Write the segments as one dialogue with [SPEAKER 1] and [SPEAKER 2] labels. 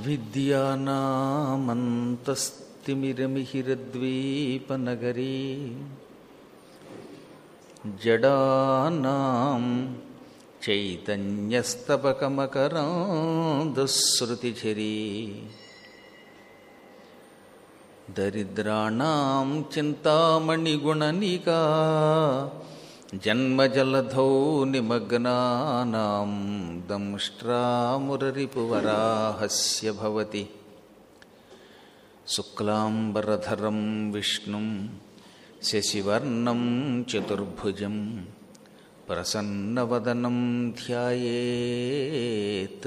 [SPEAKER 1] విద్యానామంతస్తిమిరమిహిరద్వీపనగరీ జడానాం చైతన్యస్తపకమకరాంధశ్రుతిఝరీ దరిద్రాణం చింతామణిగుణనికా జన్మజలధౌ నిమగ్నానాం దంష్ట్రామురరిపువరాహస్య భవతి శుక్లాంబరధరం విష్ణుం శశివర్ణం చతుర్భుజం ప్రసన్నవదనం ధ్యాయేత్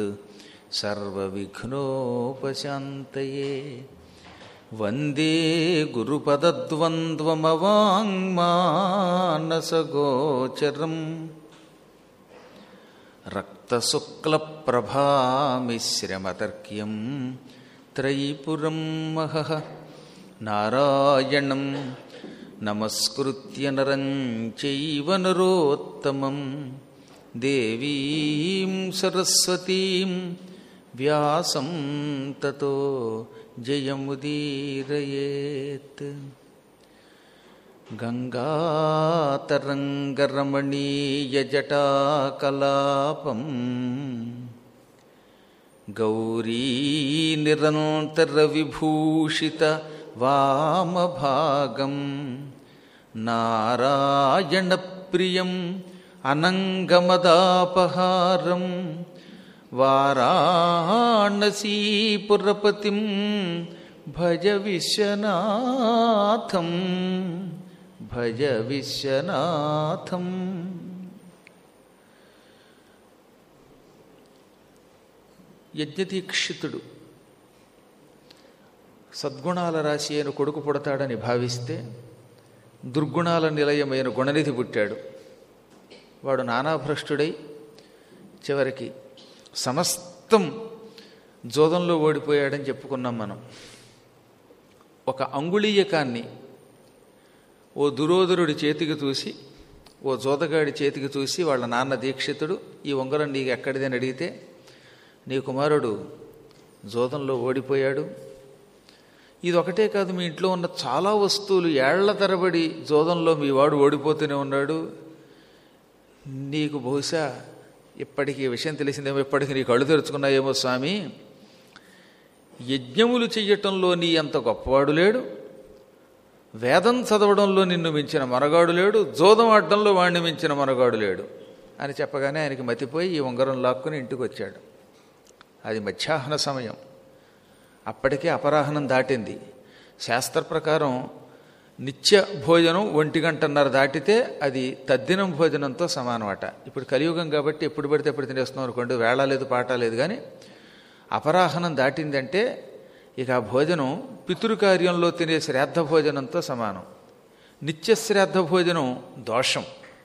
[SPEAKER 1] సర్వవిఘ్నోపశాంతయే వందే గురుపదద్వంద్వమవాङ्మానసగోచరం రక్తశుక్లప్రభామిశ్రమతర్క్యం త్రైపురం మహః నారాయణం నమస్కృత్య నరం చైవ నరోత్తమం దేవీం సరస్వతీం వ్యాసం తతో జయముదీరయేత్ గంగాతరంగరమణీయజటాకలాపం గౌరీనిరంతరవిభూషిత వామభాగం నారాయణప్రియం అనంగమదాపహారం వారాణసీపురపతిం భజ విశ్వనాథం భజ విశ్వనాథం యజ్ఞదీక్షితుడు సద్గుణాల రాశి అయిన కొడుకు పుడతాడని భావిస్తే దుర్గుణాల నిలయమైన గుణనిధి పుట్టాడు వాడు నానాభ్రష్టుడై చివరికి సమస్తం జోదంలో ఓడిపోయాడని చెప్పుకున్నాం మనం ఒక అంగుళీయకాన్ని ఓ దురోధరుడి చేతికి చూసి ఓ జోదగాడి చేతికి చూసి వాళ్ళ నాన్న దీక్షితుడు ఈ ఉంగరం నీకు ఎక్కడిదని అడిగితే నీ కుమారుడు జోదంలో ఓడిపోయాడు ఇది ఒకటే కాదు మీ ఇంట్లో ఉన్న చాలా వస్తువులు ఏళ్ల తరబడి జోదంలో మీ వాడు ఓడిపోతూనే ఉన్నాడు నీకు బహుశా ఇప్పటికీ ఈ విషయం తెలిసిందేమో ఇప్పటికి నీ కళ్ళు తెరుచుకున్నాయేమో స్వామి యజ్ఞములు చెయ్యటంలో నీ అంత గొప్పవాడు లేడు వేదం చదవడంలో నిన్ను మించిన మనగాడు లేడు జోదం ఆడడంలో వాడిని మించిన మనగాడు లేడు అని చెప్పగానే ఆయనకి మతిపోయి ఈ ఉంగరం లాక్కుని ఇంటికి వచ్చాడు అది మధ్యాహ్న సమయం అప్పటికే అపరాహ్నం దాటింది శాస్త్ర ప్రకారం నిత్య భోజనం ఒంటి గంటన్నర దాటితే అది తద్దినం భోజనంతో సమానమట ఇప్పుడు కలియుగం కాబట్టి ఎప్పుడు పడితే ఎప్పుడు తినేస్తున్నాం అనుకోండి వేళ లేదు పాట లేదు కానీ అపరాహ్నం దాటిందంటే ఇక ఆ భోజనం పితృకార్యంలో తినే శ్రాద్ధ భోజనంతో సమానం నిత్య శ్రాద్ధ భోజనం దోషం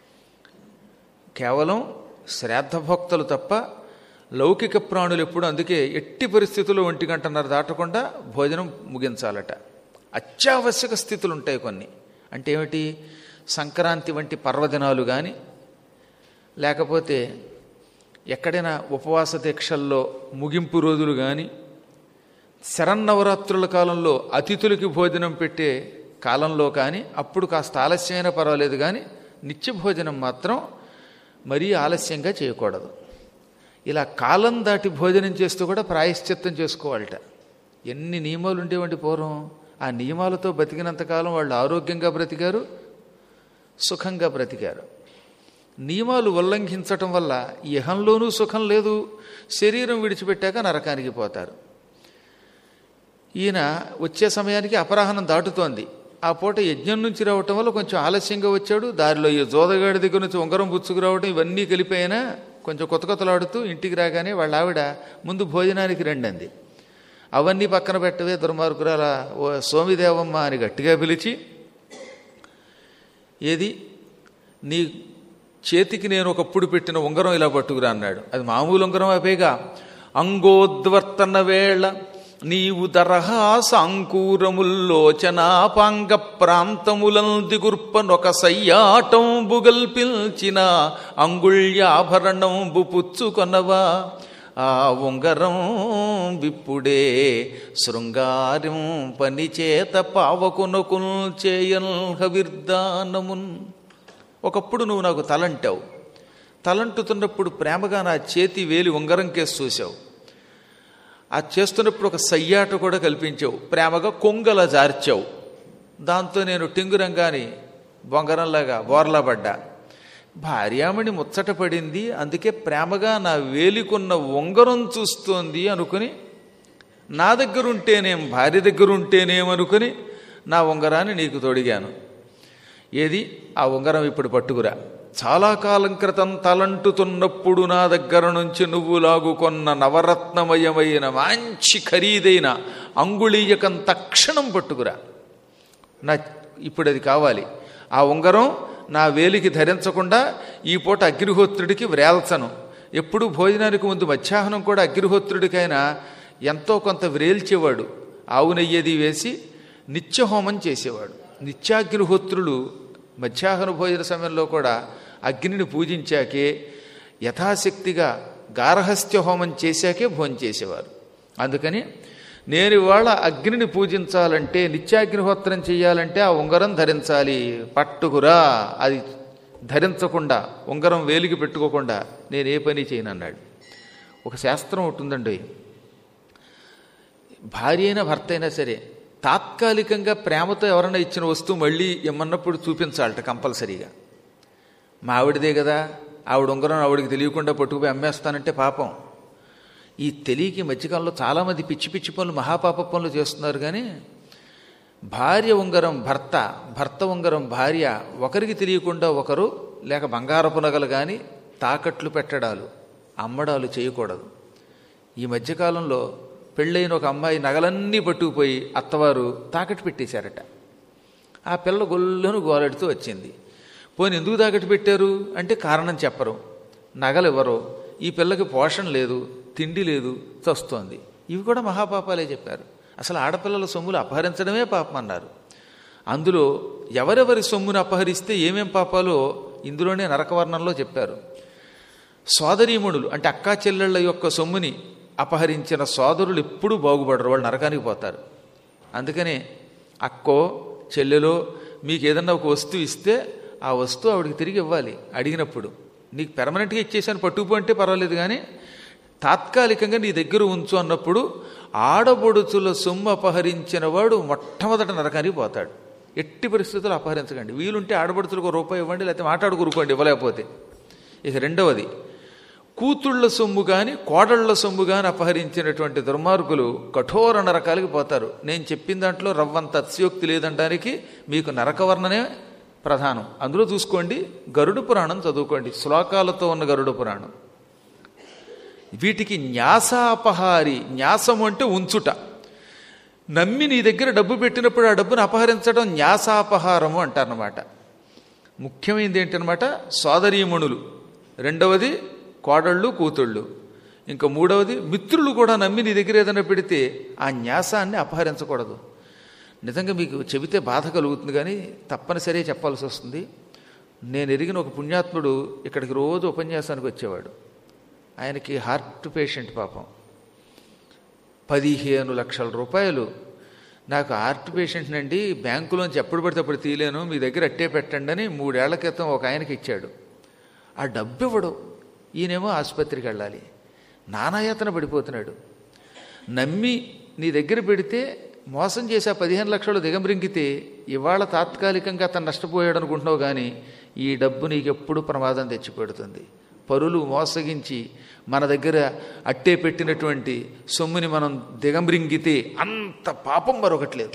[SPEAKER 1] కేవలం శ్రాద్ధభోక్తలు తప్ప లౌకిక ప్రాణులు ఎప్పుడు అందుకే ఎట్టి పరిస్థితుల్లో ఒంటి గంటన్నర దాటకుండా భోజనం ముగించాలట అత్యావశ్యక స్థితులు ఉంటాయి కొన్ని అంటే ఏమిటి సంక్రాంతి వంటి పర్వదినాలు కానీ లేకపోతే ఎక్కడైనా ఉపవాస దీక్షల్లో ముగింపు రోజులు కానీ శరన్నవరాత్రుల కాలంలో అతిథులకి భోజనం పెట్టే కాలంలో కానీ అప్పుడు కాస్త ఆలస్యమైనా పర్వాలేదు కానీ నిత్య భోజనం మాత్రం మరీ ఆలస్యంగా చేయకూడదు ఇలా కాలం దాటి భోజనం చేస్తూ కూడా ప్రాయశ్చిత్తం చేసుకోవాలట ఎన్ని నియమాలు ఉండేవంటి పూర్వం ఆ నియమాలతో బతికినంతకాలం వాళ్ళు ఆరోగ్యంగా బ్రతికారు సుఖంగా బ్రతికారు నియమాలు ఉల్లంఘించటం వల్ల ఇహంలోనూ సుఖం లేదు శరీరం విడిచిపెట్టాక నరకానికి పోతారు ఈయన వచ్చే సమయానికి అపరాహ్నం దాటుతోంది ఆ పూట యజ్ఞం నుంచి రావటం వల్ల కొంచెం ఆలస్యంగా వచ్చాడు దారిలో ఈ జోదగాడి దగ్గర నుంచి ఉంగరం పుచ్చుకురావడం ఇవన్నీ కలిపాయినా కొంచెం కొత్త కొత్తలాడుతూ ఇంటికి రాగానే వాళ్ళ ఆవిడ ముందు భోజనానికి రండి అంది అవన్నీ పక్కన పెట్టవే దుర్మార్గురాల ఓ సోమిదేవమ్మ అని గట్టిగా పిలిచి ఏది నీ చేతికి నేను ఒకప్పుడు పెట్టిన ఉంగరం ఇలా పట్టుకురా అన్నాడు అది మామూలు ఉంగరం అపేగా అంగోద్వర్తన వేళ నీవు దరహాసాంకూరముల్లోచనాపాంగ ప్రాంతములందిగుర్పనొక సయ్యాటంబు గల్పిల్చిన అంగుళ్యాభరణంబు పుచ్చుకొనవా ఆ ఉంగరం విప్పుడే శృంగారం పనిచేత పావకునకుల్ చేయల్ హవిర్దానమున్ ఒకప్పుడు నువ్వు నాకు తలంటావు తలంటుతున్నప్పుడు ప్రేమగా నా చేతి వేలి ఉంగరం కేసు చూసావు ఆ చేస్తున్నప్పుడు ఒక సయ్యాట కూడా కల్పించావు ప్రేమగా కొంగల జార్చావు దాంతో నేను టింగురంగాని బొంగరంలాగా బోర్లా పడ్డా భార్యామణి ముచ్చట పడింది అందుకే ప్రేమగా నా వేలికున్న ఉంగరం చూస్తోంది అనుకుని నా దగ్గర ఉంటేనేం భార్య దగ్గర ఉంటేనేం అనుకుని నా ఉంగరాన్ని నీకు తొడిగాను ఏది ఆ ఉంగరం ఇప్పుడు పట్టుకురా చాలా కాలం క్రితం తలంటుతున్నప్పుడు నా దగ్గర నుంచి నువ్వు లాగుకొన్న నవరత్నమయమైన మంచి ఖరీదైన అంగుళీయకం తక్షణం పట్టుకురా నా ఇప్పుడు అది కావాలి ఆ ఉంగరం నా వేలికి ధరించకుండా ఈ పూట అగ్నిహోత్రుడికి వ్రేల్చను ఎప్పుడు భోజనానికి ముందు మధ్యాహ్నం కూడా అగ్నిహోత్రుడికైనా ఎంతో కొంత వ్రేల్చేవాడు ఆవు నెయ్యేది వేసి నిత్యహోమం చేసేవాడు నిత్యాగ్నిహోత్రులు మధ్యాహ్న భోజన సమయంలో కూడా అగ్నిని పూజించాకే యథాశక్తిగా గార్హస్థ్య హోమం చేశాకే భోజనం చేసేవారు అందుకని నేను ఇవాళ అగ్నిని పూజించాలంటే నిత్యాగ్నిహోత్రం చేయాలంటే ఆ ఉంగరం ధరించాలి పట్టుకురా అది ధరించకుండా ఉంగరం వేలికి పెట్టుకోకుండా నేను ఏ పని చేయనన్నాడు ఒక శాస్త్రం ఉంటుందండి భార్య అయినా భర్త అయినా సరే తాత్కాలికంగా ప్రేమతో ఎవరైనా ఇచ్చిన వస్తువు మళ్ళీ ఇమ్మన్నప్పుడు చూపించాలట కంపల్సరీగా మా ఆవిడదే కదా ఆవిడ ఉంగరం ఆవిడకి తెలియకుండా పట్టుకుపోయి అమ్మేస్తానంటే పాపం ఈ తెలియకి ఈ మధ్యకాలంలో చాలామంది పిచ్చి పిచ్చి పనులు మహాపాప పనులు చేస్తున్నారు కానీ భార్య ఉంగరం భర్త భర్త ఉంగరం భార్య ఒకరికి తెలియకుండా ఒకరు లేక బంగారపు నగలు కానీ తాకట్లు పెట్టడాలు అమ్మడాలు చేయకూడదు ఈ మధ్యకాలంలో పెళ్ళైన ఒక అమ్మాయి నగలన్నీ పట్టుకుపోయి అత్తవారు తాకట్టు పెట్టేశారట ఆ పిల్ల గొల్లను గోలెడుతూ వచ్చింది పోనీ ఎందుకు తాకట్టు పెట్టారు అంటే కారణం చెప్పరు నగలు ఇవ్వరు ఈ పిల్లకి పోషణ లేదు తిండి లేదు చస్తోంది ఇవి కూడా మహాపాపాలే చెప్పారు అసలు ఆడపిల్లల సొమ్ములు అపహరించడమే పాపం అన్నారు అందులో ఎవరెవరి సొమ్మును అపహరిస్తే ఏమేం పాపాలో ఇందులోనే నరకవర్ణంలో చెప్పారు సోదరీమణులు అంటే అక్కా చెల్లెళ్ళ యొక్క సొమ్ముని అపహరించిన సోదరులు ఎప్పుడూ బాగుపడరు వాళ్ళు నరకానికి పోతారు అందుకనే అక్కో చెల్లెలో మీకు ఏదన్నా ఒక వస్తువు ఇస్తే ఆ వస్తువు ఆవిడకి తిరిగి ఇవ్వాలి అడిగినప్పుడు నీకు పెర్మనెంట్గా ఇచ్చేసాను పట్టుకుపో అంటే పర్వాలేదు కానీ తాత్కాలికంగా నీ దగ్గర ఉంచు అన్నప్పుడు ఆడబొడుచుల సొమ్ము అపహరించిన వాడు మొట్టమొదట నరకానికి పోతాడు ఎట్టి పరిస్థితుల్లో అపహరించకండి వీలుంటే ఆడబడుచులకు ఒక రూపాయి ఇవ్వండి లేకపోతే మాట్లాడుకురుకోండి ఇవ్వలేకపోతే ఇక రెండవది కూతుళ్ళ సొమ్ము కానీ కోడళ్ల సొమ్ము కానీ అపహరించినటువంటి దుర్మార్గులు కఠోర నరకాలకి పోతారు నేను చెప్పిన దాంట్లో రవ్వంత అత్యోక్తి లేదంటానికి మీకు నరకవర్ణనే ప్రధానం అందులో చూసుకోండి గరుడు పురాణం చదువుకోండి శ్లోకాలతో ఉన్న గరుడు పురాణం వీటికి న్యాసాపహారి న్యాసం అంటే ఉంచుట నమ్మి నీ దగ్గర డబ్బు పెట్టినప్పుడు ఆ డబ్బును అపహరించడం న్యాసాపహారము అంటారనమాట ముఖ్యమైనది ఏంటనమాట సోదరీమణులు రెండవది కోడళ్ళు కూతుళ్ళు ఇంకా మూడవది మిత్రులు కూడా నమ్మి నీ దగ్గర ఏదైనా పెడితే ఆ న్యాసాన్ని అపహరించకూడదు నిజంగా మీకు చెబితే బాధ కలుగుతుంది కానీ తప్పనిసరి చెప్పాల్సి వస్తుంది నేను ఎరిగిన ఒక పుణ్యాత్ముడు ఇక్కడికి రోజు ఉపన్యాసానికి వచ్చేవాడు ఆయనకి హార్ట్ పేషెంట్ పాపం పదిహేను లక్షల రూపాయలు నాకు హార్ట్ పేషెంట్ అండి బ్యాంకులోంచి ఎప్పుడు పడితే అప్పుడు తీయలేను మీ దగ్గర అట్టే పెట్టండి అని మూడేళ్ల క్రితం ఒక ఆయనకి ఇచ్చాడు ఆ డబ్బు ఇవ్వడు ఈయనేమో ఆసుపత్రికి వెళ్ళాలి నానాయాతన పడిపోతున్నాడు నమ్మి నీ దగ్గర పెడితే మోసం చేసి ఆ పదిహేను లక్షలు దిగంబ్రింకితే ఇవాళ తాత్కాలికంగా అతను నష్టపోయాడు అనుకుంటున్నావు కానీ ఈ డబ్బు నీకు ఎప్పుడు ప్రమాదం తెచ్చిపెడుతుంది పరులు మోసగించి మన దగ్గర అట్టే పెట్టినటువంటి సొమ్ముని మనం దిగంబ్రింగితే అంత పాపం మరొకట్లేదు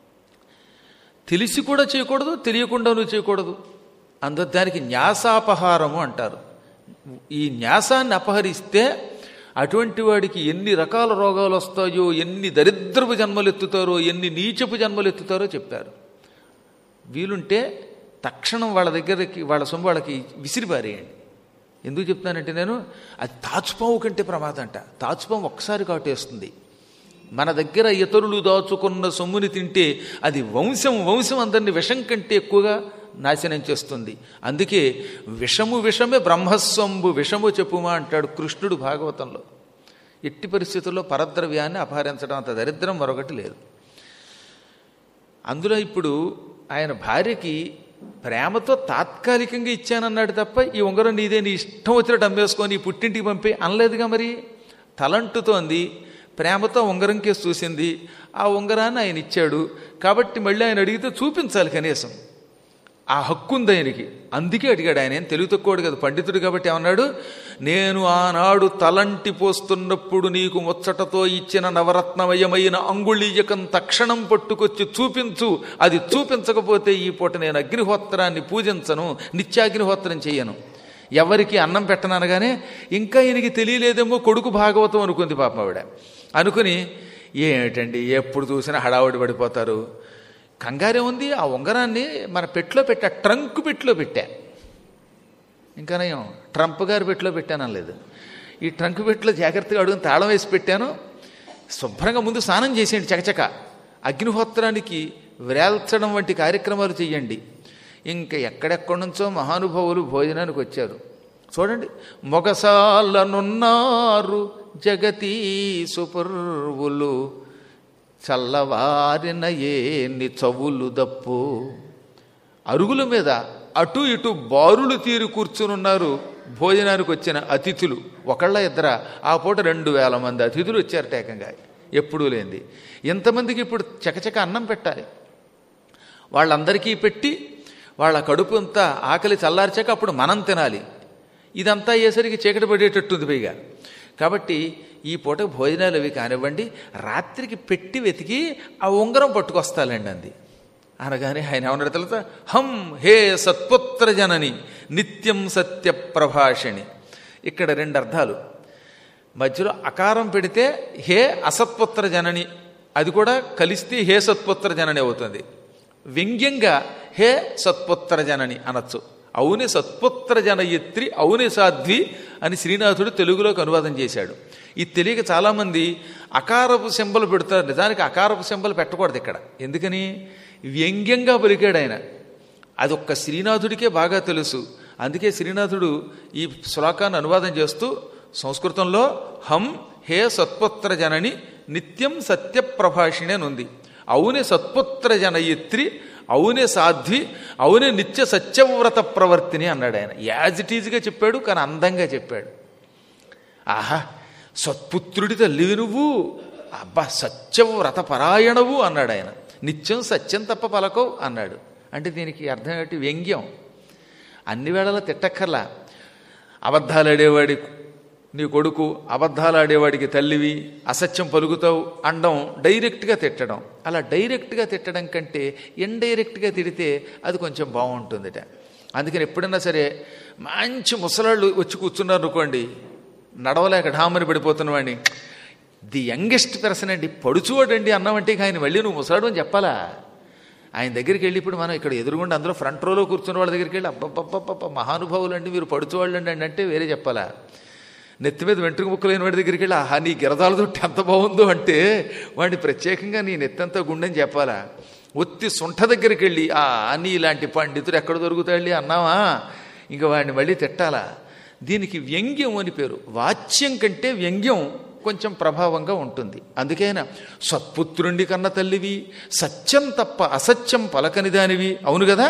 [SPEAKER 1] తెలిసి కూడా చేయకూడదు తెలియకుండాను చేయకూడదు అందు దానికి న్యాసాపహారము అంటారు ఈ న్యాసాన్ని అపహరిస్తే అటువంటి వాడికి ఎన్ని రకాల రోగాలు వస్తాయో ఎన్ని దరిద్రపు జన్మలు ఎత్తుతారో ఎన్ని నీచపు జన్మలు ఎత్తుతారో చెప్పారు వీలుంటే తక్షణం వాళ్ళ దగ్గరకి వాళ్ళ సొమ్ము వాళ్ళకి విసిరిపారేయండి ఎందుకు చెప్తానంటే నేను అది తాచుపాము కంటే ప్రమాదం అంట తాచుపాము ఒక్కసారి కాటేస్తుంది మన దగ్గర ఇతరులు దాచుకున్న సొమ్ముని తింటే అది వంశం వంశం అందరినీ విషం కంటే ఎక్కువగా నాశనం చేస్తుంది అందుకే విషము విషమే బ్రహ్మస్వంబు విషము చెప్పుమా అంటాడు కృష్ణుడు భాగవతంలో ఎట్టి పరిస్థితుల్లో పరద్రవ్యాన్ని అపహరించడం అంత దరిద్రం మరొకటి లేదు అందులో ఇప్పుడు ఆయన భార్యకి ప్రేమతో తాత్కాలికంగా ఇచ్చానన్నాడు తప్ప ఈ ఉంగరం నీదే నీ ఇష్టం వచ్చినట్టు అమ్మేసుకొని ఈ పుట్టింటికి పంపి అనలేదుగా మరి తలంటుతోంది ప్రేమతో ఉంగరం కేసు చూసింది ఆ ఉంగరాన్ని ఆయన ఇచ్చాడు కాబట్టి మళ్ళీ ఆయన అడిగితే చూపించాలి కనీసం ఆ హక్కు ఉంది ఆయనకి అందుకే అడిగాడు ఆయన ఏం తెలుగు తక్కువడు కదా పండితుడు కాబట్టి ఏమన్నాడు నేను ఆనాడు తలంటి పోస్తున్నప్పుడు నీకు ముచ్చటతో ఇచ్చిన నవరత్నమయమైన అంగుళీయకం తక్షణం పట్టుకొచ్చి చూపించు అది చూపించకపోతే ఈ పూట నేను అగ్నిహోత్రాన్ని పూజించను నిత్యాగ్నిహోత్రం చెయ్యను ఎవరికి అన్నం పెట్టననగానే ఇంకా ఈయనకి తెలియలేదేమో కొడుకు భాగవతం అనుకుంది పాపం ఆవిడ అనుకుని ఏమిటండి ఎప్పుడు చూసినా హడావుడి పడిపోతారు కంగారే ఉంది ఆ ఉంగరాన్ని మన పెట్లో పెట్టా ట్రంక్ పెట్లో పెట్టా ఇంకా నయం ట్రంప్ గారి పెట్లో పెట్టాను లేదు ఈ ట్రంక్ పెట్లో జాగ్రత్తగా అడుగుని తాళం వేసి పెట్టాను శుభ్రంగా ముందు స్నానం చేసేయండి చకచక అగ్నిహోత్రానికి వ్రేల్చడం వంటి కార్యక్రమాలు చేయండి ఇంకా ఎక్కడెక్కడి నుంచో మహానుభావులు భోజనానికి వచ్చారు చూడండి మొగసాలనున్నారు జగతీ సుపర్వులు చల్లవారిన ఏని చవులు దప్పు అరుగుల మీద అటు ఇటు బారులు తీరి కూర్చునున్నారు భోజనానికి వచ్చిన అతిథులు ఒకళ్ళ ఇద్దర ఆ పూట రెండు వేల మంది అతిథులు వచ్చారట ఏకంగా ఎప్పుడూ లేనిది ఎంతమందికి ఇప్పుడు చకచక అన్నం పెట్టాలి వాళ్ళందరికీ పెట్టి వాళ్ళ కడుపు అంతా ఆకలి చల్లార్చాక అప్పుడు మనం తినాలి ఇదంతా అయ్యేసరికి చీకటి పడేటట్టుంది పైగా కాబట్టి ఈ పూట భోజనాలు అవి కానివ్వండి రాత్రికి పెట్టి వెతికి ఆ ఉంగరం పట్టుకొస్తాలండి అంది అనగానే ఆయన ఏమన్నాడు తెలుసా హం హే సత్పుత్ర జనని నిత్యం సత్య ప్రభాషిణి ఇక్కడ రెండు అర్థాలు మధ్యలో అకారం పెడితే హే అసత్పుత్ర జనని అది కూడా కలిస్తే హే సత్పుత్ర జనని అవుతుంది వ్యంగ్యంగా హే సత్పుత్ర జనని అనొచ్చు అవునే సత్పుత్ర జనయిత్రి అవునే సాధ్వి అని శ్రీనాథుడు తెలుగులోకి అనువాదం చేశాడు ఇది తెలియక చాలామంది అకారపు సింబల్ పెడతారు నిజానికి అకారపు సింబల్ పెట్టకూడదు ఇక్కడ ఎందుకని వ్యంగ్యంగా పలికాడు ఆయన అది ఒక్క శ్రీనాథుడికే బాగా తెలుసు అందుకే శ్రీనాథుడు ఈ శ్లోకాన్ని అనువాదం చేస్తూ సంస్కృతంలో హం హే సత్పుత్ర జనని నిత్యం సత్యప్రభాషిణి అని ఉంది అవునే సత్పుత్ర జనయిత్రి అవునే సాధ్వి అవునే నిత్య సత్యవ్రత ప్రవర్తిని అన్నాడు ఆయన యాజ్ ఇట్ ఈజ్గా చెప్పాడు కానీ అందంగా చెప్పాడు ఆహా సత్పుత్రుడి తల్లివి నువ్వు అబ్బా సత్యవ్రత పరాయణవు అన్నాడు ఆయన నిత్యం సత్యం తప్ప పలకవు అన్నాడు అంటే దీనికి అర్థం ఏమిటి వ్యంగ్యం అన్ని వేళలా తిట్టక్కర్లా అబద్ధాలు ఆడేవాడి నీ కొడుకు అబద్ధాలు ఆడేవాడికి తల్లివి అసత్యం పలుకుతావు అండం డైరెక్ట్గా తిట్టడం అలా డైరెక్ట్గా తిట్టడం కంటే ఇండైరెక్ట్గా తిడితే అది కొంచెం బాగుంటుందిట అందుకని ఎప్పుడైనా సరే మంచి ముసలాళ్ళు వచ్చి కూర్చున్నారు అనుకోండి నడవలేక ఢామని పడిపోతున్న వాడిని ది యంగెస్ట్ పర్సన్ అండి పడుచువాడండి అన్నామంటే ఆయన మళ్ళీ నువ్వు ముసలాడు అని చెప్పాలా ఆయన దగ్గరికి వెళ్ళి ఇప్పుడు మనం ఇక్కడ ఎదురుగుండా అందులో ఫ్రంట్ రోలో కూర్చున్న వాళ్ళ దగ్గరికి వెళ్ళి అబ్బబ్బబ్బబ్బ మహానుభావులు అండి మీరు పడుచువాళ్ళు అండి అంటే వేరే చెప్పాలా నెత్తి మీద వెంట్రుక ముక్కలేని వాడి దగ్గరికి వెళ్ళి ఆహా నీ గిరదాల తొట్టి ఎంత బాగుందో అంటే వాడిని ప్రత్యేకంగా నీ నెత్తంతా గుండెని చెప్పాలా ఒత్తి సుంఠ దగ్గరికి వెళ్ళి ఆ నీ ఇలాంటి పండితుడు ఎక్కడ దొరుకుతాడు అన్నావా ఇంకా వాడిని మళ్ళీ తిట్టాలా దీనికి వ్యంగ్యం అని పేరు వాచ్యం కంటే వ్యంగ్యం కొంచెం ప్రభావంగా ఉంటుంది అందుకైనా సత్పుత్రుండి కన్న తల్లివి సత్యం తప్ప అసత్యం పలకని దానివి అవును కదా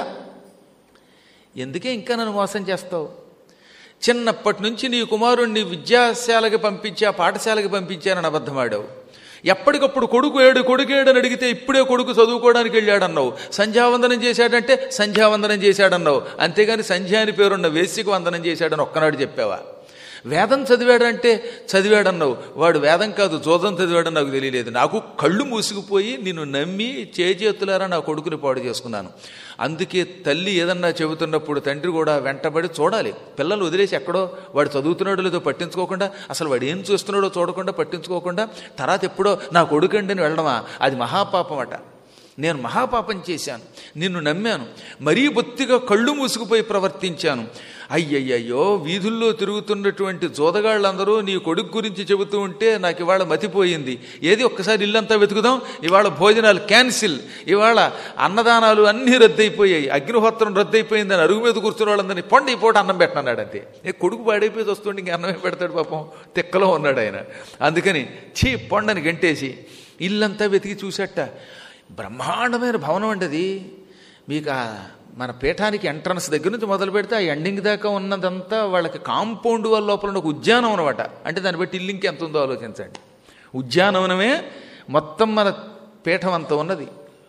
[SPEAKER 1] ఎందుకే ఇంకా నన్ను మోసం చేస్తావు చిన్నప్పటి నుంచి నీ కుమారుణ్ణి విద్యాశాలకి పంపించా పాఠశాలకి పంపించానని అబద్ధమాడావు ఎప్పటికప్పుడు కొడుకు ఏడు కొడుకు ఏడు అని అడిగితే ఇప్పుడే కొడుకు చదువుకోవడానికి వెళ్ళాడన్నావు సంధ్యావందనం చేశాడంటే సంధ్యావందనం చేశాడన్నావు అంతేగాని సంధ్య అని పేరున్న వేసికి వందనం చేశాడని ఒక్కనాడు చెప్పావా వేదం చదివాడంటే చదివాడన్నావు వాడు వేదం కాదు జోదం చదివాడని నాకు తెలియలేదు నాకు కళ్ళు మూసుకుపోయి నిన్ను నమ్మి చేజేతులారా నా కొడుకుని పాడు చేసుకున్నాను అందుకే తల్లి ఏదన్నా చెబుతున్నప్పుడు తండ్రి కూడా వెంటబడి చూడాలి పిల్లలు వదిలేసి ఎక్కడో వాడు చదువుతున్నాడో లేదో పట్టించుకోకుండా అసలు వాడు ఏం చూస్తున్నాడో చూడకుండా పట్టించుకోకుండా తర్వాత ఎప్పుడో నా కొడుకండి అని వెళ్ళడమా అది మహాపాపం అట నేను మహాపాపం చేశాను నిన్ను నమ్మాను మరీ బొత్తిగా కళ్ళు మూసుకుపోయి ప్రవర్తించాను అయ్యయ్యయ్యో వీధుల్లో తిరుగుతున్నటువంటి జోదగాళ్ళందరూ నీ కొడుకు గురించి చెబుతూ ఉంటే నాకు ఇవాళ మతిపోయింది ఏది ఒక్కసారి ఇల్లంతా వెతుకుదాం ఇవాళ భోజనాలు క్యాన్సిల్ ఇవాళ అన్నదానాలు అన్నీ రద్దయిపోయాయి అగ్నిహోత్రం రద్దయిపోయిందని అరుగు మీద కూర్చున్న వాళ్ళందరినీ పొండి ఈ పూట అన్నం పెట్టన్నాడు అంతే ఏ కొడుకు పాడైపోయి వస్తుండే ఇంక అన్నమే పెడతాడు పాపం తిక్కలో ఉన్నాడు ఆయన అందుకని చీ పొండని గంటేసి ఇల్లంతా వెతికి చూసట బ్రహ్మాండమైన భవనం అండి అది మీకు ఆ మన పీఠానికి ఎంట్రన్స్ దగ్గర నుంచి మొదలు పెడితే ఆ ఎండింగ్ దాకా ఉన్నదంతా వాళ్ళకి కాంపౌండ్ వాళ్ళ లోపల ఒక ఉద్యానం అనమాట అంటే దాన్ని బట్టి ఇల్లు ఇంకెంత ఉందో ఆలోచించండి ఉద్యానవనమే మొత్తం మన పీఠం అంత ఉన్నది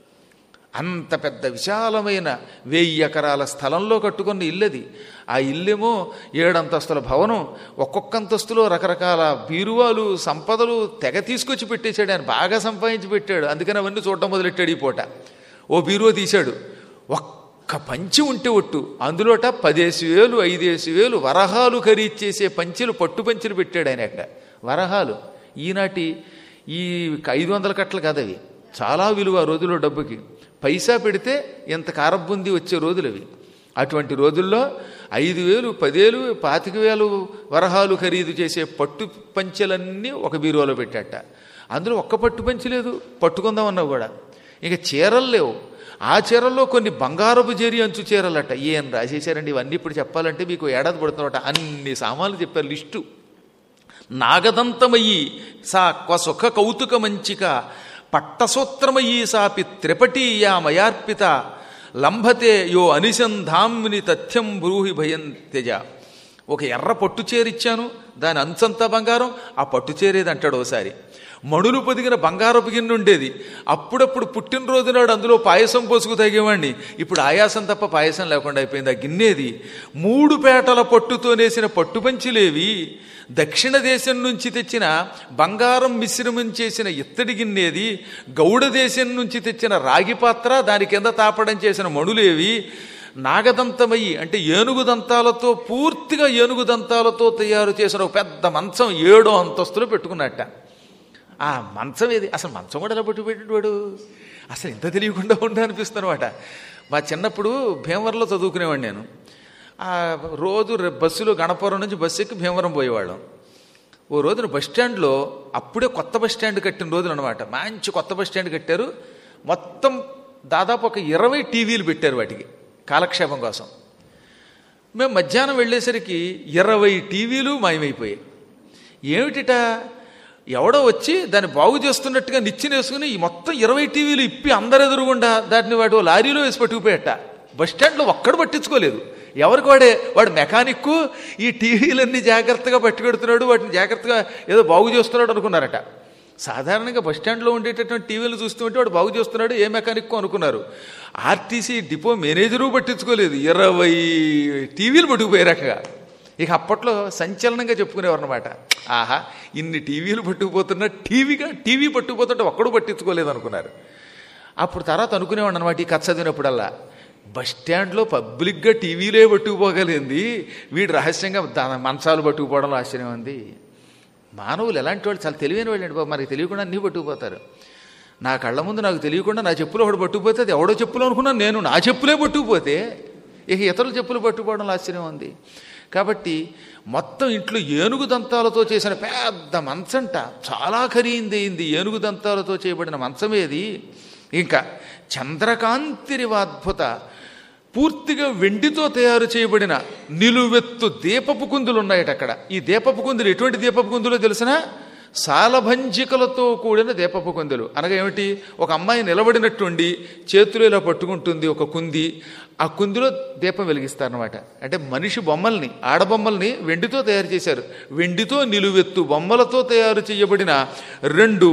[SPEAKER 1] అంత పెద్ద విశాలమైన వెయ్యి ఎకరాల స్థలంలో కట్టుకున్న ఇల్లది ఆ ఇల్లేమో ఏడంతస్తుల భవనం ఒక్కొక్క అంతస్తులో రకరకాల బీరువాలు సంపదలు తెగ తీసుకొచ్చి పెట్టేశాడు ఆయన బాగా సంపాదించి పెట్టాడు అందుకని అవన్నీ చూడటం మొదలెట్టాడు ఈ పూట ఓ బీరువా తీశాడు ఒక్క పంచి ఉంటే ఒట్టు అందులోట పదేసి వేలు ఐదేసి వేలు వరహాలు ఖరీదు చేసే పంచెలు పట్టు పంచెలు పెట్టాడు ఆయన అక్కడ వరహాలు ఈనాటి ఈ ఐదు వందల కట్టలు కాదు అవి చాలా విలువ ఆ రోజుల్లో డబ్బుకి పైసా పెడితే ఎంత కారబ్బుంది వచ్చే రోజులు అవి అటువంటి రోజుల్లో ఐదు వేలు పదేలు పాతిక వేలు వరహాలు ఖరీదు చేసే పట్టు పంచెలన్నీ ఒక బీరువాలో పెట్టాట అందులో ఒక్క పట్టు పంచి లేదు పట్టుకుందామన్నా కూడా ఇక చీరలు లేవు ఆ చీరల్లో కొన్ని బంగారపు జరి అంచు చీరలట ఏం రాసేశారండి ఇవన్నీ ఇప్పుడు చెప్పాలంటే మీకు ఏడాది పడుతున్నట అన్ని సామాన్లు చెప్పారు లిస్టు నాగదంతమయ్యి సా క్వ సుఖ కౌతుక మంచిక పట్టసూత్రమయ్యి సాపి త్రిపటీయా మయార్పిత లంభతే యో అనిసంధామ్ని తథ్యం బ్రూహి భయం త్యజ ఒక ఎర్ర పట్టు చీరిచ్చాను దాని అంచంతా బంగారం ఆ పట్టు చేరేది అంటాడు ఓసారి మణులు పొదిగిన బంగారపు గిన్నె ఉండేది అప్పుడప్పుడు పుట్టినరోజు నాడు అందులో పాయసం పోసుకు తాగేవాడిని ఇప్పుడు ఆయాసం తప్ప పాయసం లేకుండా అయిపోయింది ఆ గిన్నెది మూడు పేటల పట్టుతో నేసిన పట్టుపంచిలేవి దక్షిణ దేశం నుంచి తెచ్చిన బంగారం మిశ్రమం చేసిన ఇత్తడి గిన్నెది గౌడ దేశం నుంచి తెచ్చిన రాగి పాత్ర దాని కింద తాపడం చేసిన మణులేవి నాగదంతమయ్యి అంటే ఏనుగు దంతాలతో పూర్తిగా ఏనుగు దంతాలతో తయారు చేసిన ఒక పెద్ద మంచం ఏడో అంతస్తులో పెట్టుకున్నట్ట ఆ మంచం ఏది అసలు మంచం కూడా ఎలా పట్టు పెట్టాడు అసలు ఇంత తెలియకుండా ఉండా అనిపిస్తుంది అనమాట మా చిన్నప్పుడు భీమవరంలో చదువుకునేవాడిని నేను ఆ రోజు రే- బస్సులో గణపురం నుంచి బస్సు ఎక్కి భీమవరం పోయేవాళ్ళం ఓ రోజున బస్ స్టాండ్లో అప్పుడే కొత్త బస్ స్టాండ్ కట్టిన రోజులు అనమాట మంచి కొత్త బస్ స్టాండ్ కట్టారు మొత్తం దాదాపు ఒక ఇరవై టీవీలు పెట్టారు వాటికి కాలక్షేపం కోసం మేము మధ్యాహ్నం వెళ్ళేసరికి ఇరవై టీవీలు మాయమైపోయాయి ఏమిటిట ఎవడో వచ్చి దాన్ని బాగు చేస్తున్నట్టుగా నిచ్చెన వేసుకుని ఈ మొత్తం ఇరవై టీవీలు ఇప్పి అందరు ఎదురుగుండా దాటిని వాడు ఓ లారీలో వేసి పట్టుకుపోయట బస్ స్టాండ్లో ఒక్కడు పట్టించుకోలేదు ఎవరికి వాడే వాడు మెకానిక్ ఈ టీవీలన్నీ జాగ్రత్తగా పట్టుకెడుతున్నాడు వాటిని జాగ్రత్తగా ఏదో బాగు చేస్తున్నాడు అనుకున్నారట సాధారణంగా బస్ స్టాండ్లో ఉండేటటువంటి టీవీలు చూస్తుంటే వాడు బాగు చేస్తున్నాడు ఏ మెకానిక్ అనుకున్నారు ఆర్టీసీ డిపో మేనేజరు పట్టించుకోలేదు ఇరవై టీవీలు పట్టుకుపోయారకగా ఇక అప్పట్లో సంచలనంగా చెప్పుకునేవారు అనమాట ఆహా ఇన్ని టీవీలు పట్టుకుపోతున్నా టీవీగా టీవీ పట్టుకుపోతుంటే ఒక్కడు పట్టించుకోలేదు అనుకున్నారు అప్పుడు తర్వాత అనుకునేవాడు అనమాట ఈ కథ చదివినప్పుడల్లా బస్ స్టాండ్లో పబ్లిక్గా టీవీలే పట్టుకుపోగలింది వీడు రహస్యంగా దా- మంచాలు పట్టుకుపోవడంలో ఆశ్చర్యం ఉంది మానవులు ఎలాంటి వాళ్ళు చాలా తెలివైన వాళ్ళు అండి బాబు మనకి తెలియకుండా అన్నీ పట్టుకుపోతారు నా కళ్ళ ముందు నాకు తెలియకుండా నా చెప్పులు ఒకటి పట్టుకుపోతే అది ఎవడో చెప్పులు అనుకున్నాను నేను నా చెప్పులే పట్టుకుపోతే ఇక ఇతరుల చెప్పులు పట్టుకుపోవడంలో ఆశ్చర్యం ఉంది కాబట్టి మొత్తం ఇంట్లో ఏనుగు దంతాలతో చేసిన పెద్ద మంచంట చాలా ఖరీదైంది ఏనుగు దంతాలతో చేయబడిన మంచమేది ఇంకా చంద్రకాంతిరివాద్భుత పూర్తిగా వెండితో తయారు చేయబడిన నిలువెత్తు దీపపు కుందులు ఉన్నాయట అక్కడ ఈ దీపపు కుందులు ఎటువంటి దీపపు కుందులో తెలిసిన సాలభంజికలతో కూడిన దీపపు కుందులు అనగా ఏమిటి ఒక అమ్మాయి నిలబడినట్టుండి చేతులు ఇలా పట్టుకుంటుంది ఒక కుంది ఆ కుందిలో దీపం వెలిగిస్తారనమాట అంటే మనిషి బొమ్మల్ని ఆడబొమ్మల్ని వెండితో తయారు చేశారు వెండితో నిలువెత్తు బొమ్మలతో తయారు చేయబడిన రెండు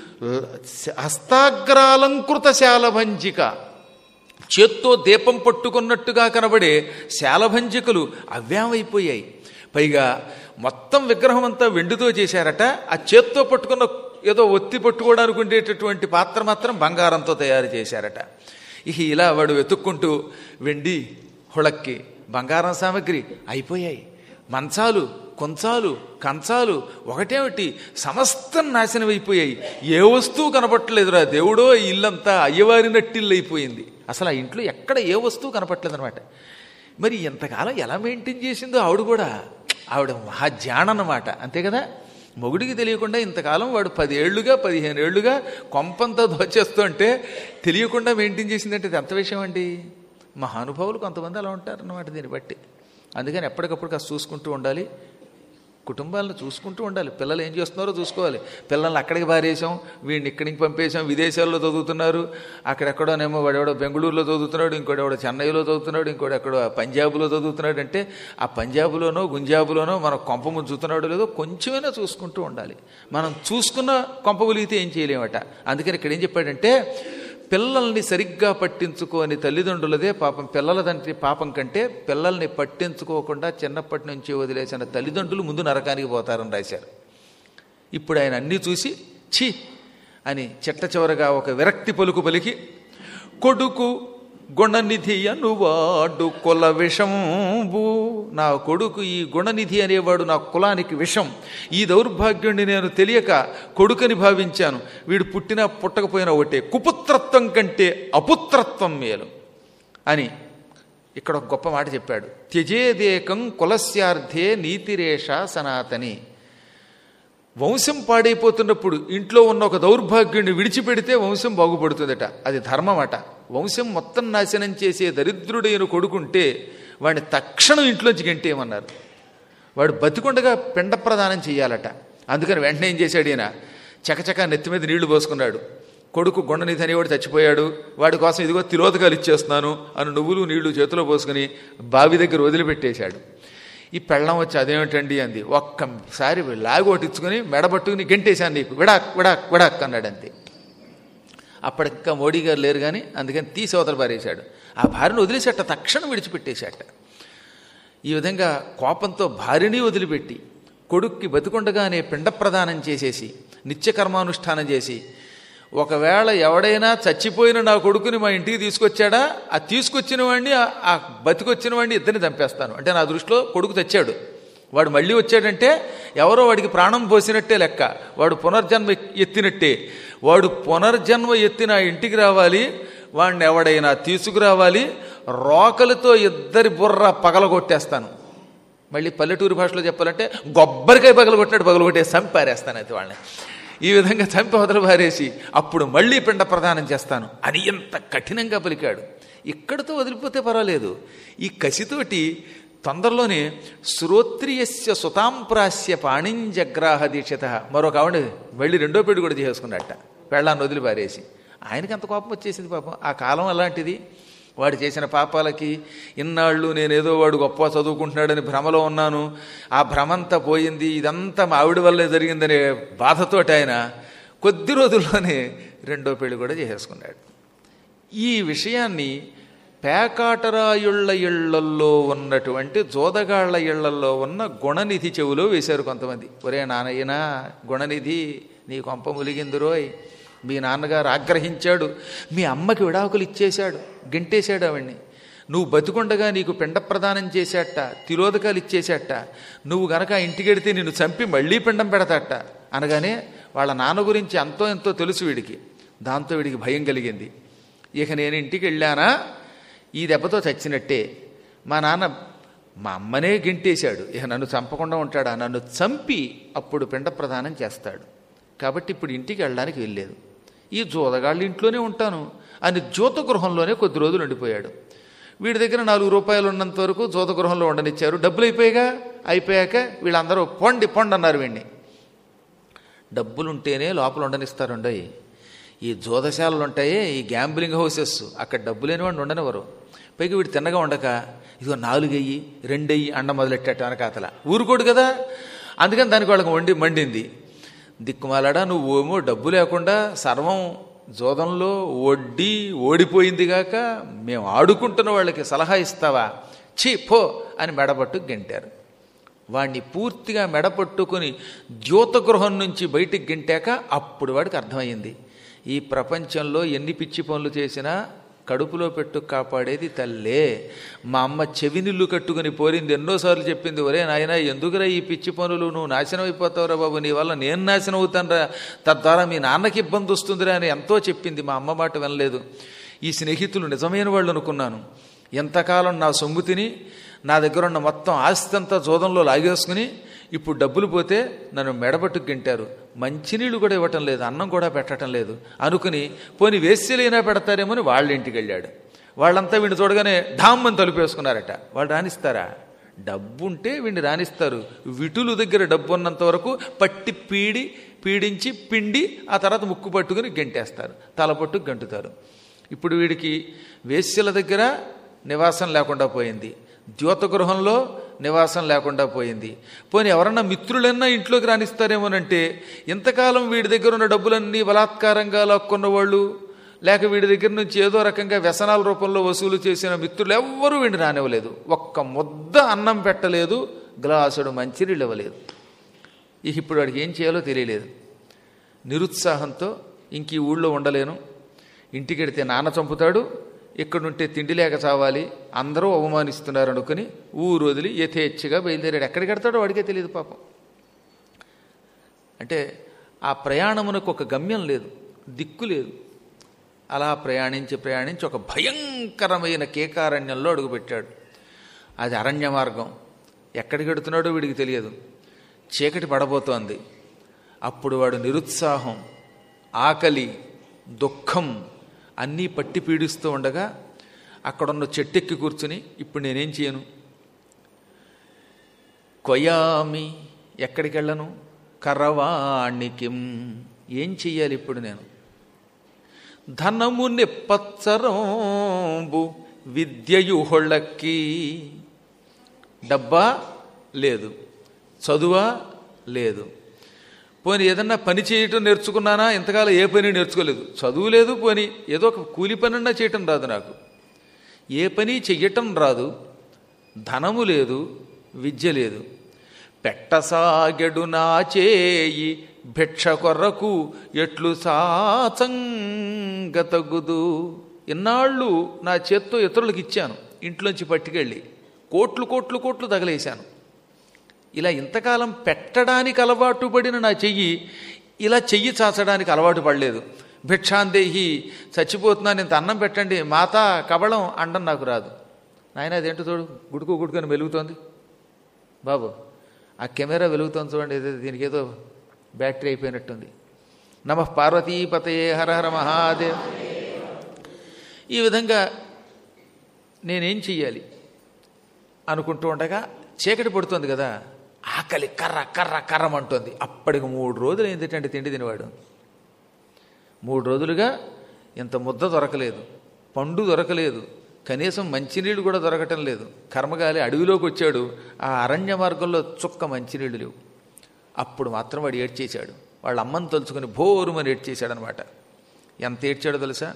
[SPEAKER 1] హస్తాగ్రాలంకృత శాలభంజిక చేత్తో దీపం పట్టుకున్నట్టుగా కనబడే శాలభంజికలు అవ్యామైపోయాయి పైగా మొత్తం విగ్రహం అంతా వెండితో చేశారట ఆ చేత్తో పట్టుకున్న ఏదో ఒత్తి పట్టుకోవడానికి ఉండేటటువంటి పాత్ర మాత్రం బంగారంతో తయారు చేశారట ఇక ఇలా వాడు వెతుక్కుంటూ వెండి హుళక్కి బంగారం సామగ్రి అయిపోయాయి మంచాలు కొంచాలు కంచాలు ఒకటేమిటి సమస్తం నాశనం అయిపోయాయి ఏ వస్తువు కనపట్టలేదురా దేవుడో ఈ ఇల్లంతా అయ్యవారినట్టిల్లు అయిపోయింది అసలు ఆ ఇంట్లో ఎక్కడ ఏ వస్తువు కనపట్టలేదు అనమాట మరి ఎంతకాలం ఎలా మెయింటైన్ చేసిందో ఆవిడ కూడా ఆవిడ మహాజ్ఞానం అన్నమాట అంతే కదా మొగుడికి తెలియకుండా ఇంతకాలం వాడు పదేళ్లుగా పదిహేను ఏళ్లుగా కొంపంతా దోచేస్తుంటే తెలియకుండా మెయింటైన్ చేసిందంటే ఇది ఎంత విషయం అండి మహానుభావులు కొంతమంది అలా ఉంటారు అన్నమాట దీన్ని బట్టి అందుకని ఎప్పటికప్పుడు కాస్త చూసుకుంటూ ఉండాలి కుటుంబాలను చూసుకుంటూ ఉండాలి పిల్లలు ఏం చేస్తున్నారో చూసుకోవాలి పిల్లల్ని అక్కడికి బారేసాం వీడిని ఇక్కడికి పంపేశాం విదేశాల్లో చదువుతున్నారు అక్కడెక్కడోనేమో వాడెవడో బెంగళూరులో చదువుతున్నాడు ఇంకోటి ఎవడో చెన్నైలో చదువుతున్నాడు ఇంకోటి ఎక్కడో పంజాబ్లో చదువుతున్నాడు అంటే ఆ పంజాబ్లోనో గుంజాబులోనో మన కొంప ముంచుతున్నాడో లేదో కొంచెమైనా చూసుకుంటూ ఉండాలి మనం చూసుకున్న కొంప ములిగితే ఏం చేయలేమట అందుకని ఇక్కడ ఏం చెప్పాడంటే పిల్లల్ని సరిగ్గా పట్టించుకోని తల్లిదండ్రులదే పాపం పిల్లల తండ్రి పాపం కంటే పిల్లల్ని పట్టించుకోకుండా చిన్నప్పటి నుంచి వదిలేసిన తల్లిదండ్రులు ముందు నరకానికి పోతారని రాశారు ఇప్పుడు ఆయన అన్నీ చూసి ఛీ అని చిట్ట చివరగా ఒక విరక్తి పలుకు పలికి కొడుకు గుణనిధి అనువాడు కుల విషంబు నా కొడుకు ఈ గుణనిధి అనేవాడు నా కులానికి విషం ఈ దౌర్భాగ్యుణ్ణి నేను తెలియక కొడుకని భావించాను వీడు పుట్టినా పుట్టకపోయినా ఒకటే కుపుత్రత్వం కంటే అపుత్రత్వం మేలు అని ఇక్కడ ఒక గొప్ప మాట చెప్పాడు త్యజేదేకం కులస్యార్థే నీతిరేష సనాతని వంశం పాడైపోతున్నప్పుడు ఇంట్లో ఉన్న ఒక దౌర్భాగ్యుడిని విడిచిపెడితే వంశం బాగుపడుతుందట అది ధర్మం అట వంశం మొత్తం నాశనం చేసే దరిద్రుడైన కొడుకుంటే వాడిని తక్షణం ఇంట్లోంచి గెంటేయమన్నారు వాడు బతికుండగా పిండ ప్రదానం చేయాలట అందుకని వెంటనే ఏం చేశాడు ఈయన చకచక నెత్తి మీద నీళ్లు పోసుకున్నాడు కొడుకు గుండనిధి అనేవాడు చచ్చిపోయాడు వాడి కోసం ఇదిగో తిలోదకాలు ఇచ్చేస్తున్నాను అని నువ్వులు నీళ్లు చేతిలో పోసుకుని బావి దగ్గర వదిలిపెట్టేశాడు ఈ పెళ్ళం వచ్చి అదేమిటండి అంది ఒక్కసారి లాగోటిచ్చుకొని మెడబట్టుకుని గెంటేశాను నీకు విడాక్ విడాక్ విడాక్ అన్నాడు అంతే అప్పటికా మోడీ గారు లేరు కానీ అందుకని తీసి అవతల పారేశాడు ఆ భార్యను వదిలేసేట తక్షణం విడిచిపెట్టేశాట ఈ విధంగా కోపంతో భార్యని వదిలిపెట్టి కొడుక్కి బతికుండగానే పిండ ప్రదానం చేసేసి నిత్యకర్మానుష్ఠానం చేసి ఒకవేళ ఎవడైనా చచ్చిపోయిన నా కొడుకుని మా ఇంటికి తీసుకొచ్చాడా ఆ తీసుకొచ్చిన వాడిని ఆ- ఆ బతికొచ్చిన వాడిని ఇద్దరిని చంపేస్తాను అంటే నా దృష్టిలో కొడుకు తెచ్చాడు వాడు మళ్ళీ వచ్చాడంటే ఎవరో వాడికి ప్రాణం పోసినట్టే లెక్క వాడు పునర్జన్మ ఎత్తినట్టే వాడు పునర్జన్మ ఎత్తి నా ఇంటికి రావాలి వాడిని ఎవడైనా తీసుకురావాలి రోకలతో ఇద్దరి బుర్ర పగలగొట్టేస్తాను మళ్ళీ పల్లెటూరు భాషలో చెప్పాలంటే గొబ్బరికాయ పగలగొట్టినట్టు పగలగొట్టే చంపారేస్తాను అయితే వాళ్ళని ఈ విధంగా చంపి వదల పారేసి అప్పుడు మళ్ళీ పిండ ప్రదానం చేస్తాను అని ఎంత కఠినంగా పలికాడు ఇక్కడితో వదిలిపోతే పర్వాలేదు ఈ కసితోటి తొందరలోనే శ్రోత్రియస్య సుతాంప్రాస్య పాణింజగ్రాహ దీక్షత మరొక ఆవిడ వెళ్ళి రెండో పెళ్లి కూడా చేసుకున్నట్ట పెళ్ళాన్ని వదిలి పారేసి ఆయనకి అంత కోపం వచ్చేసింది పాపం ఆ కాలం అలాంటిది వాడు చేసిన పాపాలకి ఇన్నాళ్ళు నేనేదో వాడు గొప్ప చదువుకుంటున్నాడని భ్రమలో ఉన్నాను ఆ భ్రమంతా పోయింది ఇదంతా మా ఆవిడ వల్లే జరిగిందనే బాధతోటి ఆయన కొద్ది రోజుల్లోనే రెండో పెళ్లి కూడా చేసేసుకున్నాడు ఈ విషయాన్ని పేకాటరాయుళ్ల ఇళ్లల్లో ఉన్నటువంటి జోదగాళ్ల ఇళ్లల్లో ఉన్న గుణనిధి చెవులో వేశారు కొంతమంది ఒరే నానయ్యనా గుణనిధి నీ కొంప ములిగిందిరోయ్ మీ నాన్నగారు ఆగ్రహించాడు మీ అమ్మకి విడాకులు ఇచ్చేశాడు గెంటేశాడు ఆవిడ్ని నువ్వు బతికుండగా నీకు పిండ ప్రదానం చేశాట తిరోధకాలు ఇచ్చేశాట నువ్వు గనక ఇంటికెడితే నిన్ను చంపి మళ్ళీ పిండం పెడతాట అనగానే వాళ్ళ నాన్న గురించి అంతో ఎంతో తెలుసు వీడికి దాంతో వీడికి భయం కలిగింది ఇక నేను ఇంటికి వెళ్ళానా ఈ దెబ్బతో చచ్చినట్టే మా నాన్న మా అమ్మనే గింటేశాడు ఇక నన్ను చంపకుండా ఉంటాడా నన్ను చంపి అప్పుడు పిండ ప్రదానం చేస్తాడు కాబట్టి ఇప్పుడు ఇంటికి వెళ్ళడానికి వెళ్ళలేదు ఈ జోదగాళ్ళ ఇంట్లోనే ఉంటాను అని జ్యోతగృహంలోనే కొద్ది రోజులు ఉండిపోయాడు వీడి దగ్గర నాలుగు రూపాయలు ఉన్నంత వరకు జోతగృహంలో ఉండనిచ్చారు డబ్బులు అయిపోయాగా అయిపోయాక వీళ్ళందరూ పొండి పొండి అన్నారు వీడిని డబ్బులుంటేనే లోపల ఉండనిస్తారుండయి ఈ జోదశాలలు ఉంటాయే ఈ గ్యాంబ్లింగ్ హౌసెస్ అక్కడ డబ్బు లేని వాడిని ఉండనివ్వరు పైకి వీడు తిన్నగా ఉండక ఇదిగో నాలుగయ్యి రెండయ్యి అండ మొదలెట్టాట వెనకాతల ఊరుకోడు కదా అందుకని దానికి వాళ్ళకి వండి మండింది దిక్కుమాలాడా నువ్వేమో డబ్బు లేకుండా సర్వం జోదంలో వడ్డీ ఓడిపోయింది గాక మేము ఆడుకుంటున్న వాళ్ళకి సలహా ఇస్తావా ఛీ పో అని మెడపట్టు గెంటారు వాణ్ణి పూర్తిగా మెడపట్టుకుని ద్యోతగృహం నుంచి బయటికి గెంటాక అప్పుడు వాడికి అర్థమైంది ఈ ప్రపంచంలో ఎన్ని పిచ్చి పనులు చేసినా కడుపులో పెట్టు కాపాడేది తల్లే మా అమ్మ చెవినిల్లు కట్టుకుని పోరింది ఎన్నోసార్లు చెప్పింది ఒరే నాయన ఎందుకురా ఈ పిచ్చి పనులు నువ్వు నాశనం అయిపోతావురా బాబు నీ వల్ల నేను నాశనం అవుతానురా తద్వారా మీ నాన్నకి ఇబ్బంది వస్తుందిరా అని ఎంతో చెప్పింది మా అమ్మ మాట వినలేదు ఈ స్నేహితులు నిజమైన వాళ్ళు అనుకున్నాను ఎంతకాలం నా సొమ్ము తిని నా దగ్గర ఉన్న మొత్తం ఆస్తి అంతా జోదంలో లాగేసుకుని ఇప్పుడు డబ్బులు పోతే నన్ను మెడబట్టుకు గెంటారు మంచినీళ్ళు కూడా ఇవ్వటం లేదు అన్నం కూడా పెట్టడం లేదు అనుకుని పోని వేస్యలైనా పెడతారేమో వాళ్ళ ఇంటికి వెళ్ళాడు వాళ్ళంతా వీడిని చూడగానే ఢామ్ అని తలుపేసుకున్నారట వాళ్ళు రాణిస్తారా డబ్బు ఉంటే వీడిని రాణిస్తారు విటులు దగ్గర డబ్బు ఉన్నంత వరకు పట్టి పీడి పీడించి పిండి ఆ తర్వాత ముక్కు పట్టుకుని గెంటేస్తారు తల పట్టుకు గంటుతారు ఇప్పుడు వీడికి వేశ్యల దగ్గర నివాసం లేకుండా పోయింది ద్యోతగృహంలో నివాసం లేకుండా పోయింది పోనీ ఎవరన్నా మిత్రులన్నా ఇంట్లోకి రాణిస్తారేమోనంటే ఇంతకాలం వీడి దగ్గర ఉన్న డబ్బులన్నీ బలాత్కారంగా లాక్కున్న వాళ్ళు లేక వీడి దగ్గర నుంచి ఏదో రకంగా వ్యసనాల రూపంలో వసూలు చేసిన మిత్రులు ఎవ్వరూ వీడిని రానివ్వలేదు ఒక్క ముద్ద అన్నం పెట్టలేదు గ్లాసుడు మంచినీళ్ళు ఇవ్వలేదు ఇక ఇప్పుడు వాడికి ఏం చేయాలో తెలియలేదు నిరుత్సాహంతో ఇంక ఈ ఊళ్ళో ఉండలేను ఇంటికి వెడితే నాన్న చంపుతాడు ఇక్కడుంటే తిండి లేక చావాలి అందరూ అవమానిస్తున్నారు అనుకుని ఊరు వదిలి యథేచ్ఛగా బయలుదేరాడు ఎక్కడికి వెడతాడో వాడికే తెలియదు పాపం అంటే ఆ ప్రయాణమునకు ఒక గమ్యం లేదు దిక్కు లేదు అలా ప్రయాణించి ప్రయాణించి ఒక భయంకరమైన కేకారణ్యంలో అడుగుపెట్టాడు అది అరణ్య మార్గం ఎక్కడికి వెడుతున్నాడో వీడికి తెలియదు చీకటి పడబోతోంది అప్పుడు వాడు నిరుత్సాహం ఆకలి దుఃఖం అన్నీ పట్టి పీడిస్తూ ఉండగా అక్కడున్న చెట్టెక్కి కూర్చుని ఇప్పుడు నేనేం చేయను కొయామి ఎక్కడికి వెళ్ళను కరవాణికిం ఏం చెయ్యాలి ఇప్పుడు నేను ధనము నెప్పచ్చరంబు విద్యయు హొళ్ళకి డబ్బా లేదు చదువా లేదు పోనీ ఏదన్నా పని చేయటం నేర్చుకున్నానా ఇంతకాలం ఏ పని నేర్చుకోలేదు చదువు లేదు పోనీ ఏదో ఒక కూలి పనన్నా చేయటం రాదు నాకు ఏ పని చెయ్యటం రాదు ధనము లేదు విద్య లేదు పెట్టసాగెడు నా చేయి భిక్ష కొర్రకు ఎట్లు సాచంగతగుదు ఇన్నాళ్ళు నా చేత్తో ఇతరులకు ఇచ్చాను ఇంట్లోంచి పట్టుకెళ్ళి కోట్లు కోట్లు కోట్లు తగలేశాను ఇలా ఇంతకాలం పెట్టడానికి అలవాటు పడిన నా చెయ్యి ఇలా చెయ్యి చాచడానికి అలవాటు పడలేదు భిక్షాందేహి చచ్చిపోతున్నాను ఇంత అన్నం పెట్టండి మాత కబళం అండం నాకు రాదు నాయన అదేంటో చూడు గుడుకు గుడుకొని వెలుగుతోంది బాబు ఆ కెమెరా వెలుగుతోంది చూడండి ఏదో దీనికి ఏదో బ్యాటరీ అయిపోయినట్టుంది నమ పార్వతీపతయే హర హర మహాదేవ్ ఈ విధంగా నేనేం చెయ్యాలి అనుకుంటూ ఉండగా చీకటి పడుతుంది కదా ఆకలి కర్ర కర్ర కర్రమంటుంది అప్పటికి మూడు రోజులు ఏంటంటే తిండి తినేవాడు మూడు రోజులుగా ఇంత ముద్ద దొరకలేదు పండు దొరకలేదు కనీసం మంచినీళ్ళు కూడా దొరకటం లేదు కర్మగాలి అడవిలోకి వచ్చాడు ఆ అరణ్య మార్గంలో చుక్క మంచినీళ్ళు లేవు అప్పుడు మాత్రం వాడు ఏడ్చేశాడు వాళ్ళ అమ్మని తలుచుకుని భోరుమని ఏడ్చేశాడనమాట ఎంత ఏడ్చాడో తెలుసా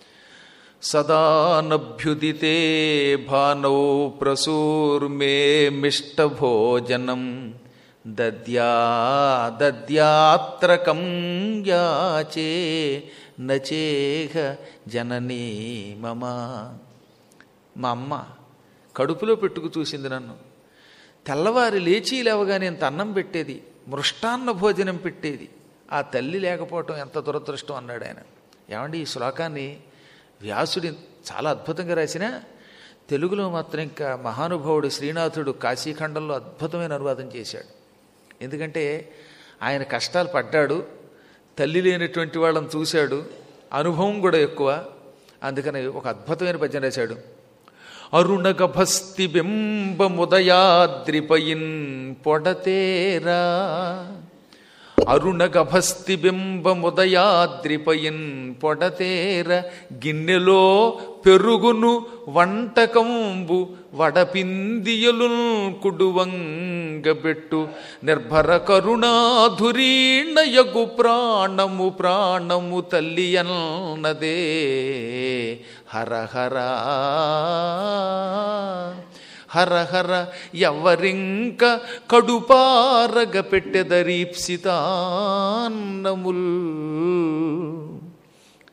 [SPEAKER 1] సదానభ్యుదితే భానౌ ప్రసూర్మే మిష్టభోజనం దద్యా దద్యాత్రకం యాచే నచేహ జననీ మమ మా అమ్మ కడుపులో పెట్టుకు చూసింది నన్ను తెల్లవారి లేచి లేవగానే ఇంత అన్నం పెట్టేది మృష్టాన్న భోజనం పెట్టేది ఆ తల్లి లేకపోవటం ఎంత దురదృష్టం అన్నాడు ఆయన ఏమండి ఈ శ్లోకాన్ని వ్యాసుడి చాలా అద్భుతంగా రాసిన తెలుగులో మాత్రం ఇంకా మహానుభావుడు శ్రీనాథుడు కాశీఖండంలో అద్భుతమైన అనువాదం చేశాడు ఎందుకంటే ఆయన కష్టాలు పడ్డాడు తల్లి లేనటువంటి వాళ్ళని చూశాడు అనుభవం కూడా ఎక్కువ అందుకని ఒక అద్భుతమైన పద్యం రాశాడు అరుణగభస్తి బింబముదయాద్రిపయిన్ పొడతేరా అరుణగభస్తి బింబముదయాద్రిపయిన్ పొడతేర గిన్నెలో పెరుగును వంటకంబు వడపిందియలు కుడువంగబెట్టు నిర్భర కరుణాధురీణయగు ప్రాణము ప్రాణము తల్లి అన్నదే హరహరా హరహర ఎవరింక కడుపారగ పెట్టెదరీప్సితాన్నముల్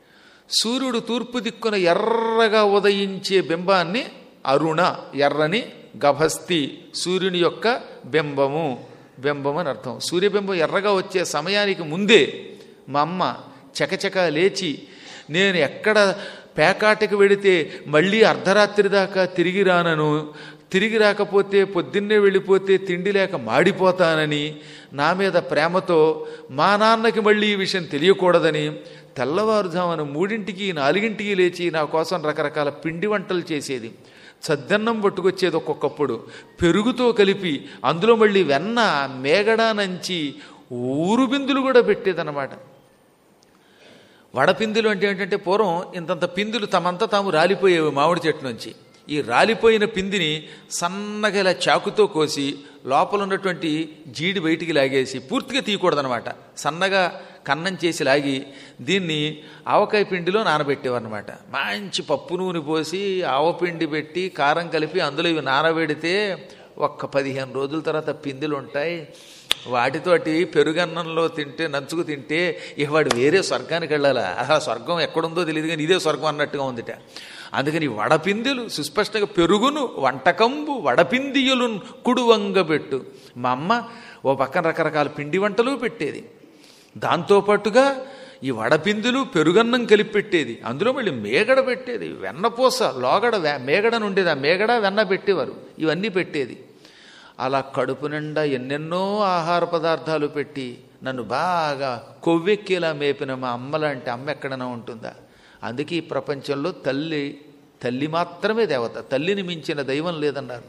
[SPEAKER 1] సూర్యుడు తూర్పు దిక్కున ఎర్రగా ఉదయించే బింబాన్ని అరుణ ఎర్రని గభస్తి సూర్యుని యొక్క బింబము బింబం అని అర్థం సూర్యబింబం ఎర్రగా వచ్చే సమయానికి ముందే మా అమ్మ చకచక లేచి నేను ఎక్కడ పేకాటకి వెడితే మళ్ళీ అర్ధరాత్రి దాకా తిరిగి రానను తిరిగి రాకపోతే పొద్దున్నే వెళ్ళిపోతే తిండి లేక మాడిపోతానని నా మీద ప్రేమతో మా నాన్నకి మళ్ళీ ఈ విషయం తెలియకూడదని తెల్లవారుజామున మూడింటికి నాలుగింటికి లేచి నా కోసం రకరకాల పిండి వంటలు చేసేది చద్దన్నం పట్టుకొచ్చేది ఒక్కొక్కప్పుడు పెరుగుతో కలిపి అందులో మళ్ళీ వెన్న మేగడ నంచి ఊరు బిందులు కూడా పెట్టేదన్నమాట వడపిందులు అంటే ఏంటంటే పూర్వం ఇంతంత పిందులు తమంతా తాము రాలిపోయేవి మామిడి చెట్టు నుంచి ఈ రాలిపోయిన పిందిని సన్నగా ఇలా చాకుతో కోసి లోపల ఉన్నటువంటి జీడి బయటికి లాగేసి పూర్తిగా తీయకూడదనమాట సన్నగా కన్నం చేసి లాగి దీన్ని ఆవకాయ పిండిలో నానబెట్టేవారనమాట మంచి పప్పు నూనె పోసి ఆవపిండి పెట్టి కారం కలిపి అందులో ఇవి నానబెడితే ఒక్క పదిహేను రోజుల తర్వాత పిందులు ఉంటాయి వాటితోటి పెరుగన్నంలో తింటే నంచుకు తింటే ఇక వాడు వేరే స్వర్గానికి వెళ్ళాలా అసలు స్వర్గం ఎక్కడుందో తెలియదు కానీ ఇదే స్వర్గం అన్నట్టుగా ఉందిట అందుకని వడపిందెలు సుస్పష్టంగా పెరుగును వంటకంబు వడపిందియులు కుడువంగబెట్టు మా అమ్మ ఓ పక్కన రకరకాల పిండి వంటలు పెట్టేది దాంతోపాటుగా ఈ వడపిందులు పెరుగన్నం కలిపి పెట్టేది అందులో మళ్ళీ మేగడ పెట్టేది వెన్నపూస లోగడ వే- మేగడని ఉండేది ఆ మేగడ వెన్న పెట్టేవారు ఇవన్నీ పెట్టేది అలా కడుపు నిండా ఎన్నెన్నో ఆహార పదార్థాలు పెట్టి నన్ను బాగా కొవ్వెక్కేలా మేపిన మా అమ్మలాంటి అమ్మ ఎక్కడైనా ఉంటుందా అందుకే ఈ ప్రపంచంలో తల్లి తల్లి మాత్రమే దేవత తల్లిని మించిన దైవం లేదన్నారు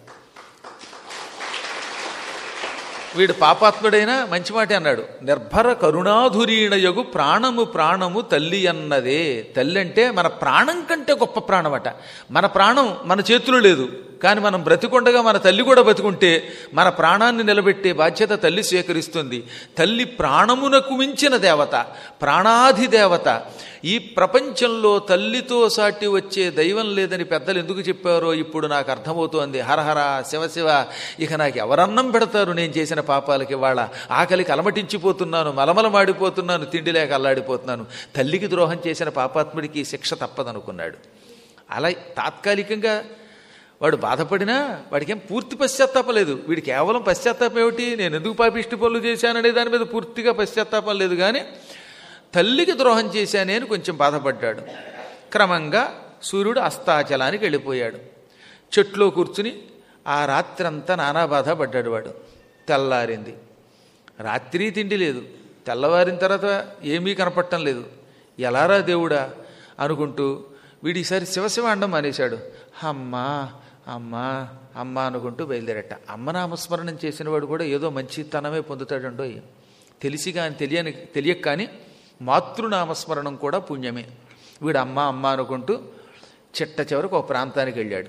[SPEAKER 1] వీడు పాపాత్ముడైనా మంచి మాట అన్నాడు నిర్భర కరుణాధురీణయగు ప్రాణము ప్రాణము తల్లి అన్నదే తల్లి అంటే మన ప్రాణం కంటే గొప్ప ప్రాణం అట మన ప్రాణం మన చేతిలో లేదు కానీ మనం బ్రతికుండగా మన తల్లి కూడా బతికుంటే మన ప్రాణాన్ని నిలబెట్టే బాధ్యత తల్లి స్వీకరిస్తుంది తల్లి ప్రాణమునకు మించిన దేవత ప్రాణాధి దేవత ఈ ప్రపంచంలో తల్లితో సాటి వచ్చే దైవం లేదని పెద్దలు ఎందుకు చెప్పారో ఇప్పుడు నాకు అర్థమవుతోంది హరహర శివశివ ఇక నాకు ఎవరన్నం పెడతారు నేను చేసిన పాపాలకి వాళ్ళ ఆకలికి అలమటించిపోతున్నాను మలమలమాడిపోతున్నాను తిండి లేక అల్లాడిపోతున్నాను తల్లికి ద్రోహం చేసిన పాపాత్ముడికి శిక్ష తప్పదనుకున్నాడు అలా తాత్కాలికంగా వాడు బాధపడినా వాడికి ఏం పూర్తి పశ్చాత్తాపం లేదు వీడికి కేవలం పశ్చాత్తాపం ఏమిటి నేను ఎందుకు పాపిష్టి పనులు చేశాననే దాని మీద పూర్తిగా పశ్చాత్తాపం లేదు కానీ తల్లికి ద్రోహం చేశానే అని కొంచెం బాధపడ్డాడు క్రమంగా సూర్యుడు అస్తాచలానికి వెళ్ళిపోయాడు చెట్లో కూర్చుని ఆ రాత్రంతా నానా బాధ పడ్డాడు వాడు తెల్లారింది రాత్రి తిండి లేదు తెల్లవారిన తర్వాత ఏమీ కనపడటం లేదు ఎలారా దేవుడా అనుకుంటూ వీడు ఈసారి శివశివ అండం మానేశాడు అమ్మా అమ్మా అమ్మ అనుకుంటూ బయలుదేరట అమ్మ నామస్మరణం చేసిన వాడు కూడా ఏదో మంచితనమే పొందుతాడండో తెలిసి కానీ తెలియని తెలియక కానీ మాతృనామస్మరణం కూడా పుణ్యమే వీడు అమ్మ అమ్మ అనుకుంటూ చిట్ట చివరకు ఒక ప్రాంతానికి వెళ్ళాడు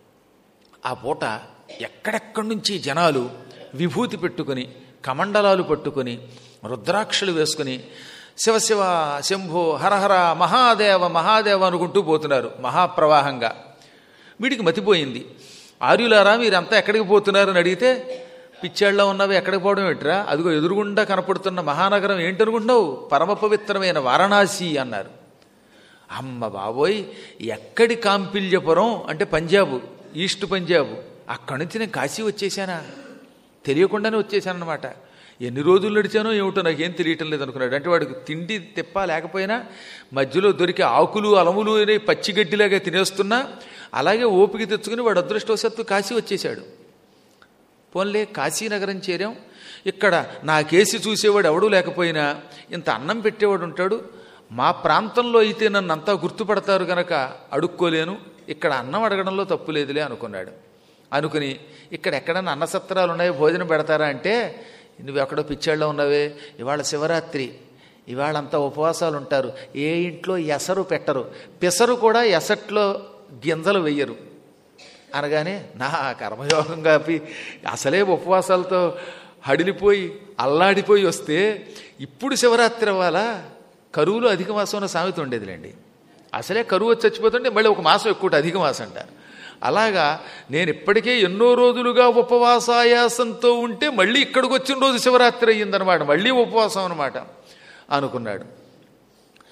[SPEAKER 1] ఆ పూట ఎక్కడెక్కడి నుంచి జనాలు విభూతి పెట్టుకుని కమండలాలు పట్టుకుని రుద్రాక్షలు వేసుకుని శివశివ శంభో హరహర మహాదేవ మహాదేవ అనుకుంటూ పోతున్నారు మహాప్రవాహంగా వీడికి మతిపోయింది ఆర్యులారా మీరంతా ఎక్కడికి పోతున్నారని అడిగితే పిచ్చాళ్ళ ఉన్నవి ఎక్కడికి పోవడం ఏంట్రా అదిగో ఎదురుగుండా కనపడుతున్న మహానగరం ఏంటనుకుంటున్నావు పరమ పవిత్రమైన వారణాసి అన్నారు అమ్మ బాబోయ్ ఎక్కడి కాంపిల్యపురం అంటే పంజాబ్ ఈస్ట్ పంజాబ్ అక్కడి నుంచి నేను కాశీ వచ్చేసానా తెలియకుండానే వచ్చేసానమాట ఎన్ని రోజులు నడిచానో ఏమిటో నాకేం తెలియటం లేదు అనుకున్నాడు అంటే వాడికి తిండి తెప్ప లేకపోయినా మధ్యలో దొరికే ఆకులు అలములు అనే పచ్చిగడ్డిలాగా తినేస్తున్నా అలాగే ఓపిక తెచ్చుకుని వాడు అదృష్టవశాత్తు కాశీ వచ్చేశాడు పోన్లే కాశీనగరం చేరాం ఇక్కడ నా కేసి చూసేవాడు ఎవడూ లేకపోయినా ఇంత అన్నం పెట్టేవాడు ఉంటాడు మా ప్రాంతంలో అయితే నన్ను అంతా గుర్తుపడతారు గనక అడుక్కోలేను ఇక్కడ అన్నం అడగడంలో తప్పు లేదులే అనుకున్నాడు అనుకుని ఇక్కడ ఎక్కడన్నా అన్న సత్రాలు ఉన్నాయో భోజనం పెడతారా అంటే నువ్వు ఎక్కడో పిచ్చాళ్ళలో ఉన్నావే ఇవాళ శివరాత్రి ఇవాళంతా ఉపవాసాలు ఉంటారు ఏ ఇంట్లో ఎసరు పెట్టరు పెసరు కూడా ఎసట్లో గింజలు వెయ్యరు అనగానే నా కర్మయోగం కాపి అసలే ఉపవాసాలతో హడిలిపోయి అల్లాడిపోయి వస్తే ఇప్పుడు శివరాత్రి అవ్వాలా కరువులో అధిక మాసం ఉన్న సామెత ఉండేదిలేండి అసలే కరువు వచ్చి చచ్చిపోతుంటే మళ్ళీ ఒక మాసం ఎక్కువ అధిక మాసం అంట అలాగా నేను ఇప్పటికే ఎన్నో రోజులుగా ఉపవాసాయాసంతో ఉంటే మళ్ళీ ఇక్కడికి వచ్చిన రోజు శివరాత్రి అయ్యిందనమాట మళ్ళీ ఉపవాసం అనమాట అనుకున్నాడు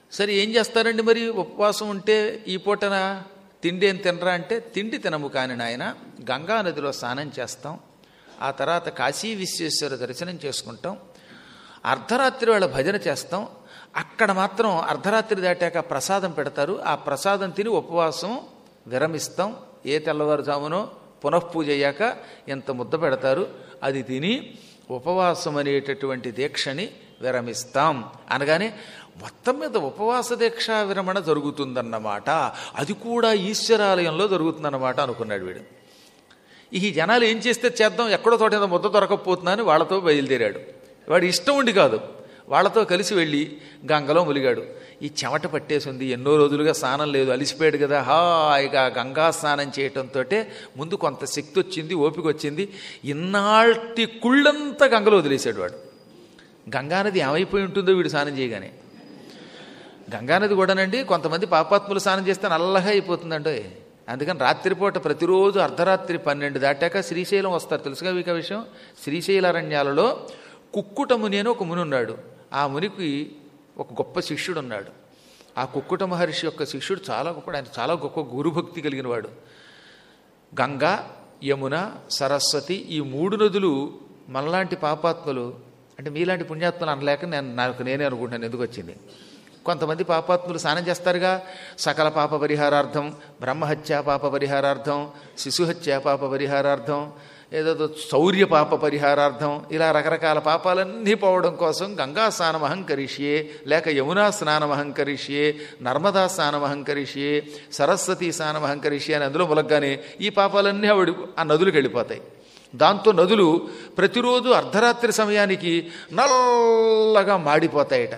[SPEAKER 1] సరే ఏం చేస్తారండి మరి ఉపవాసం ఉంటే ఈ పూటన తిండి ఏం తినరా అంటే తిండి తినము కాని నాయన గంగా నదిలో స్నానం చేస్తాం ఆ తర్వాత కాశీ విశ్వేశ్వర దర్శనం చేసుకుంటాం అర్ధరాత్రి వేళ భజన చేస్తాం అక్కడ మాత్రం అర్ధరాత్రి దాటాక ప్రసాదం పెడతారు ఆ ప్రసాదం తిని ఉపవాసం విరమిస్తాం ఏ తెల్లవారుజామునో పునఃపూజ అయ్యాక ఎంత ముద్ద పెడతారు అది తిని ఉపవాసం అనేటటువంటి దీక్షని విరమిస్తాం అనగానే మొత్తం మీద ఉపవాస దీక్ష విరమణ జరుగుతుందన్నమాట అది కూడా ఈశ్వరాలయంలో జరుగుతుందన్నమాట అనుకున్నాడు వీడు ఈ జనాలు ఏం చేస్తే చేద్దాం ఎక్కడో తోట ఏదో ముద్ద దొరకకపోతున్నా అని వాళ్ళతో బయలుదేరాడు వాడు ఇష్టం ఉండి కాదు వాళ్ళతో కలిసి వెళ్ళి గంగలో ములిగాడు ఈ చెమట పట్టేసింది ఎన్నో రోజులుగా స్నానం లేదు అలిసిపోయాడు కదా హాయిగా గంగా స్నానం చేయటంతో ముందు కొంత శక్తి వచ్చింది ఓపిక వచ్చింది ఇన్నాళ్ళటి కుళ్ళంతా గంగలో వదిలేశాడు వాడు గంగానది ఏమైపోయి ఉంటుందో వీడు స్నానం చేయగానే గంగానది కూడానండి కొంతమంది పాపాత్ములు స్నానం చేస్తే నల్లగా అయిపోతుందంటే అందుకని రాత్రిపూట ప్రతిరోజు అర్ధరాత్రి పన్నెండు దాటాక శ్రీశైలం వస్తారు తెలుసుగా మీకు ఆ విషయం శ్రీశైల అరణ్యాలలో కుక్కుట ముని అని ఒక ముని ఉన్నాడు ఆ మునికి ఒక గొప్ప శిష్యుడు ఉన్నాడు ఆ కుక్కుట మహర్షి యొక్క శిష్యుడు చాలా గొప్పడు ఆయన చాలా గొప్ప గురుభక్తి కలిగిన వాడు గంగా యమున సరస్వతి ఈ మూడు నదులు మనలాంటి పాపాత్మలు అంటే మీలాంటి పుణ్యాత్మలు అనలేక నేను నాకు నేనే అనుకుంటున్నాను ఎందుకు వచ్చింది కొంతమంది పాపాత్ములు స్నానం చేస్తారుగా సకల పాప పరిహారార్థం బ్రహ్మహత్య పాప పరిహారార్థం శిశుహత్య పాప పరిహారార్థం ఏదో శౌర్య పాప పరిహారార్థం ఇలా రకరకాల పాపాలన్నీ పోవడం కోసం గంగా స్నానం అహంకరిష్యే లేక యమునా స్నానం అహంకరిష్యే నర్మదా స్నానం అహంకరిష్యే సరస్వతి స్నానం అహంకరిష్యే అని అందులో ములగ్గానే ఈ పాపాలన్నీ ఆవిడ ఆ నదులకు వెళ్ళిపోతాయి దాంతో నదులు ప్రతిరోజు అర్ధరాత్రి సమయానికి నల్లగా మాడిపోతాయట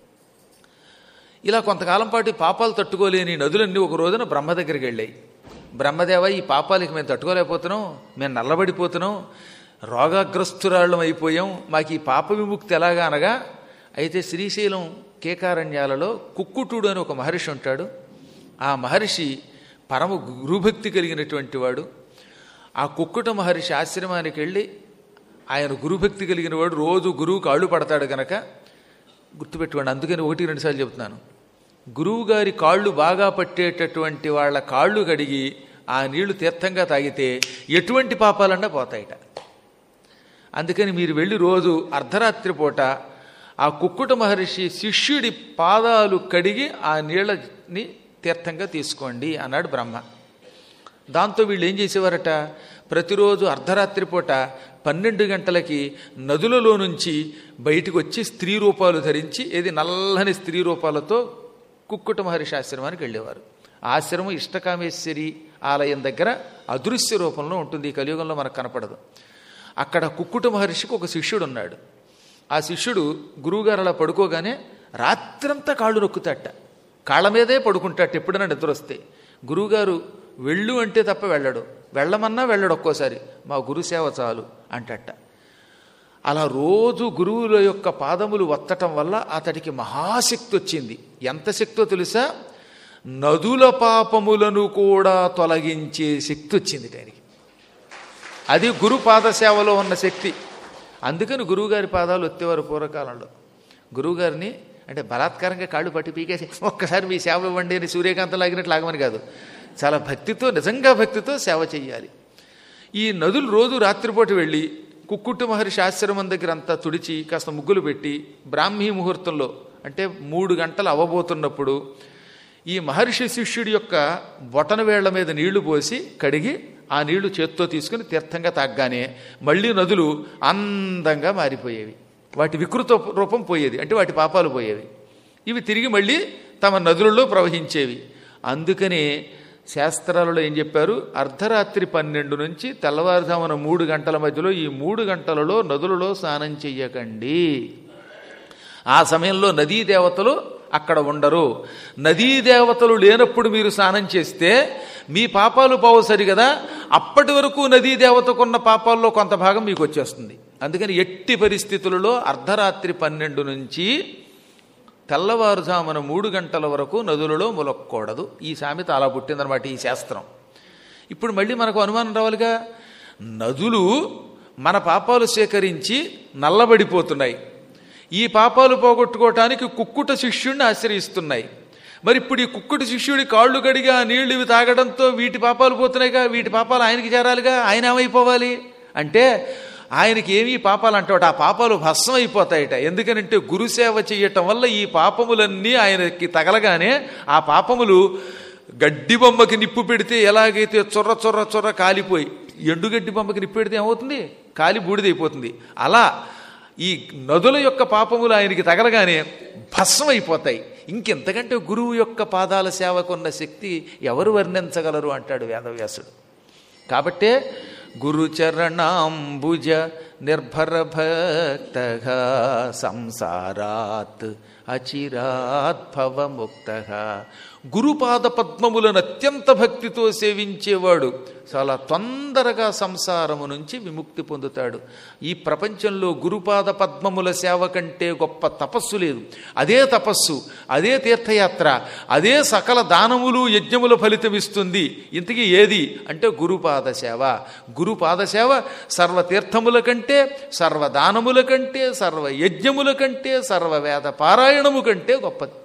[SPEAKER 1] ఇలా కొంతకాలం పాటు ఈ పాపాలు తట్టుకోలేని నదులన్నీ ఒక రోజున బ్రహ్మ దగ్గరికి వెళ్ళాయి బ్రహ్మదేవ ఈ పాపాలకి మేము తట్టుకోలేకపోతున్నాం మేము నల్లబడిపోతున్నాం రోగాగ్రస్తురాళ్ళం అయిపోయాం మాకు ఈ పాప విముక్తి ఎలాగా అనగా అయితే శ్రీశైలం కేకారణ్యాలలో కుక్కుటుడు అని ఒక మహర్షి ఉంటాడు ఆ మహర్షి పరమ గురుభక్తి కలిగినటువంటి వాడు ఆ కుక్కుట మహర్షి ఆశ్రమానికి వెళ్ళి ఆయన గురుభక్తి కలిగిన వాడు రోజు గురువు కాళ్ళు పడతాడు గనక గుర్తుపెట్టుకోండి అందుకని ఒకటి రెండు సార్లు చెప్తున్నాను గురువుగారి కాళ్ళు బాగా పట్టేటటువంటి వాళ్ళ కాళ్ళు కడిగి ఆ నీళ్లు తీర్థంగా తాగితే ఎటువంటి పాపాలన్నా పోతాయిట అందుకని మీరు వెళ్ళి రోజు అర్ధరాత్రి పూట ఆ కుక్కుట మహర్షి శిష్యుడి పాదాలు కడిగి ఆ నీళ్ళని తీర్థంగా తీసుకోండి అన్నాడు బ్రహ్మ దాంతో వీళ్ళు ఏం చేసేవారట ప్రతిరోజు అర్ధరాత్రి పూట పన్నెండు గంటలకి నదులలో నుంచి బయటకు వచ్చి స్త్రీ రూపాలు ధరించి ఏది నల్లని స్త్రీ రూపాలతో కుక్కుట మహర్షి ఆశ్రమానికి వెళ్ళేవారు ఆశ్రమం ఇష్టకామేశ్వరి ఆలయం దగ్గర అదృశ్య రూపంలో ఉంటుంది ఈ కలియుగంలో మనకు కనపడదు అక్కడ కుక్కుట మహర్షికి ఒక శిష్యుడు ఉన్నాడు ఆ శిష్యుడు గురువుగారు అలా పడుకోగానే రాత్రంతా కాళ్ళు నొక్కుతాట కాళ్ళ మీదే పడుకుంటాట ఎప్పుడైనా నిద్ర వస్తే గురువుగారు వెళ్ళు అంటే తప్ప వెళ్ళడు వెళ్ళమన్నా వెళ్ళడు ఒక్కోసారి మా గురుసేవ చాలు అంటట అలా రోజు గురువుల యొక్క పాదములు వత్తటం వల్ల అతడికి మహాశక్తి వచ్చింది ఎంత శక్తో తెలుసా నదుల పాపములను కూడా తొలగించే శక్తి వచ్చింది ఆయనకి అది గురు పాద సేవలో ఉన్న శక్తి అందుకని గురువుగారి పాదాలు వచ్చేవారు పూర్వకాలంలో గురువుగారిని అంటే బలాత్కారంగా కాళ్ళు పట్టి పీకేసి ఒక్కసారి మీ సేవ ఇవ్వండి అని సూర్యకాంతం లాగినట్లు లాగమని కాదు చాలా భక్తితో నిజంగా భక్తితో సేవ చేయాలి ఈ నదులు రోజు రాత్రిపూట వెళ్ళి కుక్కుట్టు మహర్షి ఆశ్రమం దగ్గర అంతా తుడిచి కాస్త ముగ్గులు పెట్టి బ్రాహ్మీ ముహూర్తంలో అంటే మూడు గంటలు అవ్వబోతున్నప్పుడు ఈ మహర్షి శిష్యుడి యొక్క బొటన వేళ్ల మీద నీళ్లు పోసి కడిగి ఆ నీళ్లు చేత్తో తీసుకుని తీర్థంగా తాగ్గానే మళ్ళీ నదులు అందంగా మారిపోయేవి వాటి వికృత రూపం పోయేది అంటే వాటి పాపాలు పోయేవి ఇవి తిరిగి మళ్ళీ తమ నదులలో ప్రవహించేవి అందుకనే శాస్త్రాలలో ఏం చెప్పారు అర్ధరాత్రి పన్నెండు నుంచి తెల్లవారుజామున మూడు గంటల మధ్యలో ఈ మూడు గంటలలో నదులలో స్నానం చెయ్యకండి ఆ సమయంలో నదీ దేవతలు అక్కడ ఉండరు నదీ దేవతలు లేనప్పుడు మీరు స్నానం చేస్తే మీ పాపాలు పోవు సరి కదా అప్పటి వరకు నదీ దేవతకున్న పాపాల్లో కొంత భాగం మీకు వచ్చేస్తుంది అందుకని ఎట్టి పరిస్థితులలో అర్ధరాత్రి పన్నెండు నుంచి తెల్లవారుజామున మూడు గంటల వరకు నదులలో ములక్కూడదు ఈ సామెత అలా పుట్టిందనమాట ఈ శాస్త్రం ఇప్పుడు మళ్ళీ మనకు అనుమానం రావాలిగా నదులు మన పాపాలు సేకరించి నల్లబడిపోతున్నాయి ఈ పాపాలు పోగొట్టుకోవటానికి కుక్కుట శిష్యుణ్ణి ఆశ్రయిస్తున్నాయి మరి ఇప్పుడు ఈ కుక్కుటి శిష్యుడి కాళ్ళు కడిగా ఆ నీళ్లు ఇవి తాగడంతో వీటి పాపాలు పోతున్నాయిగా వీటి పాపాలు ఆయనకి చేరాలిగా ఆయన ఏమైపోవాలి అంటే ఆయనకి ఏమీ పాపాలు అంటాడు ఆ పాపాలు భస్మం అయిపోతాయట ఎందుకనంటే గురుసేవ చేయటం వల్ల ఈ పాపములన్నీ ఆయనకి తగలగానే ఆ పాపములు గడ్డి బొమ్మకి నిప్పు పెడితే ఎలాగైతే చొర్ర చొర్ర చొర్ర కాలిపోయి ఎండుగడ్డి బొమ్మకి నిప్పు పెడితే ఏమవుతుంది కాలి బూడిదైపోతుంది అలా ఈ నదుల యొక్క పాపములు ఆయనకి తగలగానే భస్మం అయిపోతాయి ఇంకెంతకంటే గురువు యొక్క పాదాల సేవకున్న శక్తి ఎవరు వర్ణించగలరు అంటాడు వేదవ్యాసుడు కాబట్టే గురుచరణాంబుజ నిర్భర భక్త సంసారాత్ అచిరాత్ భవముక్త గురుపాద పద్మములను అత్యంత భక్తితో సేవించేవాడు చాలా తొందరగా సంసారము నుంచి విముక్తి పొందుతాడు ఈ ప్రపంచంలో గురుపాద పద్మముల సేవ కంటే గొప్ప తపస్సు లేదు అదే తపస్సు అదే తీర్థయాత్ర అదే సకల దానములు యజ్ఞముల ఫలితం ఇస్తుంది ఇంతకీ ఏది అంటే గురుపాద సేవ గురుపాద సేవ సర్వ తీర్థముల కంటే సర్వ దానముల కంటే సర్వ యజ్ఞముల కంటే సర్వ వేద పారాయణము కంటే గొప్పది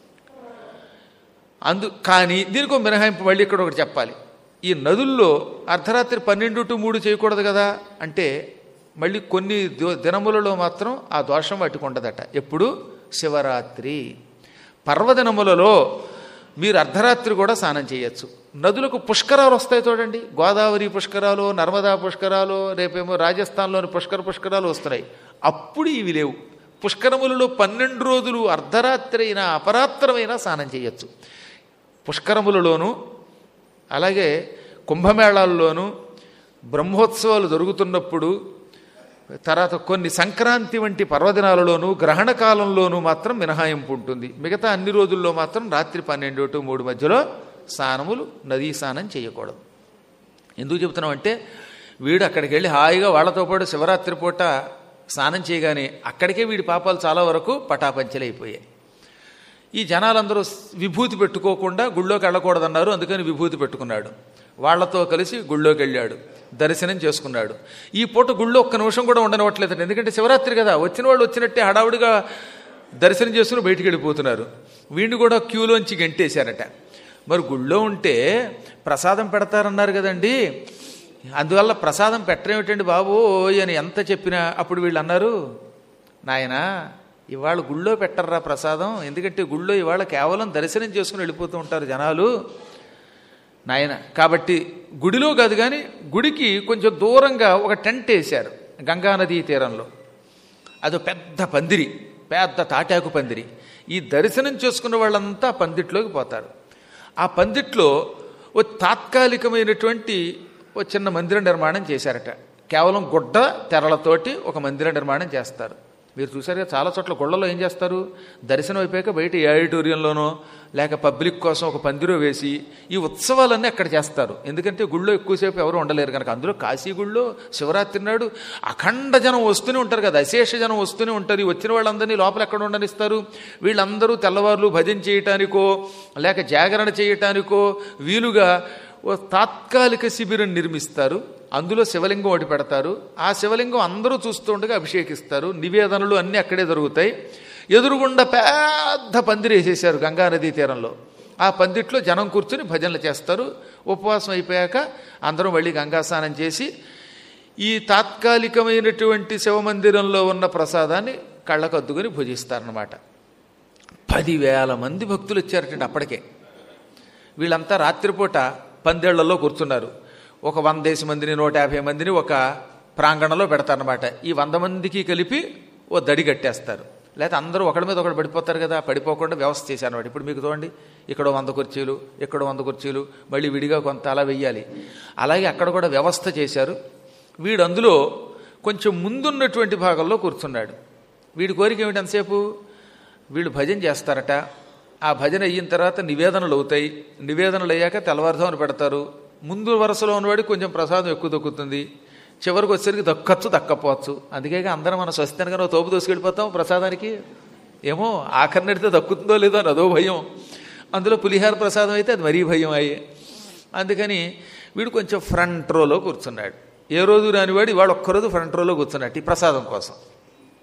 [SPEAKER 1] అందు కానీ దీనికి ఒక మినహాయింపు మళ్ళీ ఇక్కడ ఒకటి చెప్పాలి ఈ నదుల్లో అర్ధరాత్రి పన్నెండు టు మూడు చేయకూడదు కదా అంటే మళ్ళీ కొన్ని దో- దినములలో మాత్రం ఆ దోషం వాటికి ఉండదట ఎప్పుడు శివరాత్రి పర్వదినములలో మీరు అర్ధరాత్రి కూడా స్నానం చేయొచ్చు నదులకు పుష్కరాలు వస్తాయి చూడండి గోదావరి పుష్కరాలు నర్మదా పుష్కరాలు రేపేమో రాజస్థాన్లోని పుష్కర పుష్కరాలు వస్తున్నాయి అప్పుడు ఇవి లేవు పుష్కరములలో పన్నెండు రోజులు అర్ధరాత్రి అయినా అపరాత్రమైనా స్నానం చేయొచ్చు పుష్కరములలోనూ అలాగే కుంభమేళాల్లోనూ బ్రహ్మోత్సవాలు జరుగుతున్నప్పుడు తర్వాత కొన్ని సంక్రాంతి వంటి పర్వదినాలలోనూ గ్రహణ కాలంలోనూ మాత్రం మినహాయింపు ఉంటుంది మిగతా అన్ని రోజుల్లో మాత్రం రాత్రి పన్నెండు టు మూడు మధ్యలో స్నానములు నదీ స్నానం చేయకూడదు ఎందుకు చెబుతున్నామంటే వీడు అక్కడికి వెళ్ళి హాయిగా వాళ్ళతో పాటు శివరాత్రి పూట స్నానం చేయగానే అక్కడికే వీడి పాపాలు చాలా వరకు పటాపంచలైపోయాయి ఈ జనాలందరూ విభూతి పెట్టుకోకుండా గుళ్ళోకి వెళ్ళకూడదన్నారు అందుకని విభూతి పెట్టుకున్నాడు వాళ్ళతో కలిసి గుళ్ళోకి వెళ్ళాడు దర్శనం చేసుకున్నాడు ఈ పూట గుళ్ళో ఒక్క నిమిషం కూడా ఉండనివ్వట్లేదు ఎందుకంటే శివరాత్రి కదా వచ్చిన వాళ్ళు వచ్చినట్టే హడావుడిగా దర్శనం చేసుకుని బయటికి వెళ్ళిపోతున్నారు వీడిని కూడా క్యూలోంచి గెంటేశారట మరి గుళ్ళో ఉంటే ప్రసాదం పెడతారన్నారు కదండి అందువల్ల ప్రసాదం పెట్టరేమిటండి బాబు అని ఎంత చెప్పినా అప్పుడు వీళ్ళు అన్నారు నాయనా ఇవాళ గుళ్ళో పెట్టర్రా ప్రసాదం ఎందుకంటే గుళ్ళో ఇవాళ కేవలం దర్శనం చేసుకుని వెళ్ళిపోతూ ఉంటారు జనాలు నాయన కాబట్టి గుడిలో కాదు కానీ గుడికి కొంచెం దూరంగా ఒక టెంట్ వేశారు గంగానదీ తీరంలో అది పెద్ద పందిరి పెద్ద తాటాకు పందిరి ఈ దర్శనం చేసుకున్న వాళ్ళంతా ఆ పందిట్లోకి పోతారు ఆ పందిట్లో ఓ తాత్కాలికమైనటువంటి ఓ చిన్న మందిర నిర్మాణం చేశారట కేవలం గుడ్డ తెరలతోటి ఒక మందిర నిర్మాణం చేస్తారు మీరు చూసారుగా చాలా చోట్ల గుళ్ళలో ఏం చేస్తారు దర్శనం అయిపోయాక బయట ఏ ఆడిటోరియంలోనో లేక పబ్లిక్ కోసం ఒక పందిరో వేసి ఈ ఉత్సవాలన్నీ అక్కడ చేస్తారు ఎందుకంటే గుళ్ళో ఎక్కువసేపు ఎవరు ఉండలేరు కనుక అందులో కాశీ గుళ్ళో శివరాత్రి నాడు అఖండ జనం వస్తూనే ఉంటారు కదా అశేష జనం వస్తూనే ఉంటారు ఈ వచ్చిన వాళ్ళందరినీ లోపల ఎక్కడ ఉండనిస్తారు వీళ్ళందరూ తెల్లవారులు భజన చేయటానికో లేక జాగరణ చేయటానికో వీలుగా ఓ తాత్కాలిక శిబిరం నిర్మిస్తారు అందులో శివలింగం ఒకటి పెడతారు ఆ శివలింగం అందరూ చూస్తూ ఉండగా అభిషేకిస్తారు నివేదనలు అన్నీ అక్కడే జరుగుతాయి ఎదురుగుండా పెద్ద పందిరి వేసేసారు గంగానదీ తీరంలో ఆ పందిట్లో జనం కూర్చుని భజనలు చేస్తారు ఉపవాసం అయిపోయాక అందరూ మళ్ళీ గంగా స్నానం చేసి ఈ తాత్కాలికమైనటువంటి శివమందిరంలో ఉన్న ప్రసాదాన్ని కళ్ళకద్దుకొని భుజిస్తారనమాట పదివేల మంది భక్తులు వచ్చారటండి అప్పటికే వీళ్ళంతా రాత్రిపూట పందేళ్లలో కూర్చున్నారు ఒక వందేసి మందిని నూట యాభై మందిని ఒక ప్రాంగణంలో పెడతారనమాట ఈ వంద మందికి కలిపి ఓ దడి కట్టేస్తారు లేకపోతే అందరూ ఒకడి మీద ఒకటి పడిపోతారు కదా పడిపోకుండా వ్యవస్థ చేశారన్నమాట ఇప్పుడు మీకు చూడండి ఇక్కడ వంద కుర్చీలు ఇక్కడ వంద కుర్చీలు మళ్ళీ విడిగా కొంత అలా వెయ్యాలి అలాగే అక్కడ కూడా వ్యవస్థ చేశారు వీడు అందులో కొంచెం ముందున్నటువంటి భాగంలో కూర్చున్నాడు వీడి కోరిక ఏమిటి ఎంతసేపు వీళ్ళు భజన చేస్తారట ఆ భజన అయిన తర్వాత నివేదనలు అవుతాయి నివేదనలు అయ్యాక తెల్లవారుజామున పెడతారు ముందు వరుసలో ఉన్నవాడికి కొంచెం ప్రసాదం ఎక్కువ దొక్కుతుంది చివరికి వచ్చేసరికి దక్కచ్చు దక్కపోవచ్చు అందుకే అందరం మన స్వస్థనగా తోపు దోసుకెళ్ళిపోతాం ప్రసాదానికి ఏమో ఆఖరి నడితే దక్కుతుందో లేదో అని అదో భయం అందులో పులిహార ప్రసాదం అయితే అది మరీ భయం అయ్యే అందుకని వీడు కొంచెం ఫ్రంట్ రోలో కూర్చున్నాడు ఏ రోజు రానివాడు ఇవాళ ఒక్కరోజు ఫ్రంట్ రోలో కూర్చున్నాడు ఈ ప్రసాదం కోసం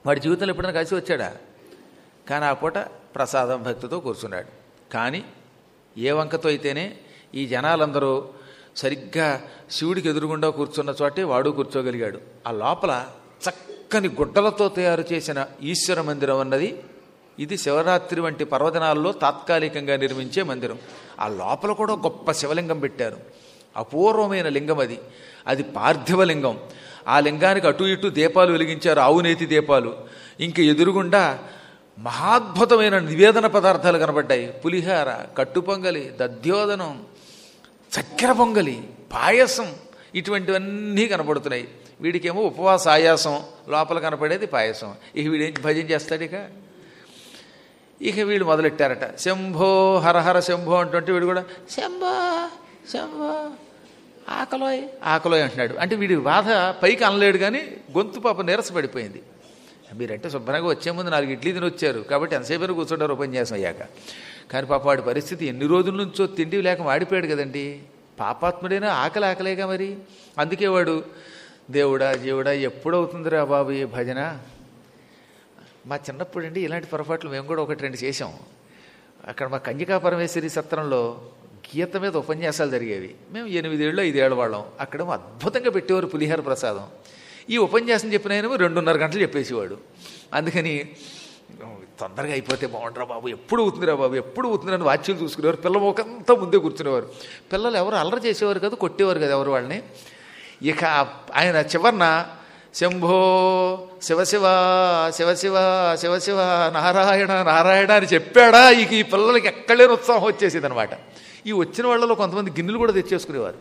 [SPEAKER 1] వాడి జీవితంలో ఎప్పుడైనా కలిసి వచ్చాడా కానీ ఆ పూట ప్రసాదం భక్తితో కూర్చున్నాడు కానీ ఏ వంకతో అయితేనే ఈ జనాలందరూ సరిగ్గా శివుడికి ఎదురుగుండా కూర్చున్న చోటే వాడు కూర్చోగలిగాడు ఆ లోపల చక్కని గుడ్డలతో తయారు చేసిన ఈశ్వర మందిరం అన్నది ఇది శివరాత్రి వంటి పర్వదినాల్లో తాత్కాలికంగా నిర్మించే మందిరం ఆ లోపల కూడా గొప్ప శివలింగం పెట్టారు అపూర్వమైన లింగం అది అది పార్థివ లింగం ఆ లింగానికి అటు ఇటు దీపాలు వెలిగించారు ఆవునేతి దీపాలు ఇంక ఎదురుగుండా మహాద్భుతమైన నివేదన పదార్థాలు కనబడ్డాయి పులిహార కట్టు పొంగలి దధ్యోదనం చక్కెర పొంగలి పాయసం ఇటువంటివన్నీ కనబడుతున్నాయి వీడికేమో ఉపవాస ఆయాసం లోపల కనపడేది పాయసం ఇక వీడేం భజన చేస్తాడు ఇక ఇక వీళ్ళు మొదలెట్టారట శంభో హరహర శంభో అంటుంటే వీడు కూడా శంభో శంభో ఆకలోయ్ ఆకలోయ్ అంటున్నాడు అంటే వీడి బాధ పైకి అనలేడు కానీ గొంతు పాప నీరస పడిపోయింది మీరంటే శుభ్రంగా వచ్చే ముందు నాలుగు ఇడ్లీ తిని వచ్చారు కాబట్టి ఎంతసేపు కూర్చుంటారు ఉపన్యాసం అయ్యాక కానీ పాప వాడి పరిస్థితి ఎన్ని రోజుల నుంచో తిండి లేక వాడిపోయాడు కదండి పాపాత్ముడైనా ఆకలి ఆకలేగా మరి అందుకే వాడు దేవుడా జీవుడా ఎప్పుడవుతుందిరా బాబు ఈ భజన మా చిన్నప్పుడు అండి ఇలాంటి పొరపాట్లు మేము కూడా ఒకటి రెండు చేసాం అక్కడ మా కన్యకా పరమేశ్వరి సత్రంలో గీత మీద ఉపన్యాసాలు జరిగేవి మేము ఎనిమిదేళ్ళు ఐదేళ్ళ వాళ్ళం అక్కడేమో అద్భుతంగా పెట్టేవారు పులిహార ప్రసాదం ఈ ఉపన్యాసం చెప్పిన ఆయనేమో రెండున్నర గంటలు చెప్పేసేవాడు అందుకని తొందరగా అయిపోతే బాగుండరా బాబు ఎప్పుడు అవుతుందిరా బాబు ఎప్పుడు అవుతుందని వాచ్యం చూసుకునేవారు పిల్ల మొకంతా ముందే కూర్చునేవారు పిల్లలు ఎవరు అల్లరి చేసేవారు కదా కొట్టేవారు కదా ఎవరు వాళ్ళని ఇక ఆయన చివరన శంభో శివశివ శివశివ శివశివ నారాయణ నారాయణ అని చెప్పాడా ఇక ఈ పిల్లలకి ఎక్కడలేని ఉత్సాహం వచ్చేసేది అనమాట ఈ వచ్చిన వాళ్ళలో కొంతమంది గిన్నెలు కూడా తెచ్చేసుకునేవారు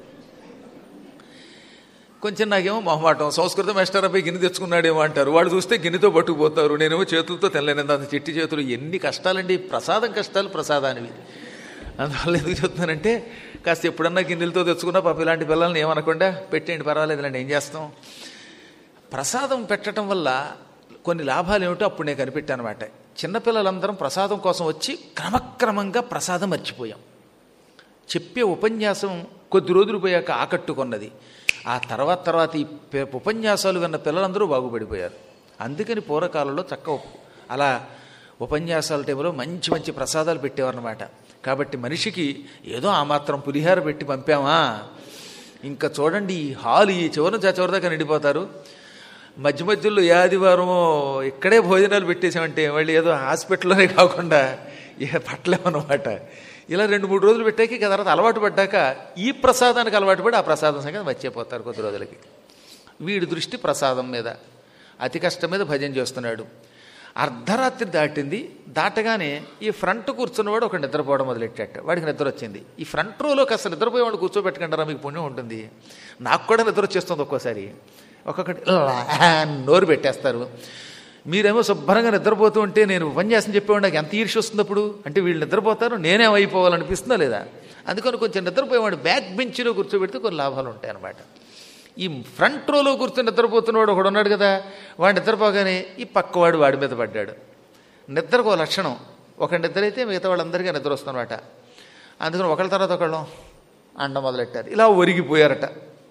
[SPEAKER 1] కొంచెం నాకేమో మొహమాటం సంస్కృత మాస్టర్ అబ్బాయి గిన్నె తెచ్చుకున్నాడేమో అంటారు వాడు చూస్తే గిన్నెతో పట్టుకుపోతారు నేనేమో చేతులతో తెల్లలేనంత అంత చిట్టి చేతులు ఎన్ని కష్టాలండి ప్రసాదం కష్టాలు ప్రసాదానివి అందువల్ల ఎందుకు చెప్తున్నానంటే కాస్త ఎప్పుడన్నా గిన్నెలతో తెచ్చుకున్నా పాప ఇలాంటి పిల్లల్ని ఏమనకుండా పెట్టేయండి పర్వాలేదులేండి ఏం చేస్తాం ప్రసాదం పెట్టడం వల్ల కొన్ని లాభాలు ఏమిటో అప్పుడు నేను కనిపెట్టాను అనమాట చిన్నపిల్లలందరం ప్రసాదం కోసం వచ్చి క్రమక్రమంగా ప్రసాదం మర్చిపోయాం చెప్పే ఉపన్యాసం కొద్ది రోజులు పోయాక ఆకట్టుకున్నది ఆ తర్వాత తర్వాత ఈ పె- ఉపన్యాసాలు విన్న పిల్లలందరూ బాగుపడిపోయారు అందుకని పూర్వకాలంలో చక్క ఉప్- అలా ఉపన్యాసాల టైంలో మంచి మంచి ప్రసాదాలు పెట్టేవారనమాట కాబట్టి మనిషికి ఏదో ఆ మాత్రం పులిహార పెట్టి పంపామా ఇంకా చూడండి ఈ హాల్ ఈ చివరి నుంచి ఆ చివరి దాకా నిండిపోతారు మధ్య మధ్యలో ఏ ఆదివారమో ఇక్కడే భోజనాలు పెట్టేసామంటే మళ్ళీ ఏదో హాస్పిటల్లోనే కాకుండా ఇక పట్టలేమన్నమాట ఇలా రెండు మూడు రోజులు పెట్టాక ఇక తర్వాత అలవాటు పడ్డాక ఈ ప్రసాదానికి అలవాటు పడి ఆ ప్రసాదం సంగతి మర్చిపోతారు కొద్ది రోజులకి వీడి దృష్టి ప్రసాదం మీద అతి కష్టం మీద భజన చేస్తున్నాడు అర్ధరాత్రి దాటింది దాటగానే ఈ ఫ్రంట్ కూర్చున్నవాడు ఒక నిద్రపోవడం మొదలెట్టాట వాడికి నిద్ర వచ్చింది ఈ ఫ్రంట్ రోలో కాస్త నిద్రపోయేవాడు కూర్చోబెట్టకంటారా మీకు పుణ్యం ఉంటుంది నాకు కూడా నిద్ర వచ్చేస్తుంది ఒక్కోసారి ఒక్కొక్కటి ఇలా అని నోరు పెట్టేస్తారు మీరేమో శుభ్రంగా నిద్రపోతూ ఉంటే నేను ఉపన్యాసం చెప్పేవాడు నాకు ఎంత ఈర్ష్య వస్తుంది అప్పుడు అంటే వీళ్ళు నిద్రపోతారు నేనేమైపోవాలనిపిస్తుందా లేదా అందుకని కొంచెం నిద్రపోయేవాడు బ్యాక్ బెంచ్లో కూర్చోబెడితే కొన్ని లాభాలు ఉంటాయి అన్నమాట ఈ ఫ్రంట్ రోలో కూర్చొని నిద్రపోతున్నవాడు ఒకడు ఉన్నాడు కదా వాడు నిద్రపోగానే ఈ పక్కవాడు వాడి మీద పడ్డాడు నిద్రకు ఒక లక్షణం ఒక నిద్ర అయితే మిగతా వాళ్ళందరికీ నిద్ర వస్తుందన్నమాట అందుకని ఒకళ్ళ తర్వాత ఒకళ్ళం అండ మొదలెట్టారు ఇలా ఒరిగిపోయారట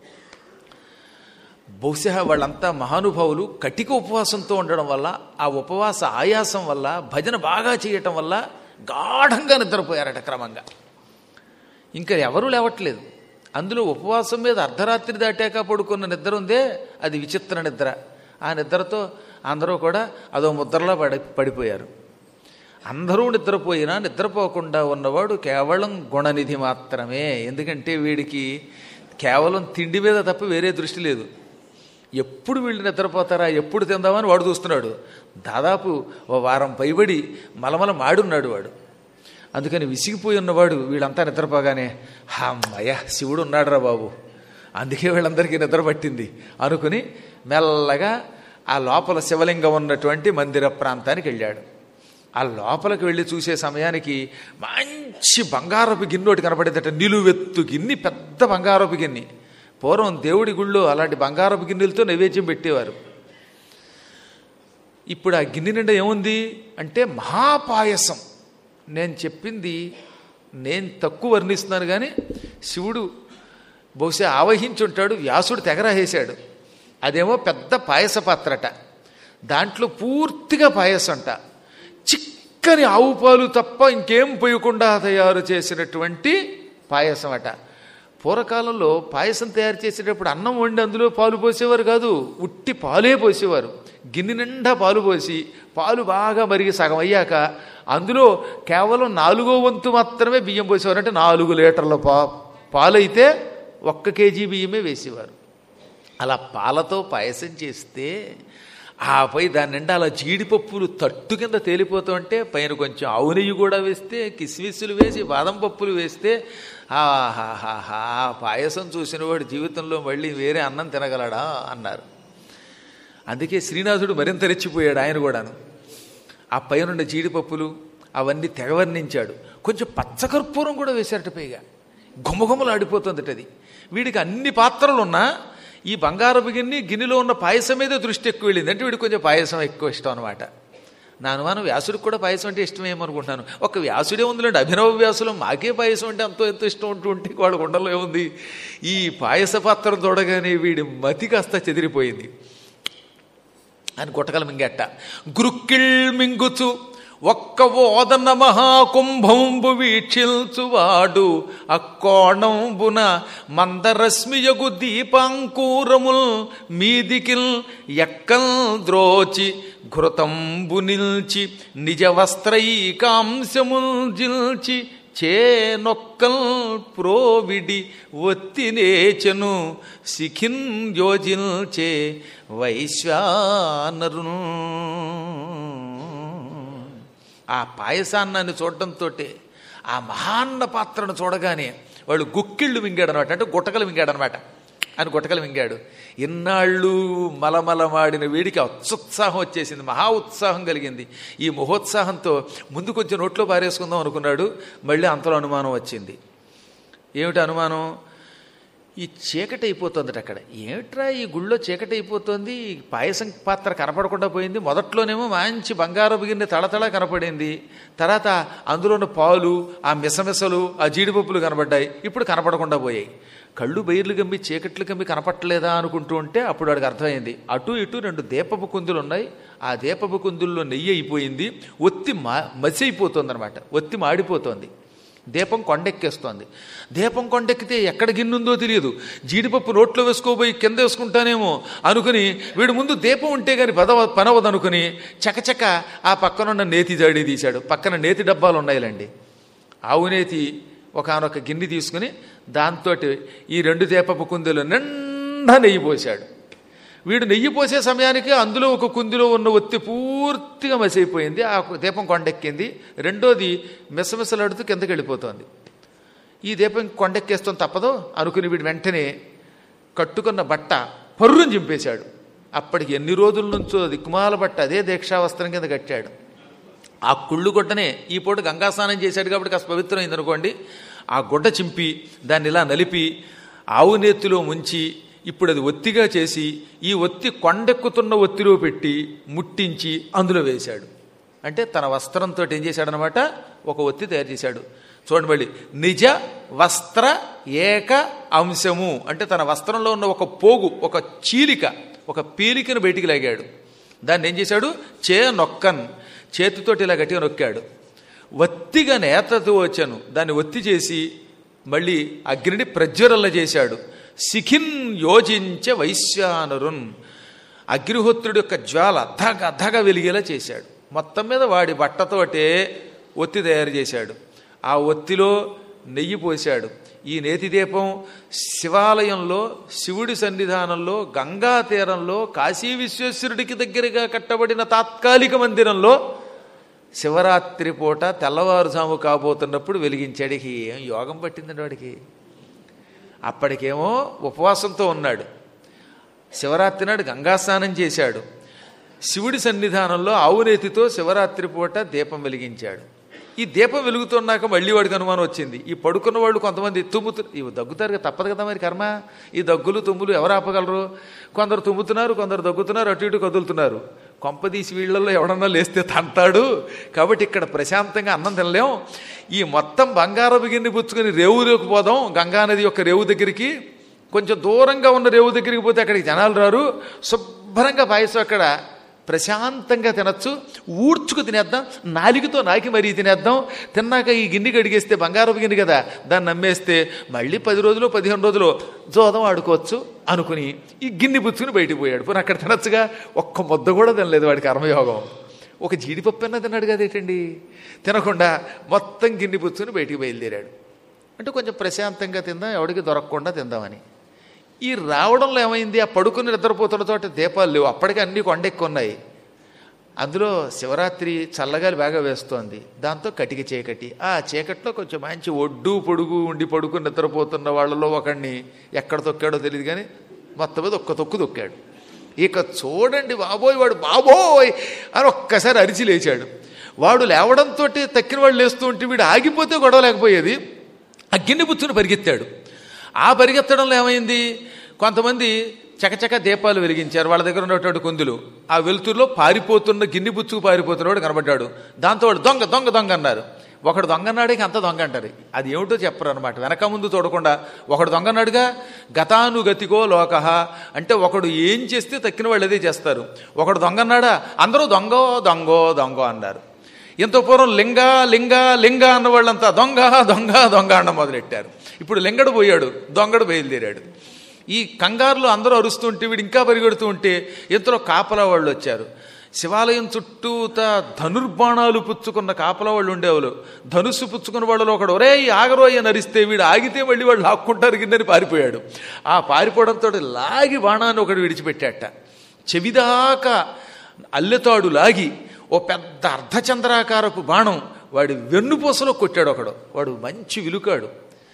[SPEAKER 1] బహుశా వాళ్ళంతా మహానుభావులు కటిక ఉపవాసంతో ఉండడం వల్ల ఆ ఉపవాస ఆయాసం వల్ల భజన బాగా చేయటం వల్ల గాఢంగా నిద్రపోయారట క్రమంగా ఇంకా ఎవరూ లేవట్లేదు అందులో ఉపవాసం మీద అర్ధరాత్రి దాటాక పడుకున్న నిద్ర ఉందే అది విచిత్ర నిద్ర ఆ నిద్రతో అందరూ కూడా అదో ముద్రలా పడి పడిపోయారు అందరూ నిద్రపోయినా నిద్రపోకుండా ఉన్నవాడు కేవలం గుణనిధి మాత్రమే ఎందుకంటే వీడికి కేవలం తిండి మీద తప్ప వేరే దృష్టి లేదు ఎప్పుడు వీళ్ళు నిద్రపోతారా ఎప్పుడు తిందామని వాడు చూస్తున్నాడు దాదాపు ఓ వారం పైబడి మలమల మాడున్నాడు వాడు అందుకని విసిగిపోయి ఉన్నవాడు వీళ్ళంతా నిద్రపోగానే అమ్మయ్య శివుడు ఉన్నాడురా బాబు అందుకే వీళ్ళందరికీ నిద్ర పట్టింది అనుకుని మెల్లగా ఆ లోపల శివలింగం ఉన్నటువంటి మందిర ప్రాంతానికి వెళ్ళాడు ఆ లోపలికి వెళ్ళి చూసే సమయానికి మంచి బంగారపు గిన్నె ఒకటి కనపడేదట నిలువెత్తు గిన్నె పెద్ద బంగారపు గిన్నె పూర్వం దేవుడి గుళ్ళో అలాంటి బంగారపు గిన్నెలతో నైవేద్యం పెట్టేవారు ఇప్పుడు ఆ గిన్నె నిండా ఏముంది అంటే మహాపాయసం నేను చెప్పింది నేను తక్కువ వర్ణిస్తున్నాను కానీ శివుడు బహుశా ఆవహించి ఉంటాడు వ్యాసుడు తెగరాసేశాడు అదేమో పెద్ద పాయస పాత్రట దాంట్లో పూర్తిగా పాయసం అంట చిక్కని ఆవు పాలు తప్ప ఇంకేం పోయకుండా తయారు చేసినటువంటి పాయసం అట పూర్వకాలంలో పాయసం తయారు చేసేటప్పుడు అన్నం వండి అందులో పాలు పోసేవారు కాదు ఉట్టి పాలే పోసేవారు గిన్నె నిండా పాలు పోసి పాలు బాగా మరిగి సగం అయ్యాక అందులో కేవలం నాలుగో వంతు మాత్రమే బియ్యం పోసేవారు అంటే నాలుగు లీటర్ల పా పాలైతే ఒక్క కేజీ బియ్యమే వేసేవారు అలా పాలతో పాయసం చేస్తే ఆపై దాని నిండా అలా జీడిపప్పులు తట్టు కింద తేలిపోతూ ఉంటే పైన కొంచెం ఆవు నెయ్యి కూడా వేస్తే కిస్మిస్సులు వేసి బాదం పప్పులు వేస్తే ఆహాహాహా పాయసం చూసిన వాడు జీవితంలో మళ్ళీ వేరే అన్నం తినగలడా అన్నారు అందుకే శ్రీనాథుడు మరింత రెచ్చిపోయాడు ఆయన కూడాను ఆ పైనున్న జీడిపప్పులు అవన్నీ తెగవర్ణించాడు కొంచెం పచ్చకర్పూరం కూడా వేశారట పైగా గుమగుమలు ఆడిపోతుందట అది వీడికి అన్ని పాత్రలు ఉన్నా ఈ బంగారపు గిన్నె గిన్నెలో ఉన్న పాయసం మీద దృష్టి ఎక్కువ వెళ్ళింది అంటే వీడికి కొంచెం పాయసం ఎక్కువ ఇష్టం అనమాట నా అనుమానం వ్యాసుడికి కూడా పాయసం అంటే ఇష్టమేమనుకుంటున్నాను ఒక వ్యాసుడే ఉందిలేండి అభినవ వ్యాసులు మాకే పాయసం అంటే ఎంతో ఎంతో ఇష్టం ఉంటూ ఉంటే వాళ్ళ గుండెలో ఏముంది ఈ పాయస పాత్ర తోడగానే వీడి మతి కాస్త చెదిరిపోయింది అని గుట్టకల మింగెట్ట గురుక్కిళ్ మింగుచు ఒక్క ఓదన్న మహాకుంభంబు వీక్షిల్చువాడు అక్కోణంబున మందరశ్మియగు దీపాంకూరముల్ మీదికిల్ ఎక్కల్ ద్రోచి ఘృతంబు నిల్చి నిజ వస్త్రైకాంశముల్ జిల్చి చేనొక్కల్ ప్రోవిడి ఒత్తినేచెను సిఖిన్ యోజిల్చే వైశ్వానరును ఆ పాయసాన్నాన్ని చూడడంతో ఆ మహాన్న పాత్రను చూడగానే వాళ్ళు గుక్కిళ్ళు మింగాడనమాట అంటే గుట్టకలు మింగాడనమాట అని గుట్టకలు మింగాడు ఇన్నాళ్ళు మలమలమాడిన వీడికి అత్యుత్సాహం వచ్చేసింది మహా ఉత్సాహం కలిగింది ఈ మహోత్సాహంతో ముందు కొంచెం నోట్లో పారేసుకుందాం అనుకున్నాడు మళ్ళీ అంతలో అనుమానం వచ్చింది ఏమిటి అనుమానం ఈ చీకటి అయిపోతుంది అక్కడ ఏమిట్రా ఈ గుళ్ళో చీకటి అయిపోతుంది ఈ పాయసం పాత్ర కనపడకుండా పోయింది మొదట్లోనేమో మంచి బంగారపు గిన్నె తళతళ కనపడింది తర్వాత అందులో ఉన్న పాలు ఆ మిసమిసలు ఆ జీడిపప్పులు కనబడ్డాయి ఇప్పుడు కనపడకుండా పోయాయి కళ్ళు బయర్లు గమ్మి చీకట్లు గమ్మి కనపట్టలేదా అనుకుంటూ ఉంటే అప్పుడు వాడికి అర్థమైంది అటు ఇటు రెండు దీపపు కుందులు ఉన్నాయి ఆ దీపపు కుందుల్లో నెయ్యి అయిపోయింది ఒత్తి మా మసి అయిపోతుంది అనమాట ఒత్తి మాడిపోతోంది దీపం కొండెక్కేస్తోంది దీపం కొండెక్కితే ఎక్కడ గిన్నుందో తెలియదు జీడిపప్పు నోట్లో వేసుకోబోయి కింద వేసుకుంటానేమో అనుకుని వీడు ముందు దీపం ఉంటే గాని పదవ పనవదు అనుకుని చకచక ఆ పక్కనున్న నేతి జాడి తీశాడు పక్కన నేతి డబ్బాలు ఉన్నాయిలండి ఆవు నేతి ఒకనొక గిన్నె తీసుకుని దాంతో ఈ రెండు దీపపు కుందులు నిండా నెయ్యి పోశాడు వీడు నెయ్యి పోసే సమయానికి అందులో ఒక కుందిలో ఉన్న ఒత్తి పూర్తిగా మసైపోయింది ఆ దీపం కొండెక్కింది రెండోది మిసమిసలాడుతూ కిందకి వెళ్ళిపోతోంది ఈ దీపం కొండెక్కేస్తాం తప్పదు అనుకుని వీడు వెంటనే కట్టుకున్న బట్ట పర్రుని చింపేశాడు అప్పటికి ఎన్ని రోజుల నుంచో దిక్కుమాల బట్ట అదే దీక్షావస్త్రం కింద కట్టాడు ఆ కుళ్ళు గుడ్డనే ఈ పూట గంగా స్నానం చేశాడు కాబట్టి కాస్త పవిత్రమైంది అనుకోండి ఆ గుడ్డ చింపి దాన్ని ఇలా నలిపి ఆవు నేతిలో ముంచి ఇప్పుడు అది ఒత్తిగా చేసి ఈ ఒత్తి కొండెక్కుతున్న ఒత్తిలో పెట్టి ముట్టించి అందులో వేశాడు అంటే తన వస్త్రంతో ఏం చేశాడనమాట ఒక ఒత్తి తయారు చేశాడు చూడండి మళ్ళీ నిజ వస్త్ర ఏక అంశము అంటే తన వస్త్రంలో ఉన్న ఒక పోగు ఒక చీలిక ఒక పీలికను బయటికి లాగాడు దాన్ని ఏం చేశాడు చే నొక్కన్ చేతితోటి ఇలా గట్టిగా నొక్కాడు ఒత్తిగా నేతతో వచ్చాను దాన్ని ఒత్తి చేసి మళ్ళీ అగ్నిని ప్రజ్వరల్ల చేశాడు శిఖిన్ యోజించే వైశ్యానరున్ అగ్నిహోత్రుడి యొక్క జ్వాల ధగ ధగ వెలిగేలా చేశాడు మొత్తం మీద వాడి బట్టతోటే ఒత్తి తయారు చేశాడు ఆ ఒత్తిలో నెయ్యి పోశాడు ఈ నేతి దీపం శివాలయంలో శివుడి సన్నిధానంలో గంగా తీరంలో కాశీ విశ్వేశ్వరుడికి దగ్గరగా కట్టబడిన తాత్కాలిక మందిరంలో శివరాత్రి పూట తెల్లవారుజాము కాబోతున్నప్పుడు వెలిగించాడు ఏం యోగం పట్టిందండి వాడికి అప్పటికేమో ఉపవాసంతో ఉన్నాడు శివరాత్రి నాడు గంగా స్నానం చేశాడు శివుడి సన్నిధానంలో ఆవునేతితో శివరాత్రి పూట దీపం వెలిగించాడు ఈ దీపం వెలుగుతున్నాక మళ్ళీ వాడికి అనుమానం వచ్చింది ఈ పడుకున్న వాళ్ళు కొంతమంది తుమ్ముతు ఇవి దగ్గుతారు కదా, తప్పదు కదా మరి కర్మ ఈ దగ్గులు తుమ్ములు ఎవరు ఆపగలరు కొందరు తుమ్ముతున్నారు కొందరు దగ్గుతున్నారు అటు ఇటు కదులుతున్నారు కొంపదీసి వీళ్ళల్లో ఎవడన్నా లేస్తే తంతాడు కాబట్టి ఇక్కడ ప్రశాంతంగా అన్నం తినలేం ఈ మొత్తం బంగారపు గిన్నె పుచ్చుకొని రేవులోకి పోదాం గంగానది యొక్క రేవు దగ్గరికి కొంచెం దూరంగా ఉన్న రేవు దగ్గరికి పోతే అక్కడికి జనాలు రారు శుభ్రంగా పాయసం అక్కడ ప్రశాంతంగా తినచ్చు ఊడ్చుకు తినేద్దాం నాలికతో నాకి మరీ తినేద్దాం తిన్నాక ఈ గిన్నె కడిగేస్తే బంగారపు గిన్నె కదా దాన్ని నమ్మేస్తే మళ్ళీ పది రోజులు పదిహేను రోజులు జోదం ఆడుకోవచ్చు అనుకుని ఈ గిన్నె పుచ్చుకుని బయటికి పోయాడు పోనీ అక్కడ తినచ్చుగా ఒక్క ముద్ద కూడా తినలేదు వాడి కర్మయోగం ఒక జీడిపప్పు అన్న తిన్నాడు కదేటండి తినకుండా మొత్తం గిన్నె పుచ్చుకుని బయటికి బయలుదేరాడు అంటే కొంచెం ప్రశాంతంగా తిందాం ఎవడికి దొరకకుండా తిందామని ఈ రావడంలో ఏమైంది ఆ పడుకుని నిద్రపోతున్న చోట దీపాలు లేవు అప్పటికే అన్ని కొండెక్కున్నాయి అందులో శివరాత్రి చల్లగాలి బాగా వేస్తోంది దాంతో కటిక చీకటి ఆ చీకట్లో కొంచెం మంచి ఒడ్డు పొడుగు ఉండి పడుకుని నిద్రపోతున్న వాళ్ళలో ఒకడిని ఎక్కడ తొక్కాడో తెలియదు కానీ మొత్తం మీద ఒక్క తొక్కు తొక్కాడు ఇక చూడండి బాబోయ్ వాడు బాబోయ్ అని ఒక్కసారి అరిచి లేచాడు వాడు లేవడంతో తక్కిన వాళ్ళు లేస్తూ ఉంటే వీడు ఆగిపోతే గొడవ లేకపోయేది ఆ గిన్నె పుచ్చుని పరిగెత్తాడు ఆ పరిగెత్తడంలో ఏమైంది కొంతమంది చకచక దీపాలు వెలిగించారు వాళ్ళ దగ్గర ఉన్నటువంటి కుందులు ఆ వెలుతురులో పారిపోతున్న గిన్నె బుచ్చుకు పారిపోతున్నవాడు కనబడ్డాడు దాంతో వాడు దొంగ దొంగ దొంగ అన్నారు ఒకడు దొంగ అన్నాడే అంత దొంగ అంటారు అది ఏమిటో చెప్పరు అనమాట వెనక ముందు చూడకుండా ఒకడు దొంగ అన్నాడుగా గతానుగతికో లోక అంటే ఒకడు ఏం చేస్తే తక్కిన వాళ్ళు అదే చేస్తారు ఒకడు దొంగ అన్నాడా అందరూ దొంగో దొంగో దొంగో అన్నారు ఇంత పూర్వం లింగ లింగ లింగ అన్న వాళ్ళంతా దొంగ దొంగ దొంగ అన్న మొదలెట్టారు ఇప్పుడు లింగడు పోయాడు దొంగడు బయలుదేరాడు ఈ కంగారులో అందరూ అరుస్తుంటే వీడు ఇంకా పరిగెడుతూ ఉంటే ఇంతలో కాపలా వాళ్ళు వచ్చారు శివాలయం చుట్టూత ధనుర్బాణాలు పుచ్చుకున్న కాపలా వాళ్ళు ఉండేవాళ్ళు ధనుస్సు పుచ్చుకున్న వాళ్ళలో ఒకడు ఒరే ఆగరోయ్య నరిస్తే వీడు ఆగితే మళ్ళీ వాళ్ళు లాక్కుంటారు కిందని పారిపోయాడు ఆ పారిపోవడంతో లాగి బాణాన్ని ఒకడు విడిచిపెట్టాట చెవిదాకా అల్లెతాడు లాగి ఓ పెద్ద అర్ధచంద్రాకారపు బాణం వాడి వెన్నుపూసలో కొట్టాడు ఒకడు వాడు మంచి విలుకాడు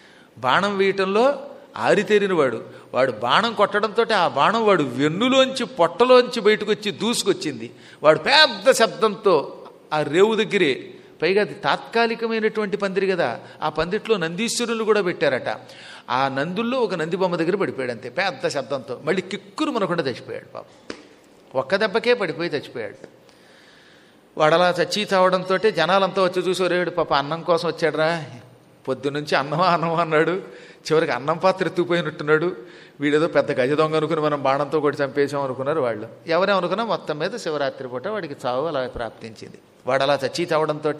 [SPEAKER 1] బాణం వేయటంలో ఆరితేరిన వాడు వాడు బాణం కొట్టడంతో ఆ బాణం వాడు వెన్నులోంచి పొట్టలోంచి బయటకు వచ్చి దూసుకొచ్చింది వాడు పెద్ద శబ్దంతో ఆ రేవు దగ్గరే పైగా అది తాత్కాలికమైనటువంటి పందిరి కదా ఆ పందిట్లో నందీశ్వరులు కూడా పెట్టారట ఆ నందుల్లో ఒక నంది బొమ్మ దగ్గర పడిపోయాడు అంతే పెద్ద శబ్దంతో మళ్ళీ కిక్కురు మనకుండా చచ్చిపోయాడు పాపం ఒక్క దెబ్బకే పడిపోయి చచ్చిపోయాడు వాడు అలా చచ్చి చావడంతో జనాలంతా వచ్చి చూసి ఒరేడు పాప అన్నం కోసం వచ్చాడురా పొద్దునుంచి అన్నమా అన్నమా అన్నాడు చివరికి అన్నం పాత్ర ఎత్తుకుపోయినట్టున్నాడు వీడేదో పెద్ద గజ దొంగ అనుకుని మనం బాణంతో కొట్టి చంపేశాం అనుకున్నారు వాళ్ళు ఎవరేమనుకున్నా మొత్తం మీద శివరాత్రి పూట వాడికి చావు అలా ప్రాప్తించింది వాడు అలా చచ్చి చావడంతో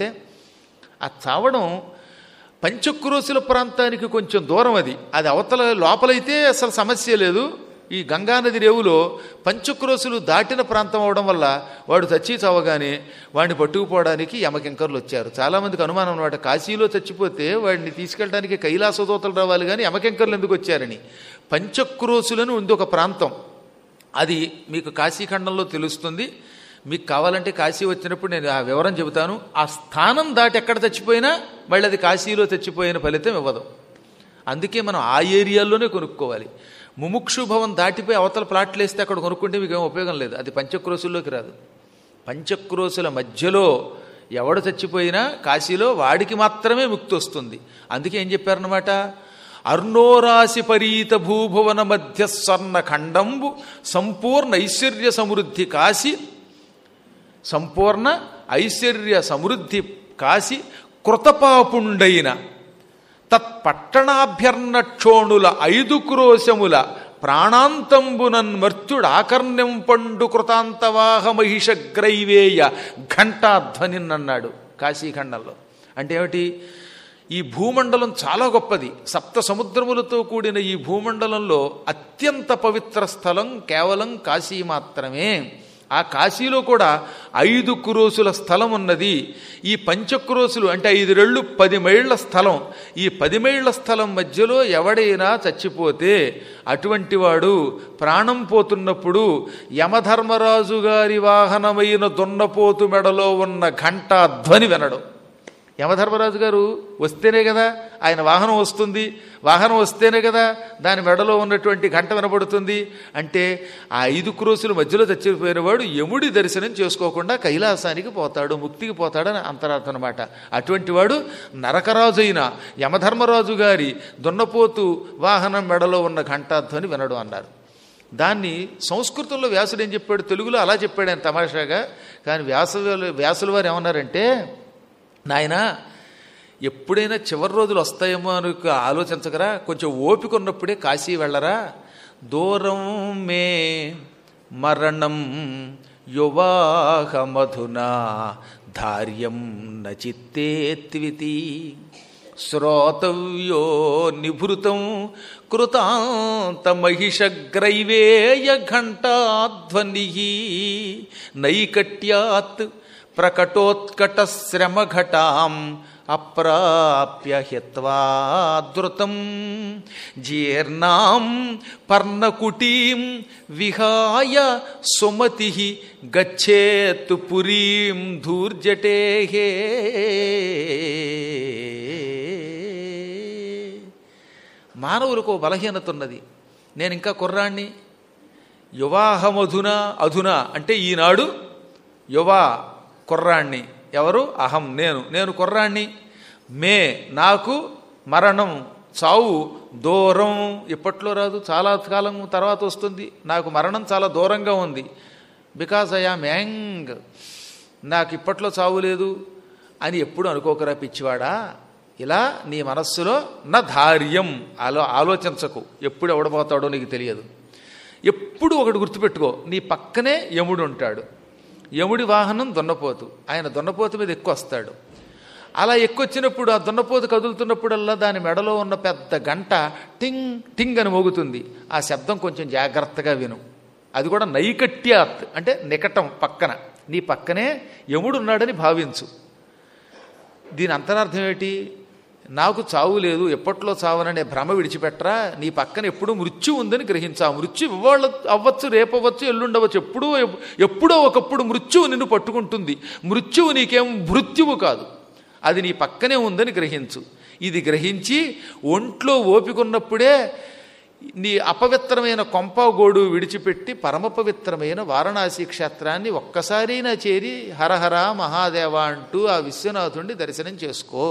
[SPEAKER 1] ఆ చావడం పంచక్రోశుల ప్రాంతానికి కొంచెం దూరం అది అది అవతల లోపలైతే అసలు సమస్య లేదు ఈ గంగానది రేవులో పంచక్రోశులు దాటిన ప్రాంతం అవడం వల్ల వాడు చచ్చి చావగానే వాడిని పట్టుకుపోవడానికి యమకింకర్లు వచ్చారు చాలామందికి అనుమానం అనమాట కాశీలో చచ్చిపోతే వాడిని తీసుకెళ్ళడానికి కైలాసదోతలు రావాలి కానీ యమకింకర్లు ఎందుకు వచ్చారని పంచక్రోశులను ఉంది ఒక ప్రాంతం అది మీకు కాశీఖండంలో తెలుస్తుంది మీకు కావాలంటే కాశీ వచ్చినప్పుడు నేను ఆ వివరం చెబుతాను ఆ స్థానం దాటి ఎక్కడ చచ్చిపోయినా మళ్ళీ అది కాశీలో చచ్చిపోయిన ఫలితం ఇవ్వదు అందుకే మనం ఆ ఏరియాల్లోనే కొనుక్కోవాలి ముముక్షు భవన్ దాటిపోయి అవతల ప్లాట్లు వేస్తే అక్కడ కొనుక్కుంటే మీకు ఏం ఉపయోగం లేదు అది పంచక్రోశుల్లోకి రాదు పంచక్రోశుల మధ్యలో ఎవడు చచ్చిపోయినా కాశీలో వాడికి మాత్రమే ముక్తి వస్తుంది అందుకే ఏం చెప్పారనమాట అర్ణోరాశి పరీత భూభువన మధ్య స్వర్ణ ఖండంబు సంపూర్ణ ఐశ్వర్య సమృద్ధి కాశీ సంపూర్ణ ఐశ్వర్య సమృద్ధి కాశి కృతపాపుండైన తత్పట్టణాభ్యర్ణ క్షోణుల ఐదు క్రోశముల ప్రాణాంతంబునన్ మర్త్యుడాకర్ణ్యం పండు కృతాంతవాహ మహిషగ్రైవేయ ఘంటాధ్వనిన్నన్నాడు కాశీఖండంలో అంటే ఏమిటి ఈ భూమండలం చాలా గొప్పది సప్త సముద్రములతో కూడిన ఈ భూమండలంలో అత్యంత పవిత్ర స్థలం కేవలం కాశీ మాత్రమే ఆ కాశీలో కూడా ఐదు క్రోసుల స్థలం ఉన్నది ఈ పంచక్రోసులు అంటే ఐదు రెళ్ళు పది మైళ్ళ స్థలం ఈ పది మైళ్ళ స్థలం మధ్యలో ఎవడైనా చచ్చిపోతే అటువంటి వాడు ప్రాణం పోతున్నప్పుడు యమధర్మరాజు గారి వాహనమైన దున్నపోతు మెడలో ఉన్న ఘంటా ధ్వని వినడం యమధర్మరాజు గారు వస్తేనే కదా ఆయన వాహనం వస్తుంది వాహనం వస్తేనే కదా దాని మెడలో ఉన్నటువంటి గంట వినబడుతుంది అంటే ఆ ఐదు క్రోసుల మధ్యలో చచ్చిపోయినవాడు యముడి దర్శనం చేసుకోకుండా కైలాసానికి పోతాడు ముక్తికి పోతాడని అంతరార్థం అనమాట అటువంటి వాడు నరకరాజు అయిన యమధర్మరాజు గారి దున్నపోతు వాహనం మెడలో ఉన్న ఘంటాధ్వని వినడు అన్నారు దాన్ని సంస్కృతంలో వ్యాసుడు ఏం చెప్పాడు తెలుగులో అలా చెప్పాడు ఆయన తమాషాగా కానీ వ్యాస వ్యాసుల వారు ఏమన్నారంటే నాయన ఎప్పుడైనా చివరి రోజులు వస్తాయేమో అని ఆలోచించగరా కొంచెం ఓపిక ఉన్నప్పుడే కాశీ వెళ్ళరా దూరం మే మరణం యువాహమధునా ధార్యం నచిత్తే త్వితి శ్రోతవ్యో నిభృతం కృతాంతమహిషగ్రైవేయ ఘంటాధ్వని నైకట్యాత్ ప్రకటోత్కట శ్రమఘటాం అప్రాప్య హిత్వాదృతం జీర్ణాం పర్ణకుటీం విహాయ సుమతి గచ్చేత్ పురీం ధూర్జటే మానవులకు బలహీనత ఉన్నది నేను ఇంకా కుర్రాణ్ణి యువాహమధున అధున అంటే ఈనాడు యువ కుర్రాణ్ణి ఎవరు అహం నేను నేను కుర్రాణ్ణి మే నాకు మరణం చావు దూరం ఇప్పట్లో రాదు చాలా కాలం తర్వాత వస్తుంది నాకు మరణం చాలా దూరంగా ఉంది బికాజ్ ఐ ఆమ్ యాంగ్ నాకు ఇప్పట్లో చావు లేదు అని ఎప్పుడు అనుకోకరా పిచ్చివాడా ఇలా నీ మనస్సులో నా ధార్యం ఆలో ఆలోచించకు ఎప్పుడు ఎవడబోతాడో నీకు తెలియదు ఎప్పుడు ఒకటి గుర్తుపెట్టుకో నీ పక్కనే యముడు ఉంటాడు యముడి వాహనం దున్నపోతు ఆయన దున్నపోతు మీద ఎక్కువ వస్తాడు అలా ఎక్కువచ్చినప్పుడు ఆ దున్నపోతు కదులుతున్నప్పుడల్లా దాని మెడలో ఉన్న పెద్ద గంట టింగ్ టింగ్ అని మోగుతుంది ఆ శబ్దం కొంచెం జాగ్రత్తగా విను అది కూడా నైకట్యాత్ అంటే నికటం పక్కన నీ పక్కనే యముడు ఉన్నాడని భావించు దీని అంతరార్థం ఏంటి నాకు చావు లేదు ఎప్పట్లో చావననే భ్రమ విడిచిపెట్టరా నీ పక్కన ఎప్పుడూ మృత్యు ఉందని గ్రహించా మృత్యు ఇవాళ అవ్వచ్చు రేపవ్వచ్చు ఎల్లుండవచ్చు ఎప్పుడూ ఎప్పుడో ఒకప్పుడు మృత్యువు నిన్ను పట్టుకుంటుంది మృత్యువు నీకేం మృత్యువు కాదు అది నీ పక్కనే ఉందని గ్రహించు ఇది గ్రహించి ఒంట్లో ఓపికన్నప్పుడే నీ అపవిత్రమైన కొంపగోడు విడిచిపెట్టి పరమ పవిత్రమైన వారణాసి క్షేత్రాన్ని ఒక్కసారైనా చేరి హరహర మహాదేవ అంటూ ఆ విశ్వనాథుణ్ణి దర్శనం చేసుకో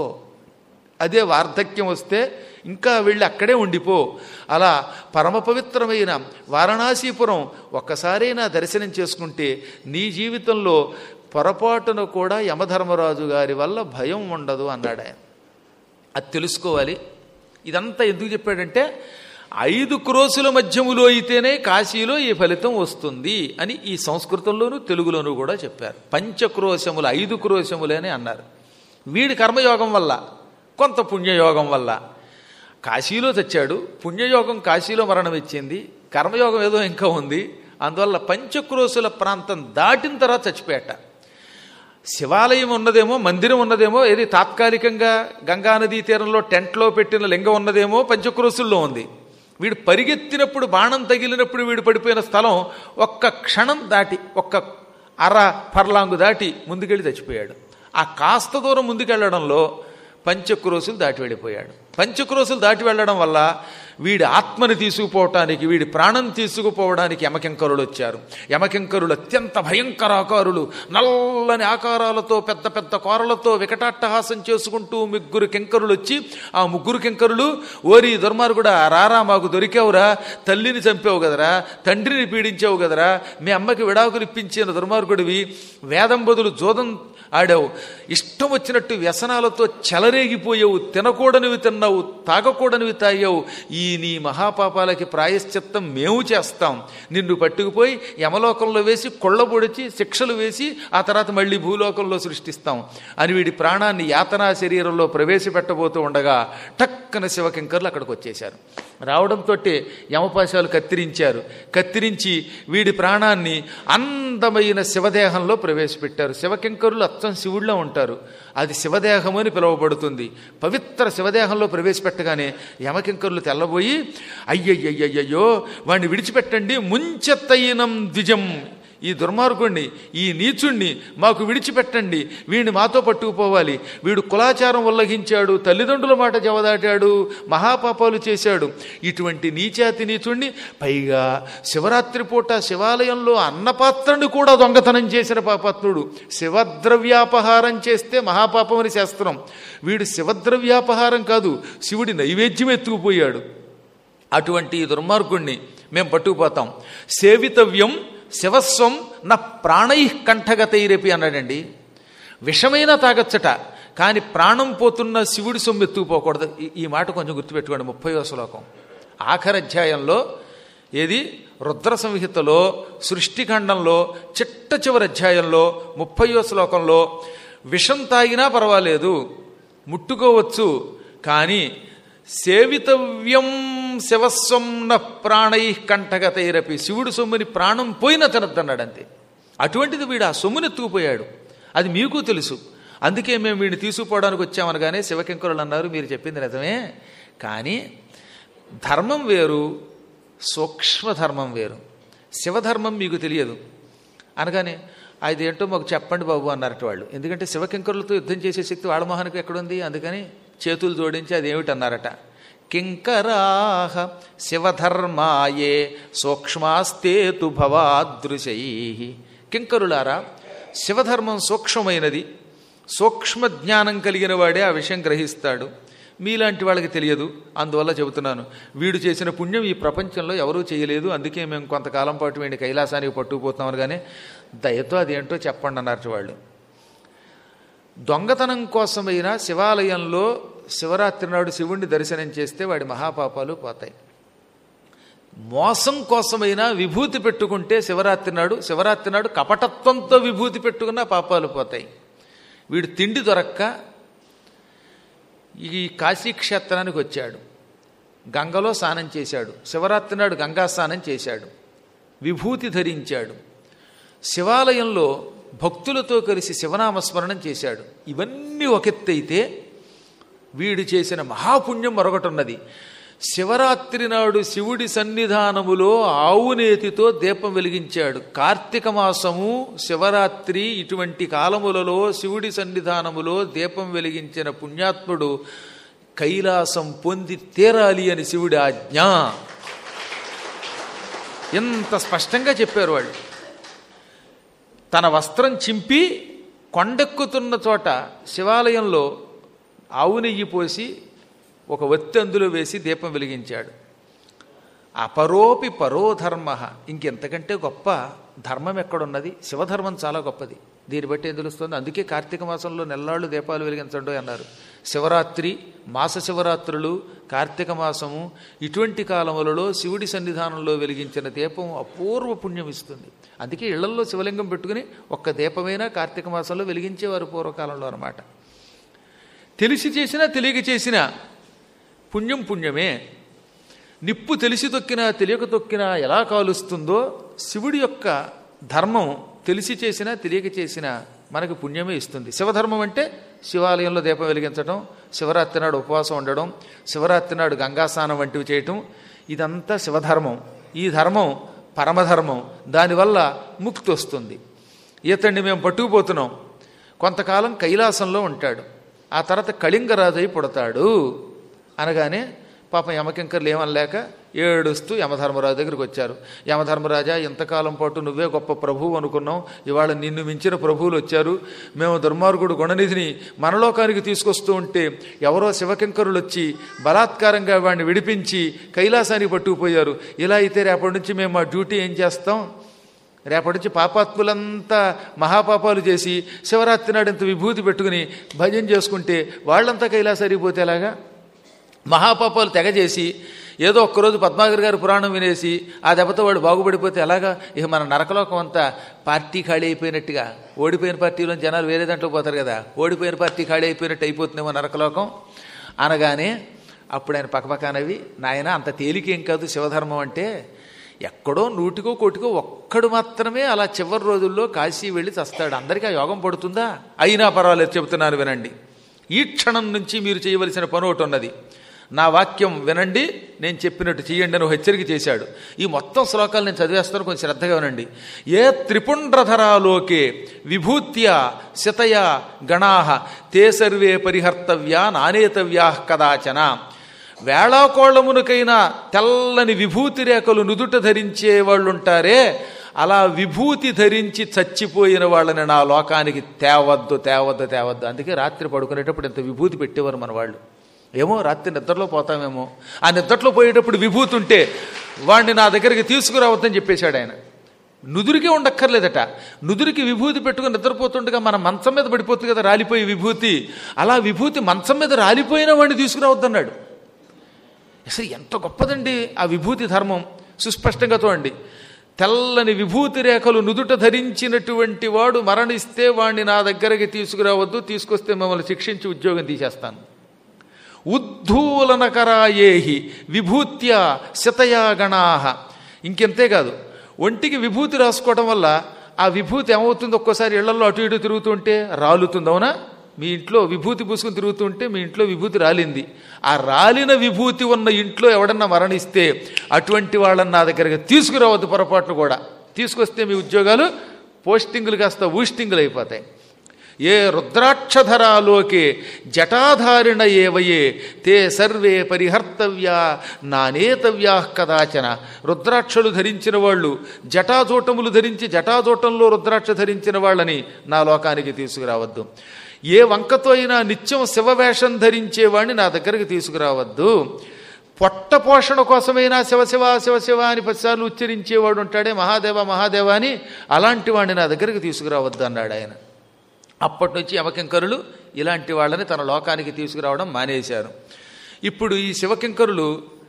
[SPEAKER 1] అదే వార్ధక్యం వస్తే ఇంకా వెళ్ళి అక్కడే ఉండిపో అలా పరమ పవిత్రమైన వారణాసీపురం ఒక్కసారైనా దర్శనం చేసుకుంటే నీ జీవితంలో పొరపాటున కూడా యమధర్మరాజు గారి వల్ల భయం ఉండదు అన్నాడు ఆయన అది తెలుసుకోవాలి ఇదంతా ఎందుకు చెప్పాడంటే ఐదు క్రోసుల మధ్యములో అయితేనే కాశీలో ఈ ఫలితం వస్తుంది అని ఈ సంస్కృతంలోనూ తెలుగులోనూ కూడా చెప్పారు పంచక్రోశములు ఐదు క్రోశములే అని అన్నారు వీడి కర్మయోగం వల్ల కొంత పుణ్యయోగం వల్ల కాశీలో తెచ్చాడు పుణ్యయోగం కాశీలో మరణం ఇచ్చింది కర్మయోగం ఏదో ఇంకా ఉంది అందువల్ల పంచక్రోశుల ప్రాంతం దాటిన తర్వాత చచ్చిపోయాట శివాలయం ఉన్నదేమో మందిరం ఉన్నదేమో ఏది తాత్కాలికంగా గంగానదీ తీరంలో టెంట్లో పెట్టిన లింగం ఉన్నదేమో పంచక్రోశుల్లో ఉంది వీడు పరిగెత్తినప్పుడు బాణం తగిలినప్పుడు వీడు పడిపోయిన స్థలం ఒక్క క్షణం దాటి ఒక్క అర పర్లాంగు దాటి ముందుకెళ్ళి చచ్చిపోయాడు ఆ కాస్త దూరం ముందుకెళ్లడంలో పంచక్రోసులు దాటి వెళ్ళిపోయాడు పంచక్రోసులు దాటి వెళ్ళడం వల్ల వీడి ఆత్మని తీసుకుపోవటానికి వీడి ప్రాణం తీసుకుపోవడానికి యమకింకరులు వచ్చారు యమకింకరులు అత్యంత భయంకరాకారులు నల్లని ఆకారాలతో పెద్ద పెద్ద కోరలతో వికటాట్టహాసం చేసుకుంటూ ముగ్గురు కింకరులు వచ్చి ఆ ముగ్గురు కింకరులు ఓరి దుర్మార్గుడా రారా మాకు దొరికావురా తల్లిని చంపావు కదరా తండ్రిని పీడించావు కదరా మీ అమ్మకి విడాకులు ఇప్పించిన దుర్మార్గుడివి వేదం బదులు జోదం ఆడావు ఇష్టం వచ్చినట్టు వ్యసనాలతో చెలరేగిపోయావు తినకూడనివి తిన్నావు తాగకూడనివి తాగావు ఈ నీ మహాపాపాలకి ప్రాయశ్చిత్తం మేము చేస్తాం నిన్ను పట్టుకుపోయి యమలోకంలో వేసి కొళ్ళబొడిచి శిక్షలు వేసి ఆ తర్వాత మళ్ళీ భూలోకంలో సృష్టిస్తాం అని వీడి ప్రాణాన్ని యాతనా శరీరంలో ప్రవేశపెట్టబోతూ ఉండగా టక్కన శివకింకర్లు అక్కడికి వచ్చేశారు రావడంతో యమపాశాలు కత్తిరించారు కత్తిరించి వీడి ప్రాణాన్ని అందమైన శివదేహంలో ప్రవేశపెట్టారు శివకింకరులు అచ్చం శివుళ్ళో ఉంటారు అది శివదేహం అని పిలువబడుతుంది పవిత్ర శివదేహంలో ప్రవేశపెట్టగానే యమకింకరులు తెల్లబోయి అయ్యయ్యయ్యయ్యో వాడిని విడిచిపెట్టండి ముంచెత్తయినం ద్విజం ఈ దుర్మార్గుణ్ణి ఈ నీచుణ్ణి మాకు విడిచిపెట్టండి వీడిని మాతో పట్టుకుపోవాలి వీడు కులాచారం ఉల్లంఘించాడు తల్లిదండ్రుల మాట జవదాటాడు మహాపాపాలు చేశాడు ఇటువంటి నీచాతి నీచుణ్ణి పైగా శివరాత్రి పూట శివాలయంలో అన్నపాత్రని కూడా దొంగతనం చేసిన పాపాత్ముడు శివద్రవ్యాపహారం చేస్తే మహాపాపమని శాస్త్రం వీడు శివద్రవ్యాపహారం కాదు శివుడి నైవేద్యం ఎత్తుకుపోయాడు అటువంటి ఈ దుర్మార్గుణ్ణి మేము పట్టుకుపోతాం సేవితవ్యం శివస్వం నా ప్రాణై కంఠగతైరేపి అన్నాడండి విషమైనా తాగచ్చట కానీ ప్రాణం పోతున్న శివుడి సొమ్ము ఎత్తుకుపోకూడదు ఈ- ఈ మాట కొంచెం గుర్తుపెట్టుకోండి ముప్పై శ్లోకం ఆఖరి అధ్యాయంలో ఏది రుద్ర సంహితలో సృష్టిఖండంలో చిట్ట చివరి అధ్యాయంలో ముప్పయో శ్లోకంలో విషం తాగినా పర్వాలేదు ముట్టుకోవచ్చు కానీ సేవితవ్యం శివస్వం న ప్రాణై కంఠగతైరపి శివుడు సొమ్ముని ప్రాణం పోయిన తినద్దన్నాడు అంతే అటువంటిది వీడు ఆ సొమ్ముని ఎత్తుకుపోయాడు అది మీకు తెలుసు అందుకే మేము వీడిని తీసుకుపోవడానికి వచ్చామనగానే శివకింకరులు అన్నారు మీరు చెప్పింది నిజమే కానీ ధర్మం వేరు సూక్ష్మధర్మం వేరు శివధర్మం మీకు తెలియదు అనగానే అది ఏంటో మాకు చెప్పండి బాబు అన్నారట వాళ్ళు ఎందుకంటే శివకింకరులతో యుద్ధం చేసే శక్తి వాళ్ళ మొహానికి ఎక్కడుంది అందుకని చేతులు జోడించి అది ఏమిటి అన్నారట కింకరాహ శివధర్మాయే సూక్ష్మాస్తేతు భవాదృశై కింకరులారా శివధర్మం సూక్ష్మమైనది సూక్ష్మ జ్ఞానం కలిగిన వాడే ఆ విషయం గ్రహిస్తాడు మీలాంటి వాళ్ళకి తెలియదు అందువల్ల చెబుతున్నాను వీడు చేసిన పుణ్యం ఈ ప్రపంచంలో ఎవరూ చేయలేదు అందుకే మేము కొంతకాలం పాటు వీడిని కైలాసానికి పట్టుకుపోతున్నామని కానీ దయతో అదేంటో చెప్పండి అన్నారు వాళ్ళు దొంగతనం కోసమైనా శివాలయంలో శివరాత్రి నాడు శివుణ్ణి దర్శనం చేస్తే వాడి మహాపాపాలు పోతాయి మోసం కోసమైనా విభూతి పెట్టుకుంటే శివరాత్రి నాడు శివరాత్రి నాడు కపటత్వంతో విభూతి పెట్టుకున్న పాపాలు పోతాయి వీడు తిండి దొరక్క ఈ కాశీక్షేత్రానికి వచ్చాడు గంగలో స్నానం చేశాడు శివరాత్రి నాడు గంగా స్నానం చేశాడు విభూతి ధరించాడు శివాలయంలో భక్తులతో కలిసి శివనామస్మరణం చేశాడు ఇవన్నీ ఒకెత్తైతే వీడు చేసిన మహాపుణ్యం మరొకటున్నది శివరాత్రి నాడు శివుడి సన్నిధానములో ఆవునేతితో దీపం వెలిగించాడు కార్తీక మాసము శివరాత్రి ఇటువంటి కాలములలో శివుడి సన్నిధానములో దీపం వెలిగించిన పుణ్యాత్ముడు కైలాసం పొంది తీరాలి అని శివుడి ఆజ్ఞ ఎంత స్పష్టంగా చెప్పారు వాళ్ళు తన వస్త్రం చింపి కొండెక్కుతున్న చోట శివాలయంలో ఆవు నెయ్యి పోసి ఒక ఒత్తి అందులో వేసి దీపం వెలిగించాడు అపరోపి పరోధర్మ ఇంకెంతకంటే గొప్ప ధర్మం ఎక్కడున్నది శివధర్మం చాలా గొప్పది దీన్ని బట్టి ఏం తెలుస్తుంది అందుకే కార్తీక మాసంలో నెల్లాళ్ళు దీపాలు వెలిగించండి అన్నారు శివరాత్రి మాస శివరాత్రులు కార్తీక మాసము ఇటువంటి కాలములలో శివుడి సన్నిధానంలో వెలిగించిన దీపం అపూర్వ పుణ్యం ఇస్తుంది అందుకే ఇళ్లల్లో శివలింగం పెట్టుకుని ఒక్క దీపమైనా కార్తీక మాసంలో వెలిగించేవారు పూర్వకాలంలో అనమాట తెలిసి చేసినా తెలియక చేసినా పుణ్యం పుణ్యమే నిప్పు తెలిసి తొక్కినా తెలియక తొక్కినా ఎలా కాలుస్తుందో శివుడి యొక్క ధర్మం తెలిసి చేసినా తెలియక చేసినా మనకు పుణ్యమే ఇస్తుంది శివధర్మం అంటే శివాలయంలో దీపం వెలిగించడం శివరాత్రి నాడు ఉపవాసం ఉండడం శివరాత్రి నాడు గంగాస్నానం వంటివి చేయటం ఇదంతా శివధర్మం ఈ ధర్మం పరమధర్మం దానివల్ల ముక్తి వస్తుంది ఇతన్ని మేము పట్టుకుపోతున్నాం కొంతకాలం కైలాసంలో ఉంటాడు ఆ తర్వాత కళింగరాజై పుడతాడు అనగానే పాపం యమకింకర్లు ఏమనలేక ఏడుస్తూ యమధర్మరాజు దగ్గరికి వచ్చారు యమధర్మరాజా ఇంతకాలం పాటు నువ్వే గొప్ప ప్రభువు అనుకున్నాం ఇవాళ నిన్ను మించిన ప్రభువులు వచ్చారు మేము దుర్మార్గుడు గుణనిధిని మనలోకానికి తీసుకొస్తూ ఉంటే ఎవరో శివకింకరులు వచ్చి బలాత్కారంగా వాడిని విడిపించి కైలాసానికి పట్టుకుపోయారు ఇలా అయితే రేపటి నుంచి మేము మా డ్యూటీ ఏం చేస్తాం రేపటి నుంచి పాపాత్ములంతా మహాపాపాలు చేసి శివరాత్రి నాడు ఇంత విభూతి పెట్టుకుని భజన చేసుకుంటే వాళ్ళంతా కైలాసానికి పోతే ఎలాగా మహాపాపాలు తెగ చేసి ఏదో ఒక్కరోజు పద్మాగర్ గారి పురాణం వినేసి ఆ దెబ్బతో వాడు బాగుపడిపోతే ఎలాగా ఇక మన నరకలోకం అంతా పార్టీ ఖాళీ అయిపోయినట్టుగా ఓడిపోయిన పార్టీలో జనాలు వేరే దాంట్లో పోతారు కదా ఓడిపోయిన పార్టీ ఖాళీ అయిపోయినట్టు అయిపోతుందేమో నరకలోకం అనగానే అప్పుడు ఆయన పక్కపక్కనవి నాయన అంత తేలికేం కాదు శివధర్మం అంటే ఎక్కడో నూటికో కోటికో ఒక్కడు మాత్రమే అలా చివరి రోజుల్లో కాశీ వెళ్ళి చస్తాడు అందరికీ ఆ యోగం పడుతుందా అయినా పర్వాలేదు చెబుతున్నాను వినండి ఈ క్షణం నుంచి మీరు చేయవలసిన పని ఒకటి ఉన్నది నా వాక్యం వినండి నేను చెప్పినట్టు చెయ్యండి అని హెచ్చరిక చేశాడు ఈ మొత్తం శ్లోకాలు నేను చదివేస్తాను కొంచెం శ్రద్ధగా వినండి ఏ త్రిపుండ్రధరాలోకే విభూత్య శతయ గణా తే సర్వే పరిహర్తవ్యా నానేతవ్యా కదాచన వేళాకోళమునకైనా తెల్లని విభూతి రేఖలు నుదుట ధరించే వాళ్ళుంటారే అలా విభూతి ధరించి చచ్చిపోయిన వాళ్ళని నా లోకానికి తేవద్దు తేవద్దు తేవద్దు అందుకే రాత్రి పడుకునేటప్పుడు ఇంత విభూతి పెట్టేవారు మన వాళ్ళు ఏమో రాత్రి నిద్రలో పోతామేమో ఆ నిద్రలో పోయేటప్పుడు విభూతి ఉంటే వాడిని నా దగ్గరికి తీసుకురావద్దని చెప్పేశాడు ఆయన నుదురికే ఉండక్కర్లేదట నుదురికి విభూతి పెట్టుకుని నిద్రపోతుండగా మన మంచం మీద పడిపోతుంది కదా రాలిపోయి విభూతి అలా విభూతి మంచం మీద రాలిపోయిన వాడిని తీసుకురావద్దన్నాడు అసలు ఎంత గొప్పదండి ఆ విభూతి ధర్మం సుస్పష్టంగా చూడండి తెల్లని విభూతి రేఖలు నుదుట ధరించినటువంటి వాడు మరణిస్తే వాణ్ణి నా దగ్గరికి తీసుకురావద్దు తీసుకొస్తే మిమ్మల్ని శిక్షించి ఉద్యోగం తీసేస్తాను ఉద్ధూలనకరాయేహి విభూత్య శతయా గణాహ ఇంకెంతే కాదు ఒంటికి విభూతి రాసుకోవడం వల్ల ఆ విభూతి ఏమవుతుంది ఒక్కోసారి ఇళ్లలో అటు ఇటు తిరుగుతుంటే రాలుతుంది అవునా మీ ఇంట్లో విభూతి పూసుకుని తిరుగుతుంటే మీ ఇంట్లో విభూతి రాలింది ఆ రాలిన విభూతి ఉన్న ఇంట్లో ఎవడన్నా మరణిస్తే అటువంటి వాళ్ళని నా దగ్గరికి తీసుకురావద్దు పొరపాటును కూడా తీసుకొస్తే మీ ఉద్యోగాలు పోస్టింగులు కాస్త ఊస్టింగులు అయిపోతాయి ఏ రుద్రాక్షధరాలోకే జటాధారిణ ఏవయే తే సర్వే పరిహర్తవ్యా నానేతవ్యా కదాచన రుద్రాక్షలు ధరించిన వాళ్ళు జటాజూటములు ధరించి జటాజూటంలో రుద్రాక్ష ధరించిన వాళ్ళని నా లోకానికి తీసుకురావద్దు ఏ వంకతో అయినా నిత్యం శివవేషం ధరించేవాడిని నా దగ్గరికి తీసుకురావద్దు పొట్ట పోషణ కోసమైనా శివశివ శివశివ అని పదిసార్లు ఉచ్చరించేవాడు ఉంటాడే మహాదేవ మహాదేవ అని అలాంటి వాడిని నా దగ్గరికి తీసుకురావద్దు అన్నాడు ఆయన అప్పటి నుంచి యమకింకరులు ఇలాంటి వాళ్ళని తన లోకానికి తీసుకురావడం మానేశారు ఇప్పుడు ఈ శివకింకరులు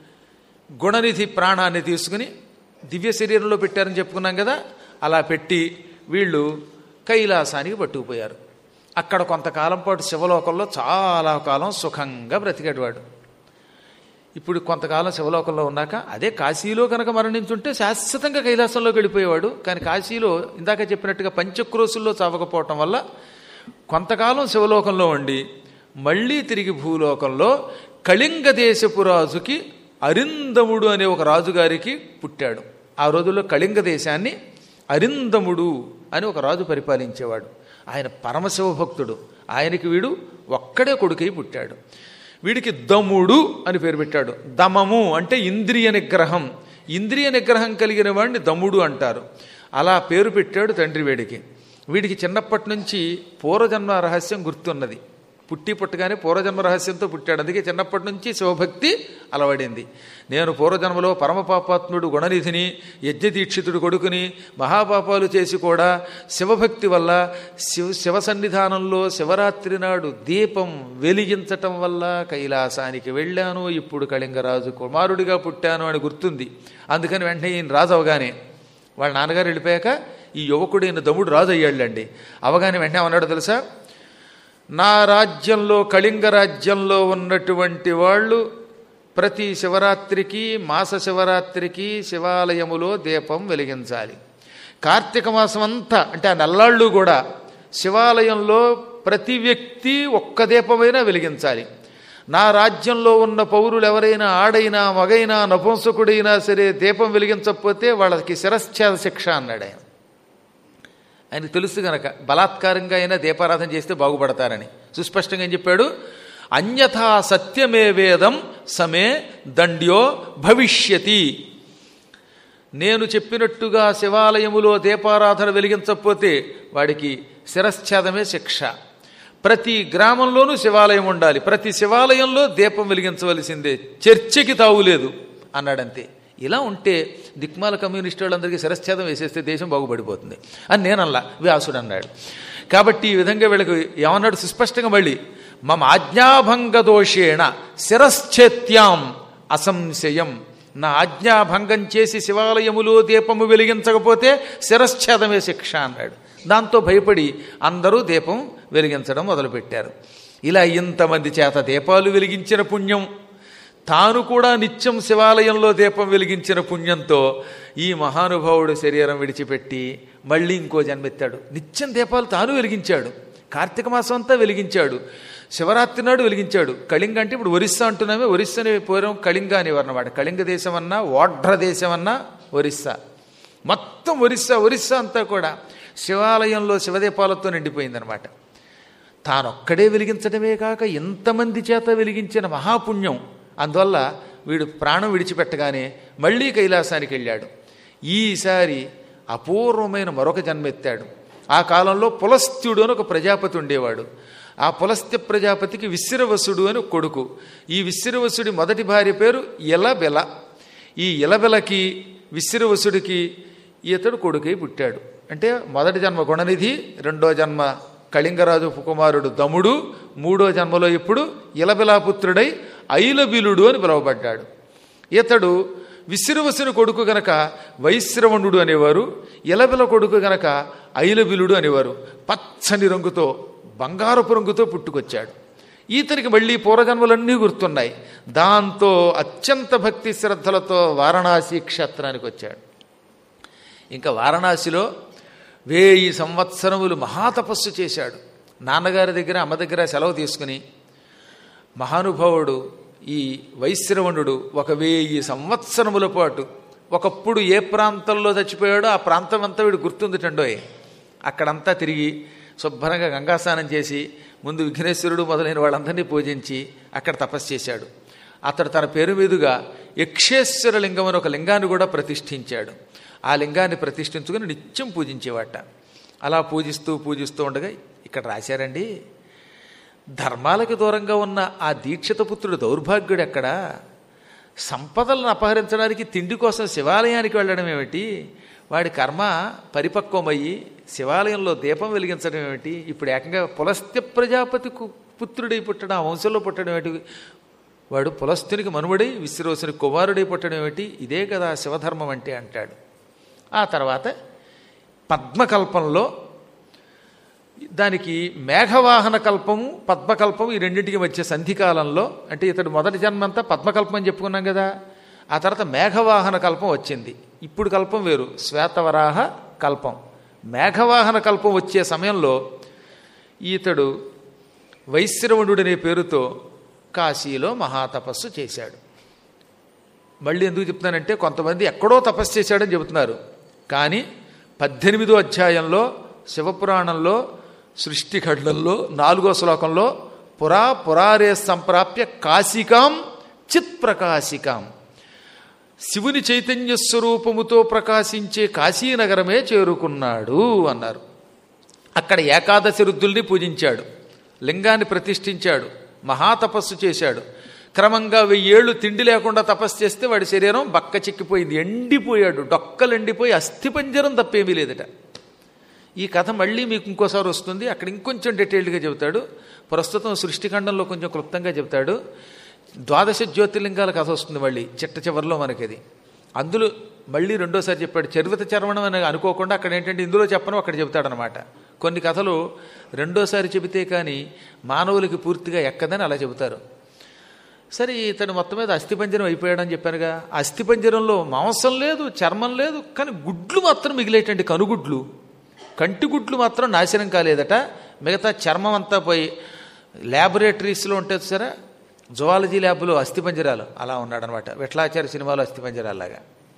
[SPEAKER 1] గుణనిధి ప్రాణాన్ని తీసుకుని దివ్య శరీరంలో పెట్టారని చెప్పుకున్నాం కదా అలా పెట్టి వీళ్ళు కైలాసానికి పట్టుకుపోయారు అక్కడ కొంతకాలం పాటు శివలోకంలో చాలా కాలం సుఖంగా బ్రతికేటవాడు ఇప్పుడు కొంతకాలం శివలోకంలో ఉన్నాక అదే కాశీలో కనుక మరణించుంటే శాశ్వతంగా కైలాసంలోకి వెళ్ళిపోయేవాడు కానీ కాశీలో ఇందాక చెప్పినట్టుగా పంచక్రోసుల్లో చావకపోవటం వల్ల కొంతకాలం శివలోకంలో ఉండి మళ్ళీ తిరిగి భూలోకంలో కళింగ దేశపు రాజుకి అరిందముడు అనే ఒక రాజుగారికి పుట్టాడు ఆ రోజుల్లో కళింగ దేశాన్ని అరిందముడు అని ఒక రాజు పరిపాలించేవాడు ఆయన పరమశివ భక్తుడు ఆయనకి వీడు ఒక్కడే కొడుకై పుట్టాడు వీడికి దముడు అని పేరు పెట్టాడు దమము అంటే ఇంద్రియ నిగ్రహం ఇంద్రియ నిగ్రహం కలిగిన వాడిని దముడు అంటారు అలా పేరు పెట్టాడు తండ్రి వీడికి వీడికి చిన్నప్పటి నుంచి పూర్వజన్మ రహస్యం గుర్తున్నది పుట్టి పుట్టగానే పూర్వజన్మ రహస్యంతో పుట్టాడు అందుకే చిన్నప్పటి నుంచి శివభక్తి అలవడింది నేను పూర్వజన్మలో పరమపాపాత్ముడు గుణనిధిని యజ్ఞదీక్షితుడు కొడుకుని మహాపాపాలు చేసి కూడా శివభక్తి వల్ల శివ శివ సన్నిధానంలో శివరాత్రి నాడు దీపం వెలిగించటం వల్ల కైలాసానికి వెళ్ళాను ఇప్పుడు కళింగరాజు కుమారుడిగా పుట్టాను అని గుర్తుంది అందుకని వెంటనే ఈయన రాజు అవగానే వాళ్ళ నాన్నగారు వెళ్ళిపోయాక ఈ యువకుడైన దముడు రాజు అయ్యాళ్ళండి అవగానే వెంటనే అన్నాడు తెలుసా నా రాజ్యంలో కళింగ రాజ్యంలో ఉన్నటువంటి వాళ్ళు ప్రతి శివరాత్రికి మాస శివరాత్రికి శివాలయములో దీపం వెలిగించాలి కార్తీక మాసం అంతా అంటే ఆ నల్లాళ్ళు కూడా శివాలయంలో ప్రతి వ్యక్తి ఒక్క దీపమైనా వెలిగించాలి నా రాజ్యంలో ఉన్న పౌరులు ఎవరైనా ఆడైనా మగైనా నపుంసకుడైనా సరే దీపం వెలిగించకపోతే వాళ్ళకి శిరశ్చేద శిక్ష అన్నాడు ఆయన ఆయనకు తెలుసు గనక బలాత్కారంగా అయినా దీపారాధన చేస్తే బాగుపడతారని సుస్పష్టంగా ఏం చెప్పాడు అన్యథా సత్యమే వేదం సమే దండ్యో భవిష్యతి నేను చెప్పినట్టుగా శివాలయములో దీపారాధన వెలిగించకపోతే వాడికి శిరశ్ఛేదమే శిక్ష ప్రతి గ్రామంలోనూ శివాలయం ఉండాలి ప్రతి శివాలయంలో దీపం వెలిగించవలసిందే చర్చకి తావులేదు అన్నాడంతే ఇలా ఉంటే దిక్మాల కమ్యూనిస్టు వాళ్ళందరికీ శిరశ్ఛేదం వేసేస్తే దేశం బాగుపడిపోతుంది అని నేనల్లా వ్యాసుడు అన్నాడు కాబట్టి ఈ విధంగా వీళ్ళకి ఏమన్నాడు సుస్పష్టంగా మళ్ళీ మమ ఆజ్ఞాభంగ దోషేణ శిరశ్చేత్యాం అసంశయం నా ఆజ్ఞాభంగం చేసి శివాలయములో దీపము వెలిగించకపోతే శిరశ్ఛేదమే శిక్ష అన్నాడు దాంతో భయపడి అందరూ దీపం వెలిగించడం మొదలుపెట్టారు ఇలా ఇంతమంది చేత దీపాలు వెలిగించిన పుణ్యం తాను కూడా నిత్యం శివాలయంలో దీపం వెలిగించిన పుణ్యంతో ఈ మహానుభావుడు శరీరం విడిచిపెట్టి మళ్ళీ ఇంకో జన్మెత్తాడు నిత్యం దీపాలు తాను వెలిగించాడు కార్తీక మాసం అంతా వెలిగించాడు శివరాత్రి నాడు వెలిగించాడు కళింగ అంటే ఇప్పుడు ఒరిస్సా అంటున్నామే ఒరిస్సాని పూర్వం కళింగ అనేవారు అన్నమాట కళింగ దేశం అన్నా ఓడ్ర దేశం అన్నా ఒరిస్సా మొత్తం ఒరిస్సా ఒరిస్సా అంతా కూడా శివాలయంలో శివదీపాలతో నిండిపోయిందనమాట తానొక్కడే వెలిగించడమే కాక ఎంతమంది చేత వెలిగించిన మహాపుణ్యం అందువల్ల వీడు ప్రాణం విడిచిపెట్టగానే మళ్ళీ కైలాసానికి వెళ్ళాడు ఈసారి అపూర్వమైన మరొక జన్మెత్తాడు ఆ కాలంలో పులస్త్యుడు అని ఒక ప్రజాపతి ఉండేవాడు ఆ పులస్త్య ప్రజాపతికి విశ్రవసుడు అని ఒక కొడుకు ఈ విశ్రవసుడి మొదటి భార్య పేరు ఇలబెల ఈ ఇలబెలకి విశ్రవసుడికి ఇతడు కొడుకై పుట్టాడు అంటే మొదటి జన్మ గుణనిధి రెండో జన్మ కళింగరాజు కుమారుడు దముడు మూడో జన్మలో ఇప్పుడు ఇలబిలాపుత్రుడై ఐలబిలుడు అని పిలువబడ్డాడు ఇతడు విశ్రవసుని కొడుకు గనక వైశ్రవణుడు అనేవారు ఇలబిల కొడుకు గనక ఐలబిలుడు అనేవారు పచ్చని రంగుతో బంగారపు రంగుతో పుట్టుకొచ్చాడు ఈతనికి మళ్ళీ పూర్వజన్మలన్నీ గుర్తున్నాయి దాంతో అత్యంత భక్తి శ్రద్ధలతో వారణాసి క్షేత్రానికి వచ్చాడు ఇంకా వారణాసిలో వేయి సంవత్సరములు మహాతపస్సు చేశాడు నాన్నగారి దగ్గర అమ్మ దగ్గర సెలవు తీసుకుని మహానుభావుడు ఈ వైశ్రవణుడు ఒక వెయ్యి సంవత్సరముల పాటు ఒకప్పుడు ఏ ప్రాంతంలో చచ్చిపోయాడో ఆ ప్రాంతం అంతా వీడు గుర్తుందిటండోయ్ అక్కడంతా తిరిగి శుభ్రంగా గంగాస్నానం చేసి ముందు విఘ్నేశ్వరుడు మొదలైన వాళ్ళందరినీ పూజించి అక్కడ తపస్సు చేశాడు అతడు తన పేరు మీదుగా యక్షేశ్వర లింగం అని ఒక లింగాన్ని కూడా ప్రతిష్ఠించాడు ఆ లింగాన్ని ప్రతిష్ఠించుకుని నిత్యం పూజించేవాట అలా పూజిస్తూ పూజిస్తూ ఉండగా ఇక్కడ రాశారండి ధర్మాలకు దూరంగా ఉన్న ఆ దీక్షిత పుత్రుడు దౌర్భాగ్యుడు ఎక్కడ సంపదలను అపహరించడానికి తిండి కోసం శివాలయానికి వెళ్ళడం ఏమిటి వాడి కర్మ పరిపక్వమయ్యి శివాలయంలో దీపం వెలిగించడం ఏమిటి ఇప్పుడు ఏకంగా పులస్త్య ప్రజాపతి కు- పుత్రుడై పుట్టడం ఆ వంశంలో పుట్టడం ఏమిటి వాడు పులస్తునికి మనుమడై విశ్వరోసుని కుమారుడై పుట్టడం ఏమిటి ఇదే కదా శివధర్మం అంటే అంటాడు ఆ తర్వాత పద్మకల్పంలో దానికి మేఘవాహన కల్పము పద్మకల్పం ఈ రెండింటికి మధ్య సంధికాలంలో అంటే ఇతడు మొదటి జన్మ అంతా పద్మకల్పం అని చెప్పుకున్నాం కదా ఆ తర్వాత మేఘవాహన కల్పం వచ్చింది ఇప్పుడు కల్పం వేరు శ్వేతవరాహ కల్పం మేఘవాహన కల్పం వచ్చే సమయంలో ఈతడు వైశ్రవణుడనే పేరుతో కాశీలో మహాతపస్సు చేశాడు మళ్ళీ ఎందుకు చెప్తున్నానంటే కొంతమంది ఎక్కడో తపస్సు చేశాడని చెబుతున్నారు కానీ పద్దెనిమిదో అధ్యాయంలో శివపురాణంలో సృష్టి ఖండంలో నాలుగో శ్లోకంలో పురా పురారే సంప్రాప్య కాశికాం చిత్ ప్రకాశికాం శివుని చైతన్య స్వరూపముతో ప్రకాశించే కాశీనగరమే చేరుకున్నాడు అన్నారు అక్కడ ఏకాదశి రుద్దుల్ని పూజించాడు లింగాన్ని ప్రతిష్ఠించాడు మహాతపస్సు చేశాడు క్రమంగా వెయ్యేళ్ళు తిండి లేకుండా తపస్సు చేస్తే వాడి శరీరం బక్క చిక్కిపోయింది ఎండిపోయాడు డొక్కలు ఎండిపోయి అస్థిపంజరం తప్పేమీ లేదట ఈ కథ మళ్ళీ మీకు ఇంకోసారి వస్తుంది అక్కడ ఇంకొంచెం డీటెయిల్డ్గా చెబుతాడు ప్రస్తుతం సృష్టిఖండంలో కొంచెం క్లుప్తంగా చెబుతాడు ద్వాదశ జ్యోతిర్లింగాల కథ వస్తుంది మళ్ళీ చిట్ట చివరిలో మనకిది అందులో మళ్ళీ రెండోసారి చెప్పాడు చరిత్ర చరవణం అని అనుకోకుండా అక్కడ ఏంటంటే ఇందులో చెప్పను అక్కడ చెబుతాడనమాట కొన్ని కథలు రెండోసారి చెబితే కానీ మానవులకి పూర్తిగా ఎక్కదని అలా చెబుతారు సరే ఇతను మొత్తం మీద అస్థిపంజరం అయిపోయాడని చెప్పానుగా ఆ అస్థిపంజరంలో మాంసం లేదు చర్మం లేదు కానీ గుడ్లు మాత్రం మిగిలేటండి కనుగుడ్లు కంటి గుడ్లు మాత్రం నాశనం కాలేదట మిగతా చర్మం అంతా పోయి ల్యాబొరేటరీస్లో ఉంటుంది సరే జువాలజీ ల్యాబ్లో అస్థిపంజరాలు అలా ఉన్నాడనమాట విఠలాచార్య సినిమాలో అస్థిపంజరాలాగా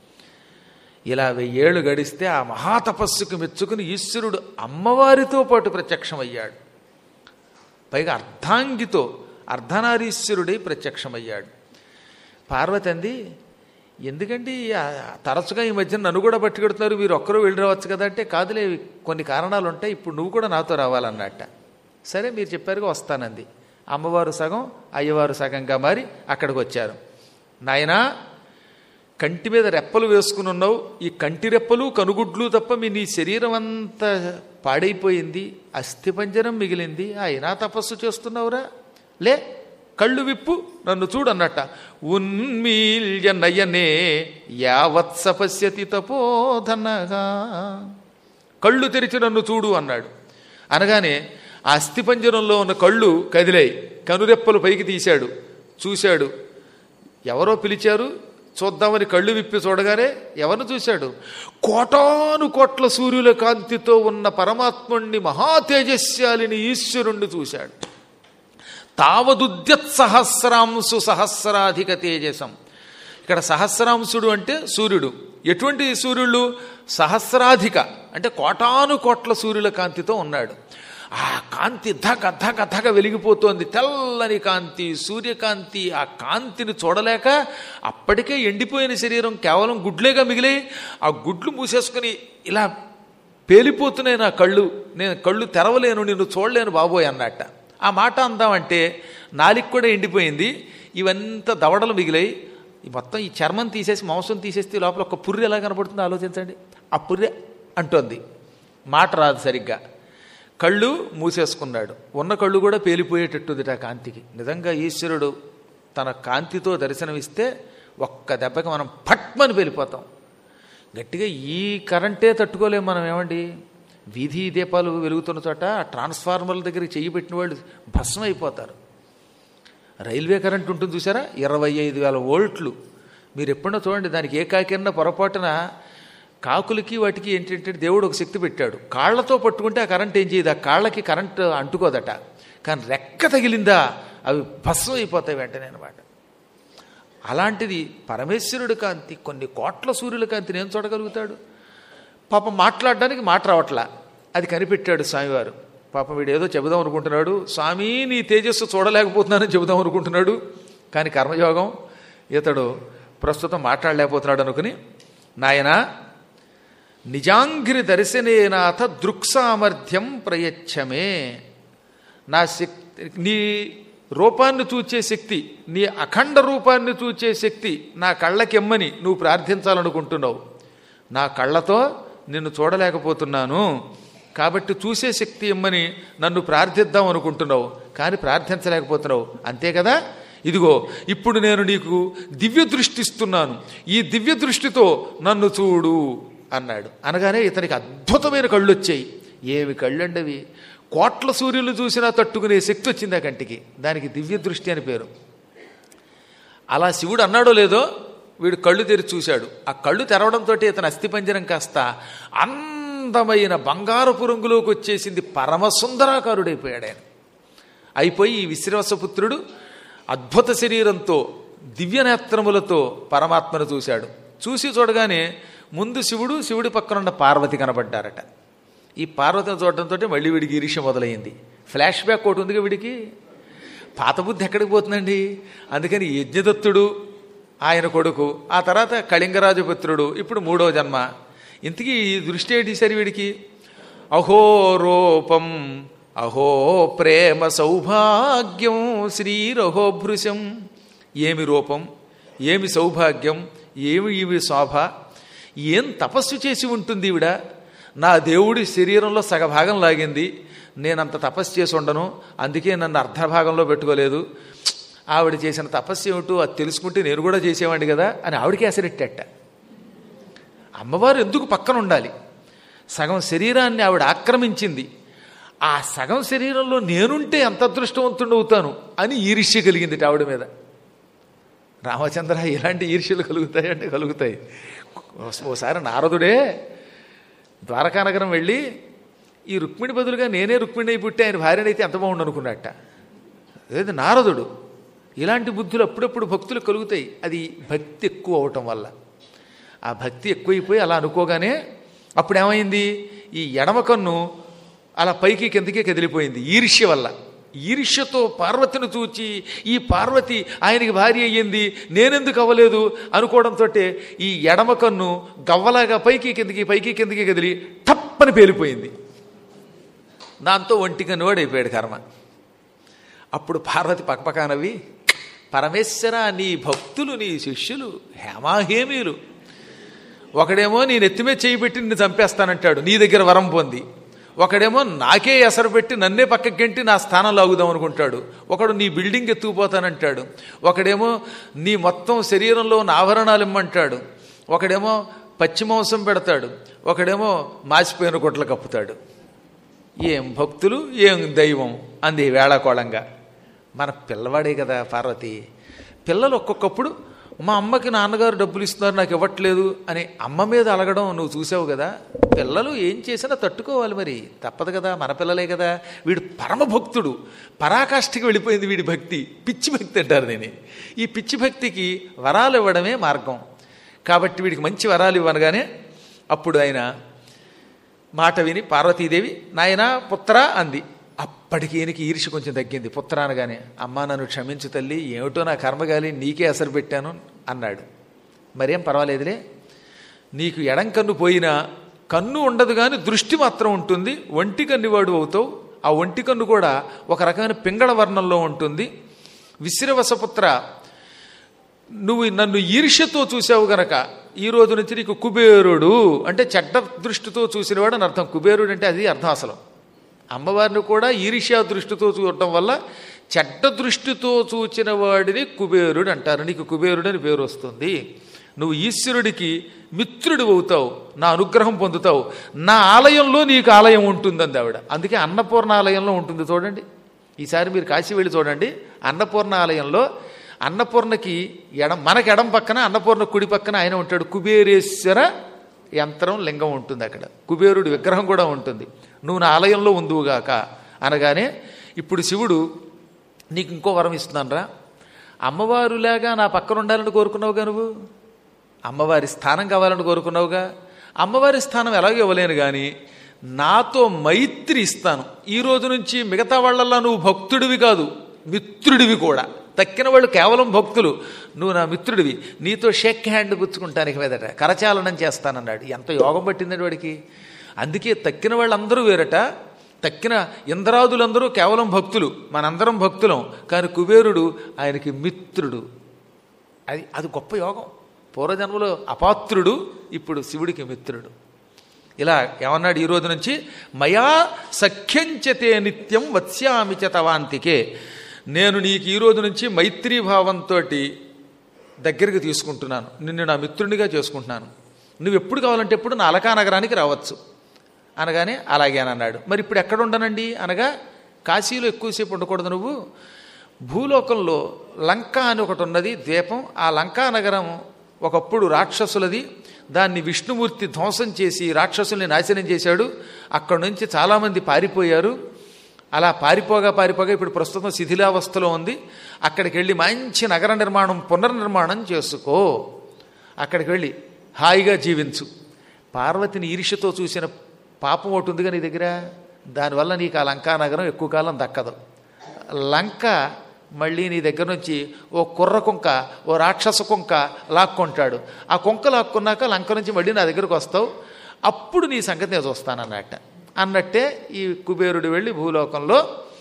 [SPEAKER 1] ఇలా వెయ్యేళ్ళు గడిస్తే ఆ మహాతపస్సుకు మెచ్చుకుని ఈశ్వరుడు అమ్మవారితో పాటు ప్రత్యక్షమయ్యాడు పైగా అర్ధాంగితో అర్ధనారీశ్వరుడై ప్రత్యక్షమయ్యాడు పార్వతి అంది ఎందుకండి ఆ తరచుగా ఈ మధ్యన నన్ను కూడా పట్టుకెడుతున్నారు మీరు ఒక్కరూ వెళ్ళి రావచ్చు కదా అంటే కాదులే కొన్ని కారణాలు ఉంటాయి ఇప్పుడు నువ్వు కూడా నాతో రావాలన్నట్ట సరే మీరు చెప్పారుగా వస్తానంది అమ్మవారు సగం అయ్యవారు సగంగా మారి అక్కడికి వచ్చారు నాయనా కంటి మీద రెప్పలు వేసుకుని ఉన్నావు ఈ కంటి రెప్పలు కనుగుడ్లు తప్ప మీ నీ శరీరం అంతా పాడైపోయింది అస్థిపంజరం మిగిలింది అయినా తపస్సు చేస్తున్నావురా లే కళ్ళు విప్పు నన్ను చూడన్నట్ట ఉన్మీల్య నయనే యావత్స పశ్యతి తపోధనగా కళ్ళు తెరిచి నన్ను చూడు అన్నాడు అనగానే ఆ అస్థిపంజరంలో ఉన్న కళ్ళు కదిలాయి కనురెప్పలు పైకి తీశాడు చూశాడు ఎవరో పిలిచారు చూద్దామని కళ్ళు విప్పి చూడగానే ఎవరిని చూశాడు కోటాను కోట్ల సూర్యుల కాంతితో ఉన్న పరమాత్ముణ్ణి మహాతేజస్యాలిని ఈశ్వరుణ్ణి చూశాడు తావదుద్యత్ సహస్రాంశు సహస్రాధిక తేజసం ఇక్కడ సహస్రాంశుడు అంటే సూర్యుడు ఎటువంటి సూర్యుడు సహస్రాధిక అంటే కోటాను కోట్ల సూర్యుల కాంతితో ఉన్నాడు ఆ కాంతి ధగ ధగ ధగ వెలిగిపోతోంది తెల్లని కాంతి సూర్యకాంతి ఆ కాంతిని చూడలేక అప్పటికే ఎండిపోయిన శరీరం కేవలం గుడ్లేగా మిగిలి ఆ గుడ్లు మూసేసుకుని ఇలా పేలిపోతున్నాయి నా కళ్ళు నేను కళ్ళు తెరవలేను నిన్ను చూడలేను బాబోయ్ అన్నట్ట ఆ మాట అందామంటే నాలికి కూడా ఎండిపోయింది ఇవంతా దవడలు మిగిలాయి ఈ మొత్తం ఈ చర్మం తీసేసి మాంసం తీసేస్తే లోపల ఒక పుర్రె ఎలా కనపడుతుందో ఆలోచించండి ఆ పుర్రె అంటోంది మాట రాదు సరిగ్గా కళ్ళు మూసేసుకున్నాడు ఉన్న కళ్ళు కూడా పేలిపోయేటట్టుంది ఆ కాంతికి నిజంగా ఈశ్వరుడు తన కాంతితో దర్శనమిస్తే ఒక్క దెబ్బకి మనం పట్మని వెళ్ళిపోతాం గట్టిగా ఈ కరెంటే తట్టుకోలేము మనం ఏమండి వీధి దీపాలు వెలుగుతున్న చోట ఆ ట్రాన్స్ఫార్మర్ల దగ్గరికి చెయ్యి పెట్టిన వాళ్ళు భస్మం అయిపోతారు రైల్వే కరెంట్ ఉంటుంది చూసారా ఇరవై ఐదు వేల వోల్ట్లు మీరు ఎప్పుడన్నా చూడండి దానికి ఏ కాకిన్నా పొరపాటున కాకులకి వాటికి ఏంటంటే దేవుడు ఒక శక్తి పెట్టాడు కాళ్ళతో పట్టుకుంటే ఆ కరెంట్ ఏం చేయదు ఆ కాళ్ళకి కరెంట్ అంటుకోదట కానీ రెక్క తగిలిందా అవి భస్మం అయిపోతాయి వెంటనే అనమాట అలాంటిది పరమేశ్వరుడు కాంతి కొన్ని కోట్ల సూర్యుల కాంతిని ఏం చూడగలుగుతాడు పాపం మాట్లాడడానికి మాట రావట్లా అది కనిపెట్టాడు స్వామివారు పాపం వీడు ఏదో చెబుదాం అనుకుంటున్నాడు స్వామి నీ తేజస్సు చూడలేకపోతున్నానని చెబుదాం అనుకుంటున్నాడు కానీ కర్మయోగం ఇతడు ప్రస్తుతం మాట్లాడలేకపోతున్నాడు అనుకుని నాయనా నిజాంగిరి దర్శనేనాథ దృక్సామర్థ్యం ప్రయచ్చమే నా శక్తి నీ రూపాన్ని చూచే శక్తి నీ అఖండ రూపాన్ని చూచే శక్తి నా కళ్ళకెమ్మని నువ్వు ప్రార్థించాలనుకుంటున్నావు నా కళ్ళతో నిన్ను చూడలేకపోతున్నాను కాబట్టి చూసే శక్తి ఇమ్మని నన్ను ప్రార్థిద్దాం అనుకుంటున్నావు కానీ ప్రార్థించలేకపోతున్నావు అంతే కదా ఇదిగో ఇప్పుడు నేను నీకు దివ్య దృష్టి ఇస్తున్నాను ఈ దివ్య దృష్టితో నన్ను చూడు అన్నాడు అనగానే ఇతనికి అద్భుతమైన కళ్ళు వచ్చాయి ఏవి కళ్ళండి అవి కోట్ల సూర్యులు చూసినా తట్టుకునే శక్తి వచ్చింది ఆ కంటికి దానికి దివ్య దృష్టి అని పేరు అలా శివుడు అన్నాడో లేదో వీడు కళ్ళు తెరిచి చూశాడు ఆ కళ్ళు తెరవడంతో ఇతని అస్థిపంజరం కాస్త అందమైన బంగారపు రంగులోకి వచ్చేసింది పరమసుందరాకారుడైపోయాడు ఆయన అయిపోయి ఈ విశ్రవసపుత్రుడు అద్భుత శరీరంతో దివ్యనేత్రములతో పరమాత్మను చూశాడు చూసి చూడగానే ముందు శివుడు శివుడి పక్కనున్న పార్వతి కనబడ్డారట ఈ పార్వతిని చూడటంతో మళ్ళీ వీడికి ఈర్ష్య మొదలైంది ఫ్లాష్ బ్యాక్ ఒకటి ఉందిగా వీడికి పాత బుద్ధి ఎక్కడికి పోతుందండి అందుకని యజ్ఞదత్తుడు ఆయన కొడుకు ఆ తర్వాత కళింగరాజపుత్రుడు ఇప్పుడు మూడో జన్మ ఇంతకీ ఈ దృష్టి ఏంటి సరి వీడికి అహో రూపం అహో ప్రేమ సౌభాగ్యం శ్రీరహోభృశం ఏమి రూపం ఏమి సౌభాగ్యం ఏమి ఇవి శోభ ఏం తపస్సు చేసి ఉంటుంది ఈవిడ నా దేవుడి శరీరంలో సగభాగం లాగింది నేనంత తపస్సు చేసి ఉండను అందుకే నన్ను అర్ధభాగంలో పెట్టుకోలేదు ఆవిడ చేసిన తపస్సు ఏమిటో అది తెలుసుకుంటే నేను కూడా చేసేవాడిని కదా అని ఆవిడకి ఎసరెట్టేట అమ్మవారు ఎందుకు పక్కన ఉండాలి సగం శరీరాన్ని ఆవిడ ఆక్రమించింది ఆ సగం శరీరంలో నేనుంటే ఎంత అదృష్టవంతుడు అవుతాను అని ఈర్ష్య కలిగింది ఆవిడ మీద రామచంద్ర ఇలాంటి ఈర్ష్యలు కలుగుతాయి అంటే కలుగుతాయి ఓసారి నారదుడే ద్వారకానగరం వెళ్ళి ఈ రుక్మిణి బదులుగా నేనే రుక్మిణి అయి పుట్టి ఆయన భార్యనైతే ఎంత బాగుండు అనుకున్నట్ట అదేది నారదుడు ఇలాంటి బుద్ధులు అప్పుడప్పుడు భక్తులు కలుగుతాయి అది భక్తి ఎక్కువ అవటం వల్ల ఆ భక్తి ఎక్కువైపోయి అలా అనుకోగానే అప్పుడు ఏమైంది ఈ ఎడమ కన్ను అలా పైకి కిందకి కదిలిపోయింది ఈర్ష్య వల్ల ఈర్ష్యతో పార్వతిని చూచి ఈ పార్వతి ఆయనకి భార్య అయ్యింది నేనెందుకు అవ్వలేదు అనుకోవడంతో ఈ ఎడమ కన్ను గవ్వలాగా పైకి కిందకి పైకి కిందకి కదిలి టప్పని పేలిపోయింది దాంతో ఒంటి కన్నువాడు అయిపోయాడు కర్మ అప్పుడు పార్వతి పక్కపక్కనవి పరమేశ్వర నీ భక్తులు నీ శిష్యులు హేమాహేమీలు ఒకడేమో నీ నెత్తిమే చేయి పెట్టి నిన్ను చంపేస్తానంటాడు నీ దగ్గర వరం పొంది ఒకడేమో నాకే ఎసరు పెట్టి నన్నే పక్కకి గంటి నా స్థానం లాగుదాం అనుకుంటాడు ఒకడు నీ బిల్డింగ్ ఎత్తుకుపోతానంటాడు ఒకడేమో నీ మొత్తం శరీరంలో ఉన్న ఆభరణాలు ఇమ్మంటాడు ఒకడేమో పశ్చిమాంసం పెడతాడు ఒకడేమో మాసిపోయిన గుడ్లు కప్పుతాడు ఏం భక్తులు ఏం దైవం అంది వేళాకోళంగా మన పిల్లవాడే కదా పార్వతి పిల్లలు ఒక్కొక్కప్పుడు మా అమ్మకి నాన్నగారు డబ్బులు ఇస్తున్నారు నాకు ఇవ్వట్లేదు అని అమ్మ మీద అలగడం నువ్వు చూసావు కదా పిల్లలు ఏం చేసినా తట్టుకోవాలి మరి తప్పదు కదా మన పిల్లలే కదా వీడు పరమభక్తుడు పరాకాష్ఠకి వెళ్ళిపోయింది వీడి భక్తి పిచ్చి భక్తి అంటారు నేను ఈ పిచ్చి భక్తికి వరాలు ఇవ్వడమే మార్గం కాబట్టి వీడికి మంచి వరాలు ఇవ్వనగానే అప్పుడు ఆయన మాట విని పార్వతీదేవి నాయనా పుత్ర అంది అప్పటికి ఈయనకి ఈర్షి కొంచెం తగ్గింది పుత్ర అనగానే అమ్మా నన్ను క్షమించు తల్లి ఏమిటో నా కర్మగాలి నీకే అసలు పెట్టాను అన్నాడు మరేం పర్వాలేదులే నీకు ఎడం కన్ను పోయినా కన్ను ఉండదు కానీ దృష్టి మాత్రం ఉంటుంది ఒంటి కన్నువాడు అవుతావు ఆ ఒంటి కన్ను కూడా ఒక రకమైన పింగళ వర్ణంలో ఉంటుంది విశ్రవసపుత్ర నువ్వు నన్ను ఈర్ష్యతో చూసావు గనక ఈ రోజు నుంచి నీకు కుబేరుడు అంటే చెడ్డ దృష్టితో చూసినవాడు అని అర్థం కుబేరుడు అంటే అది అర్థం అసలు అమ్మవారిని కూడా ఈర్ష్యా దృష్టితో చూడటం వల్ల చెడ్డ దృష్టితో చూచిన వాడిని కుబేరుడు అంటారు నీకు కుబేరుడు అని పేరు వస్తుంది నువ్వు ఈశ్వరుడికి మిత్రుడు అవుతావు నా అనుగ్రహం పొందుతావు నా ఆలయంలో నీకు ఆలయం ఉంటుందంది ఆవిడ అందుకే అన్నపూర్ణ ఆలయంలో ఉంటుంది చూడండి ఈసారి మీరు కాశీ వెళ్ళి చూడండి అన్నపూర్ణ ఆలయంలో అన్నపూర్ణకి ఎడం మనకి ఎడం పక్కన అన్నపూర్ణ కుడి పక్కన ఆయన ఉంటాడు కుబేరేశ్వర యంత్రం లింగం ఉంటుంది అక్కడ కుబేరుడి విగ్రహం కూడా ఉంటుంది నువ్వు నా ఆలయంలో ఉందువుగాక అనగానే ఇప్పుడు శివుడు నీకు ఇంకో వరం ఇస్తున్నానరా అమ్మవారులాగా నా పక్కన ఉండాలని కోరుకున్నావుగా నువ్వు అమ్మవారి స్థానం కావాలని కోరుకున్నావుగా అమ్మవారి స్థానం ఎలాగో ఇవ్వలేను కానీ నాతో మైత్రి ఇస్తాను ఈ రోజు నుంచి మిగతా వాళ్ళల్లో నువ్వు భక్తుడివి కాదు మిత్రుడివి కూడా తక్కిన వాళ్ళు కేవలం భక్తులు నువ్వు నా మిత్రుడివి నీతో షేక్ హ్యాండ్ పుచ్చుకుంటానికి మీదట కరచాలనం చేస్తానన్నాడు ఎంత యోగం పట్టిందండి వాడికి అందుకే తక్కిన వాళ్ళందరూ వేరట తక్కిన ఇంద్రాదులందరూ కేవలం భక్తులు మనందరం భక్తులం కానీ కుబేరుడు ఆయనకి మిత్రుడు అది అది గొప్ప యోగం పూర్వజన్మలో అపాత్రుడు ఇప్పుడు శివుడికి మిత్రుడు ఇలా ఏమన్నాడు ఈ రోజు నుంచి మయా సఖ్యంచతే నిత్యం వత్స్యామి చ తవాంతికే నేను నీకు ఈ రోజు నుంచి మైత్రీభావంతో దగ్గరికి తీసుకుంటున్నాను నిన్ను నా మిత్రునిగా చేసుకుంటున్నాను నువ్వు ఎప్పుడు కావాలంటే ఎప్పుడు నా అలకా నగరానికి రావచ్చు అనగానే అలాగేనన్నాడు మరి ఇప్పుడు ఎక్కడ ఉండనండి అనగా కాశీలో ఎక్కువసేపు ఉండకూడదు నువ్వు భూలోకంలో లంక అని ఒకటి ఉన్నది ద్వీపం ఆ లంకా నగరం ఒకప్పుడు రాక్షసులది దాన్ని విష్ణుమూర్తి ధ్వంసం చేసి రాక్షసుల్ని నాశనం చేశాడు అక్కడి నుంచి చాలామంది పారిపోయారు అలా పారిపోగా పారిపోగా ఇప్పుడు ప్రస్తుతం శిథిలావస్థలో ఉంది అక్కడికి వెళ్ళి మంచి నగర నిర్మాణం పునర్నిర్మాణం చేసుకో అక్కడికి వెళ్ళి హాయిగా జీవించు పార్వతిని ఈర్ష్యతో చూసిన పాపం ఒకటి ఉందిగా నీ దగ్గర దానివల్ల నీకు ఆ లంకా నగరం ఎక్కువ కాలం దక్కదు లంక మళ్ళీ నీ దగ్గర నుంచి ఓ కుర్ర కుంక ఓ రాక్షస కుంక లాక్కుంటాడు ఆ కుంక లాక్కున్నాక లంక నుంచి మళ్ళీ నా దగ్గరకు వస్తావు అప్పుడు నీ సంగతి నేను చూస్తానన్నట్ట అన్నట్టే ఈ కుబేరుడు వెళ్ళి భూలోకంలో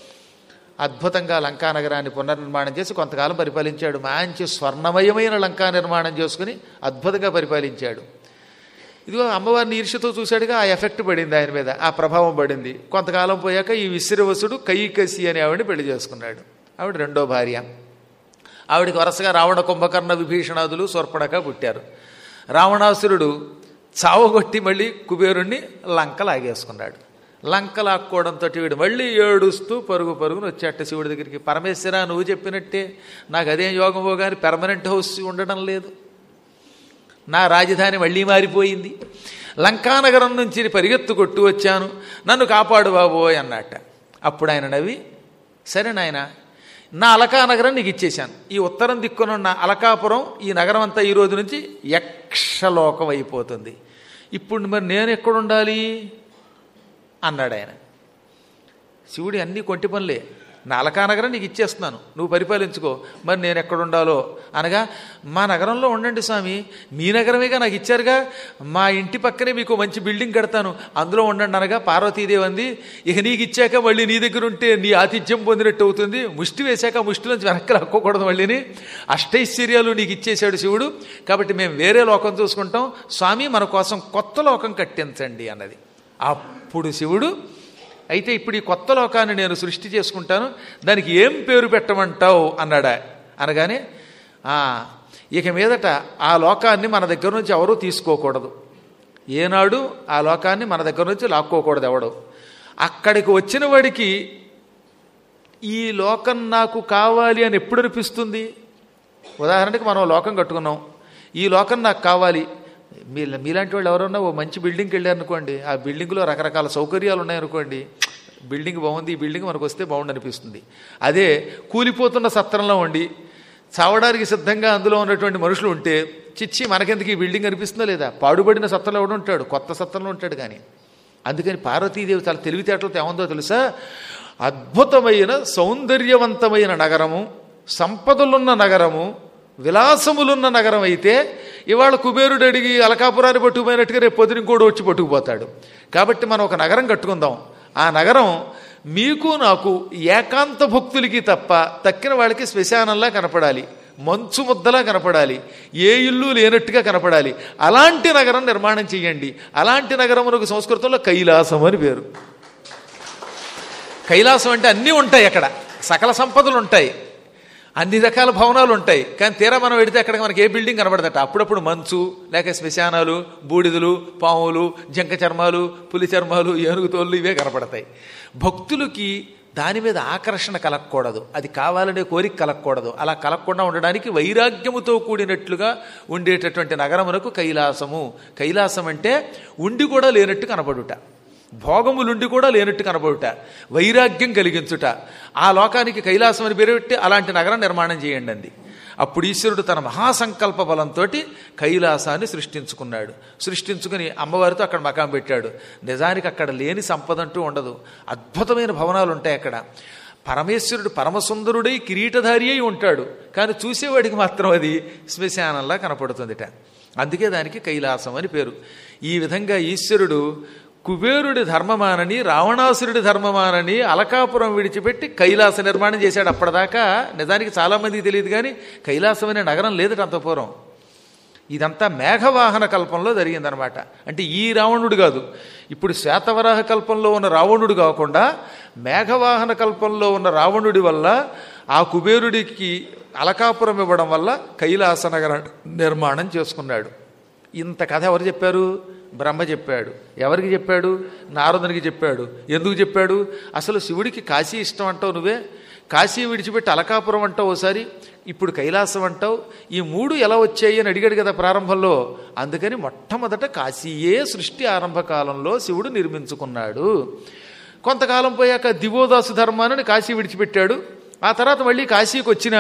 [SPEAKER 1] అద్భుతంగా లంకా నగరాన్ని పునర్నిర్మాణం చేసి కొంతకాలం పరిపాలించాడు మంచి స్వర్ణమయమైన లంకా నిర్మాణం చేసుకుని అద్భుతంగా పరిపాలించాడు ఇదిగో అమ్మవారిని ఈర్ష్యతో చూశాడుగా ఆ ఎఫెక్ట్ పడింది ఆయన మీద ఆ ప్రభావం పడింది కొంతకాలం పోయాక ఈ విశ్రవసుడు కైకసి అనే ఆవిడని పెళ్లి చేసుకున్నాడు ఆవిడ రెండో భార్య ఆవిడికి వరుసగా రావణ కుంభకర్ణ విభీషణాదులు సొర్పడక పుట్టారు రావణాసురుడు చావగొట్టి మళ్ళీ కుబేరుణ్ణి లంక లాగేసుకున్నాడు లంక లాక్కోవడంతో వీడు మళ్ళీ ఏడుస్తూ పరుగు పరుగును వచ్చేట శివుడి దగ్గరికి పరమేశ్వర నువ్వు చెప్పినట్టే నాకు అదేం యోగమో కానీ పెర్మనెంట్ హౌస్ ఉండడం లేదు నా రాజధాని మళ్ళీ మారిపోయింది లంకానగరం నుంచి పరిగెత్తు కొట్టు వచ్చాను నన్ను కాపాడు బాబోయ్ అన్నట్ట అప్పుడు ఆయన నవ్వి సరే నాయన నా అలకా నగరం నీకు ఇచ్చేశాను ఈ ఉత్తరం దిక్కునున్న అలకాపురం ఈ నగరం అంతా ఈ రోజు నుంచి యక్షలోకం అయిపోతుంది ఇప్పుడు మరి నేను ఎక్కడుండాలి అన్నాడు ఆయన శివుడి అన్ని కొంటి పనులే నా అలకా నగరం నీకు ఇచ్చేస్తున్నాను నువ్వు పరిపాలించుకో మరి నేను ఎక్కడుండాలో అనగా మా నగరంలో ఉండండి స్వామి మీ నగరమేగా నాకు ఇచ్చారుగా మా ఇంటి పక్కనే మీకు మంచి బిల్డింగ్ కడతాను అందులో ఉండండి అనగా పార్వతీదేవి అంది ఇక నీకు ఇచ్చాక మళ్ళీ నీ దగ్గర ఉంటే నీ ఆతిథ్యం పొందినట్టు అవుతుంది ముష్టి వేశాక ముష్టి నుంచి వెనక్కి రాక్కూడదు మళ్ళీని అష్టైశ్వర్యాలు నీకు ఇచ్చేశాడు శివుడు కాబట్టి మేము వేరే లోకం చూసుకుంటాం స్వామి మన కోసం కొత్త లోకం కట్టించండి అన్నది అప్పుడు శివుడు అయితే ఇప్పుడు ఈ కొత్త లోకాన్ని నేను సృష్టి చేసుకుంటాను దానికి ఏం పేరు పెట్టమంటావు అన్నాడా అనగానే "ఆ, ఇక మీదట ఆ లోకాన్ని మన దగ్గర నుంచి ఎవరూ తీసుకోకూడదు ఏనాడు ఆ లోకాన్ని మన దగ్గర నుంచి లాక్కోకూడదు ఎవడు అక్కడికి వచ్చిన వాడికి ఈ లోకం నాకు కావాలి అని ఎప్పుడు అనిపిస్తుంది ఉదాహరణకి మనం లోకం కట్టుకున్నాం ఈ లోకం నాకు కావాలి మీ మీలాంటి వాళ్ళు ఎవరన్నా ఓ మంచి బిల్డింగ్కి వెళ్ళారనుకోండి ఆ బిల్డింగ్లో రకరకాల సౌకర్యాలు ఉన్నాయనుకోండి బిల్డింగ్ బాగుంది ఈ బిల్డింగ్ మనకు వస్తే బాగుండు అనిపిస్తుంది అదే కూలిపోతున్న సత్రంలో ఉండి చావడానికి సిద్ధంగా అందులో ఉన్నటువంటి మనుషులు ఉంటే చిచ్చి మనకెందుకు ఈ బిల్డింగ్ అనిపిస్తుందో లేదా పాడుబడిన సత్రంలో ఎవడు ఉంటాడు కొత్త సత్రంలో ఉంటాడు కానీ అందుకని పార్వతీదేవి చాలా తెలివితేటలతో ఏముందో తెలుసా అద్భుతమైన సౌందర్యవంతమైన నగరము సంపదలున్న నగరము విలాసములున్న నగరం అయితే ఇవాళ కుబేరుడు అడిగి అలకాపురాన్ని పట్టుకుపోయినట్టుగా రేపు పొద్దున ఇంకోటి వచ్చి పట్టుకుపోతాడు కాబట్టి మనం ఒక నగరం కట్టుకుందాం ఆ నగరం మీకు నాకు ఏకాంత భక్తులకి తప్ప తక్కిన వాళ్ళకి శ్మశానంలా కనపడాలి మంచు ముద్దలా కనపడాలి ఏ ఇల్లు లేనట్టుగా కనపడాలి అలాంటి నగరం నిర్మాణం చేయండి అలాంటి నగరమునకు సంస్కృతంలో కైలాసం అని పేరు కైలాసం అంటే అన్నీ ఉంటాయి అక్కడ సకల సంపదలు ఉంటాయి అన్ని రకాల భవనాలు ఉంటాయి కానీ తీరా మనం వెడితే అక్కడ మనకి ఏ బిల్డింగ్ కనబడదట అప్పుడప్పుడు మంచు లేక శ్మశానాలు బూడిదలు పాములు జంక చర్మాలు పులి చర్మాలు ఏనుగు తోళ్ళు ఇవే కనపడతాయి భక్తులకి దాని మీద ఆకర్షణ కలగకూడదు అది కావాలనే కోరిక కలగకూడదు అలా కలగకుండా ఉండడానికి వైరాగ్యముతో కూడినట్లుగా ఉండేటటువంటి నగరమునకు కైలాసము కైలాసం అంటే ఉండి కూడా లేనట్టు కనబడుట భోగములుండి కూడా లేనట్టు కనబడుట వైరాగ్యం కలిగించుట ఆ లోకానికి కైలాసం అని పేరు పెట్టి అలాంటి నగరం నిర్మాణం చేయండి అంది అప్పుడు ఈశ్వరుడు తన మహాసంకల్ప బలంతో కైలాసాన్ని సృష్టించుకున్నాడు సృష్టించుకుని అమ్మవారితో అక్కడ మకాం పెట్టాడు నిజానికి అక్కడ లేని సంపద అంటూ ఉండదు అద్భుతమైన భవనాలు ఉంటాయి అక్కడ పరమేశ్వరుడు పరమసుందరుడై కిరీటధారి అయి ఉంటాడు కానీ చూసేవాడికి మాత్రం అది శ్మశానంలా కనపడుతుందిట అందుకే దానికి కైలాసం అని పేరు ఈ విధంగా ఈశ్వరుడు కుబేరుడి ధర్మమానని రావణాసురుడి ధర్మమానని అలకాపురం విడిచిపెట్టి కైలాస నిర్మాణం చేశాడు అప్పటిదాకా నిజానికి చాలామందికి తెలియదు కానీ కైలాసం అనే నగరం లేదట అంత పూర్వం ఇదంతా మేఘవాహన కల్పంలో జరిగిందనమాట అంటే ఈ రావణుడు కాదు ఇప్పుడు శ్వేతవరాహ కల్పంలో ఉన్న రావణుడు కాకుండా మేఘవాహన కల్పంలో ఉన్న రావణుడి వల్ల ఆ కుబేరుడికి అలకాపురం ఇవ్వడం వల్ల కైలాస నగర నిర్మాణం చేసుకున్నాడు ఇంత కథ ఎవరు చెప్పారు బ్రహ్మ చెప్పాడు ఎవరికి చెప్పాడు నారదునికి చెప్పాడు ఎందుకు చెప్పాడు అసలు శివుడికి కాశీ ఇష్టం అంటావు నువ్వే కాశీ విడిచిపెట్టి అలకాపురం అంటావు ఓసారి ఇప్పుడు కైలాసం అంటావు ఈ మూడు ఎలా వచ్చాయి అని అడిగాడు కదా ప్రారంభంలో అందుకని మొట్టమొదట కాశీయే సృష్టి ఆరంభ కాలంలో శివుడు నిర్మించుకున్నాడు కొంతకాలం పోయాక దివోదాసు ధర్మాన్ని కాశీ విడిచిపెట్టాడు ఆ తర్వాత మళ్ళీ కాశీకి వచ్చిన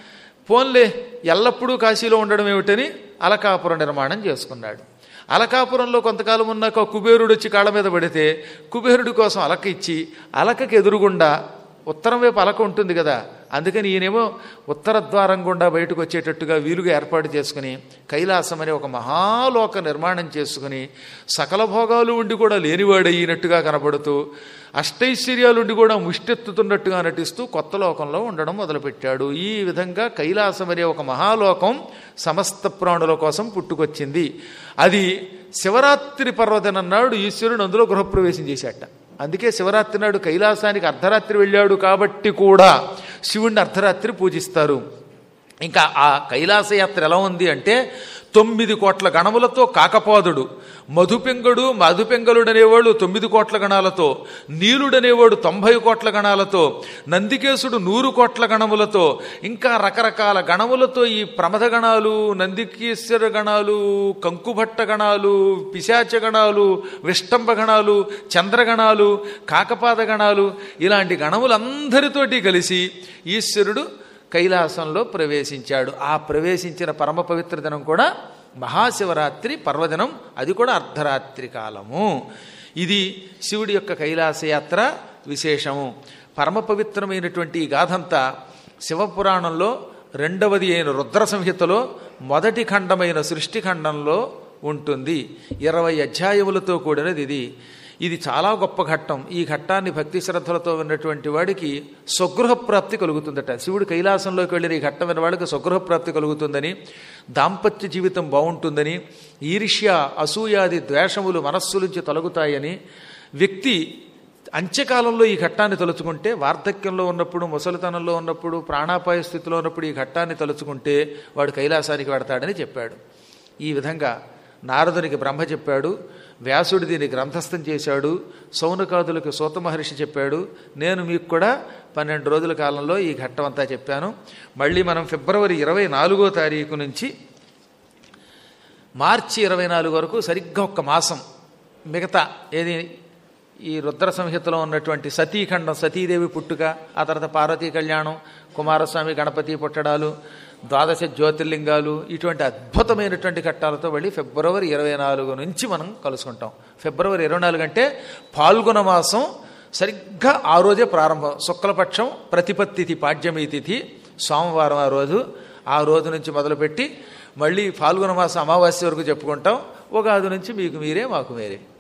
[SPEAKER 1] పోన్లే ఎల్లప్పుడూ కాశీలో ఉండడం ఏమిటని అలకాపురం నిర్మాణం చేసుకున్నాడు అలకాపురంలో కొంతకాలం ఉన్నాక కుబేరుడు వచ్చి కాళ్ళ మీద పడితే కుబేరుడి కోసం అలక ఇచ్చి అలకకి ఎదురుగుండా ఉత్తరం వైపు అలక ఉంటుంది కదా అందుకని ఈయనేమో ఉత్తర ద్వారం గుండా బయటకు వచ్చేటట్టుగా వీలుగా ఏర్పాటు చేసుకుని కైలాసం అనే ఒక మహాలోక నిర్మాణం చేసుకుని సకల భోగాలు ఉండి కూడా లేనివాడయ్యినట్టుగా కనబడుతూ అష్టైశ్వర్యాలుండి కూడా ముష్టెత్తుతున్నట్టుగా నటిస్తూ కొత్త లోకంలో ఉండడం మొదలుపెట్టాడు ఈ విధంగా కైలాసం అనే ఒక మహాలోకం సమస్త ప్రాణుల కోసం పుట్టుకొచ్చింది అది శివరాత్రి పర్వదినం నాడు ఈశ్వరుడు అందులో గృహప్రవేశం చేశాట అందుకే శివరాత్రి నాడు కైలాసానికి అర్ధరాత్రి వెళ్ళాడు కాబట్టి కూడా శివుణ్ణి అర్ధరాత్రి పూజిస్తారు ఇంకా ఆ కైలాసయాత్ర ఎలా ఉంది అంటే తొమ్మిది కోట్ల గణములతో కాకపాదుడు మధుపెంగడు మధుపెంగలుడు అనేవాడు తొమ్మిది కోట్ల గణాలతో నీలుడనేవాడు తొంభై కోట్ల గణాలతో నందికేశుడు నూరు కోట్ల గణములతో ఇంకా రకరకాల గణములతో ఈ ప్రమథ గణాలు నందికేశ్వర గణాలు కంకుభట్ట గణాలు పిశాచ గణాలు విష్టంభ గణాలు చంద్రగణాలు కాకపాద గణాలు ఇలాంటి గణములందరితోటి కలిసి ఈశ్వరుడు కైలాసంలో ప్రవేశించాడు ఆ ప్రవేశించిన పరమ పవిత్ర దినం కూడా మహాశివరాత్రి పర్వదినం అది కూడా అర్ధరాత్రి కాలము ఇది శివుడి యొక్క కైలాసయాత్ర విశేషము పరమ పవిత్రమైనటువంటి ఈ గాథంతా శివపురాణంలో రెండవది అయిన రుద్ర సంహితలో మొదటి ఖండమైన సృష్టి ఖండంలో ఉంటుంది ఇరవై అధ్యాయములతో కూడినది ఇది ఇది చాలా గొప్ప ఘట్టం ఈ ఘట్టాన్ని భక్తి శ్రద్ధలతో విన్నటువంటి వాడికి స్వగృహ ప్రాప్తి కలుగుతుందట శివుడు కైలాసంలోకి వెళ్ళిన ఈ ఘట్టం విన్న వాడికి స్వగృహ ప్రాప్తి కలుగుతుందని దాంపత్య జీవితం బాగుంటుందని ఈర్ష్య అసూయాది ద్వేషములు మనస్సు నుంచి తొలగుతాయని వ్యక్తి అంత్యకాలంలో ఈ ఘట్టాన్ని తలుచుకుంటే వార్ధక్యంలో ఉన్నప్పుడు ముసలితనంలో ఉన్నప్పుడు ప్రాణాపాయ స్థితిలో ఉన్నప్పుడు ఈ ఘట్టాన్ని తలుచుకుంటే వాడు కైలాసానికి వెడతాడని చెప్పాడు ఈ విధంగా నారదునికి బ్రహ్మ చెప్పాడు వ్యాసుడు దీన్ని గ్రంథస్థం చేశాడు సౌనకాదులకు సూత మహర్షి చెప్పాడు నేను మీకు కూడా పన్నెండు రోజుల కాలంలో ఈ ఘట్టం అంతా చెప్పాను మళ్ళీ మనం ఫిబ్రవరి ఇరవై నాలుగో తారీఖు నుంచి మార్చి ఇరవై నాలుగు వరకు సరిగ్గా ఒక్క మాసం మిగతా ఏది ఈ రుద్ర సంహితలో ఉన్నటువంటి సతీఖండం సతీదేవి పుట్టుక ఆ తర్వాత పార్వతీ కళ్యాణం కుమారస్వామి గణపతి పుట్టడాలు ద్వాదశ జ్యోతిర్లింగాలు ఇటువంటి అద్భుతమైనటువంటి ఘట్టాలతో వెళ్ళి ఫిబ్రవరి ఇరవై నాలుగు నుంచి మనం కలుసుకుంటాం ఫిబ్రవరి ఇరవై నాలుగు అంటే పాల్గొన మాసం సరిగ్గా ఆ రోజే ప్రారంభం శుక్లపక్షం ప్రతిపత్తి తిథి పాడ్యమి తిథి సోమవారం ఆ రోజు ఆ రోజు నుంచి మొదలుపెట్టి మళ్ళీ పాల్గొన మాసం అమావాస్య వరకు చెప్పుకుంటాం ఉగాది నుంచి మీకు మీరే మాకు మీరే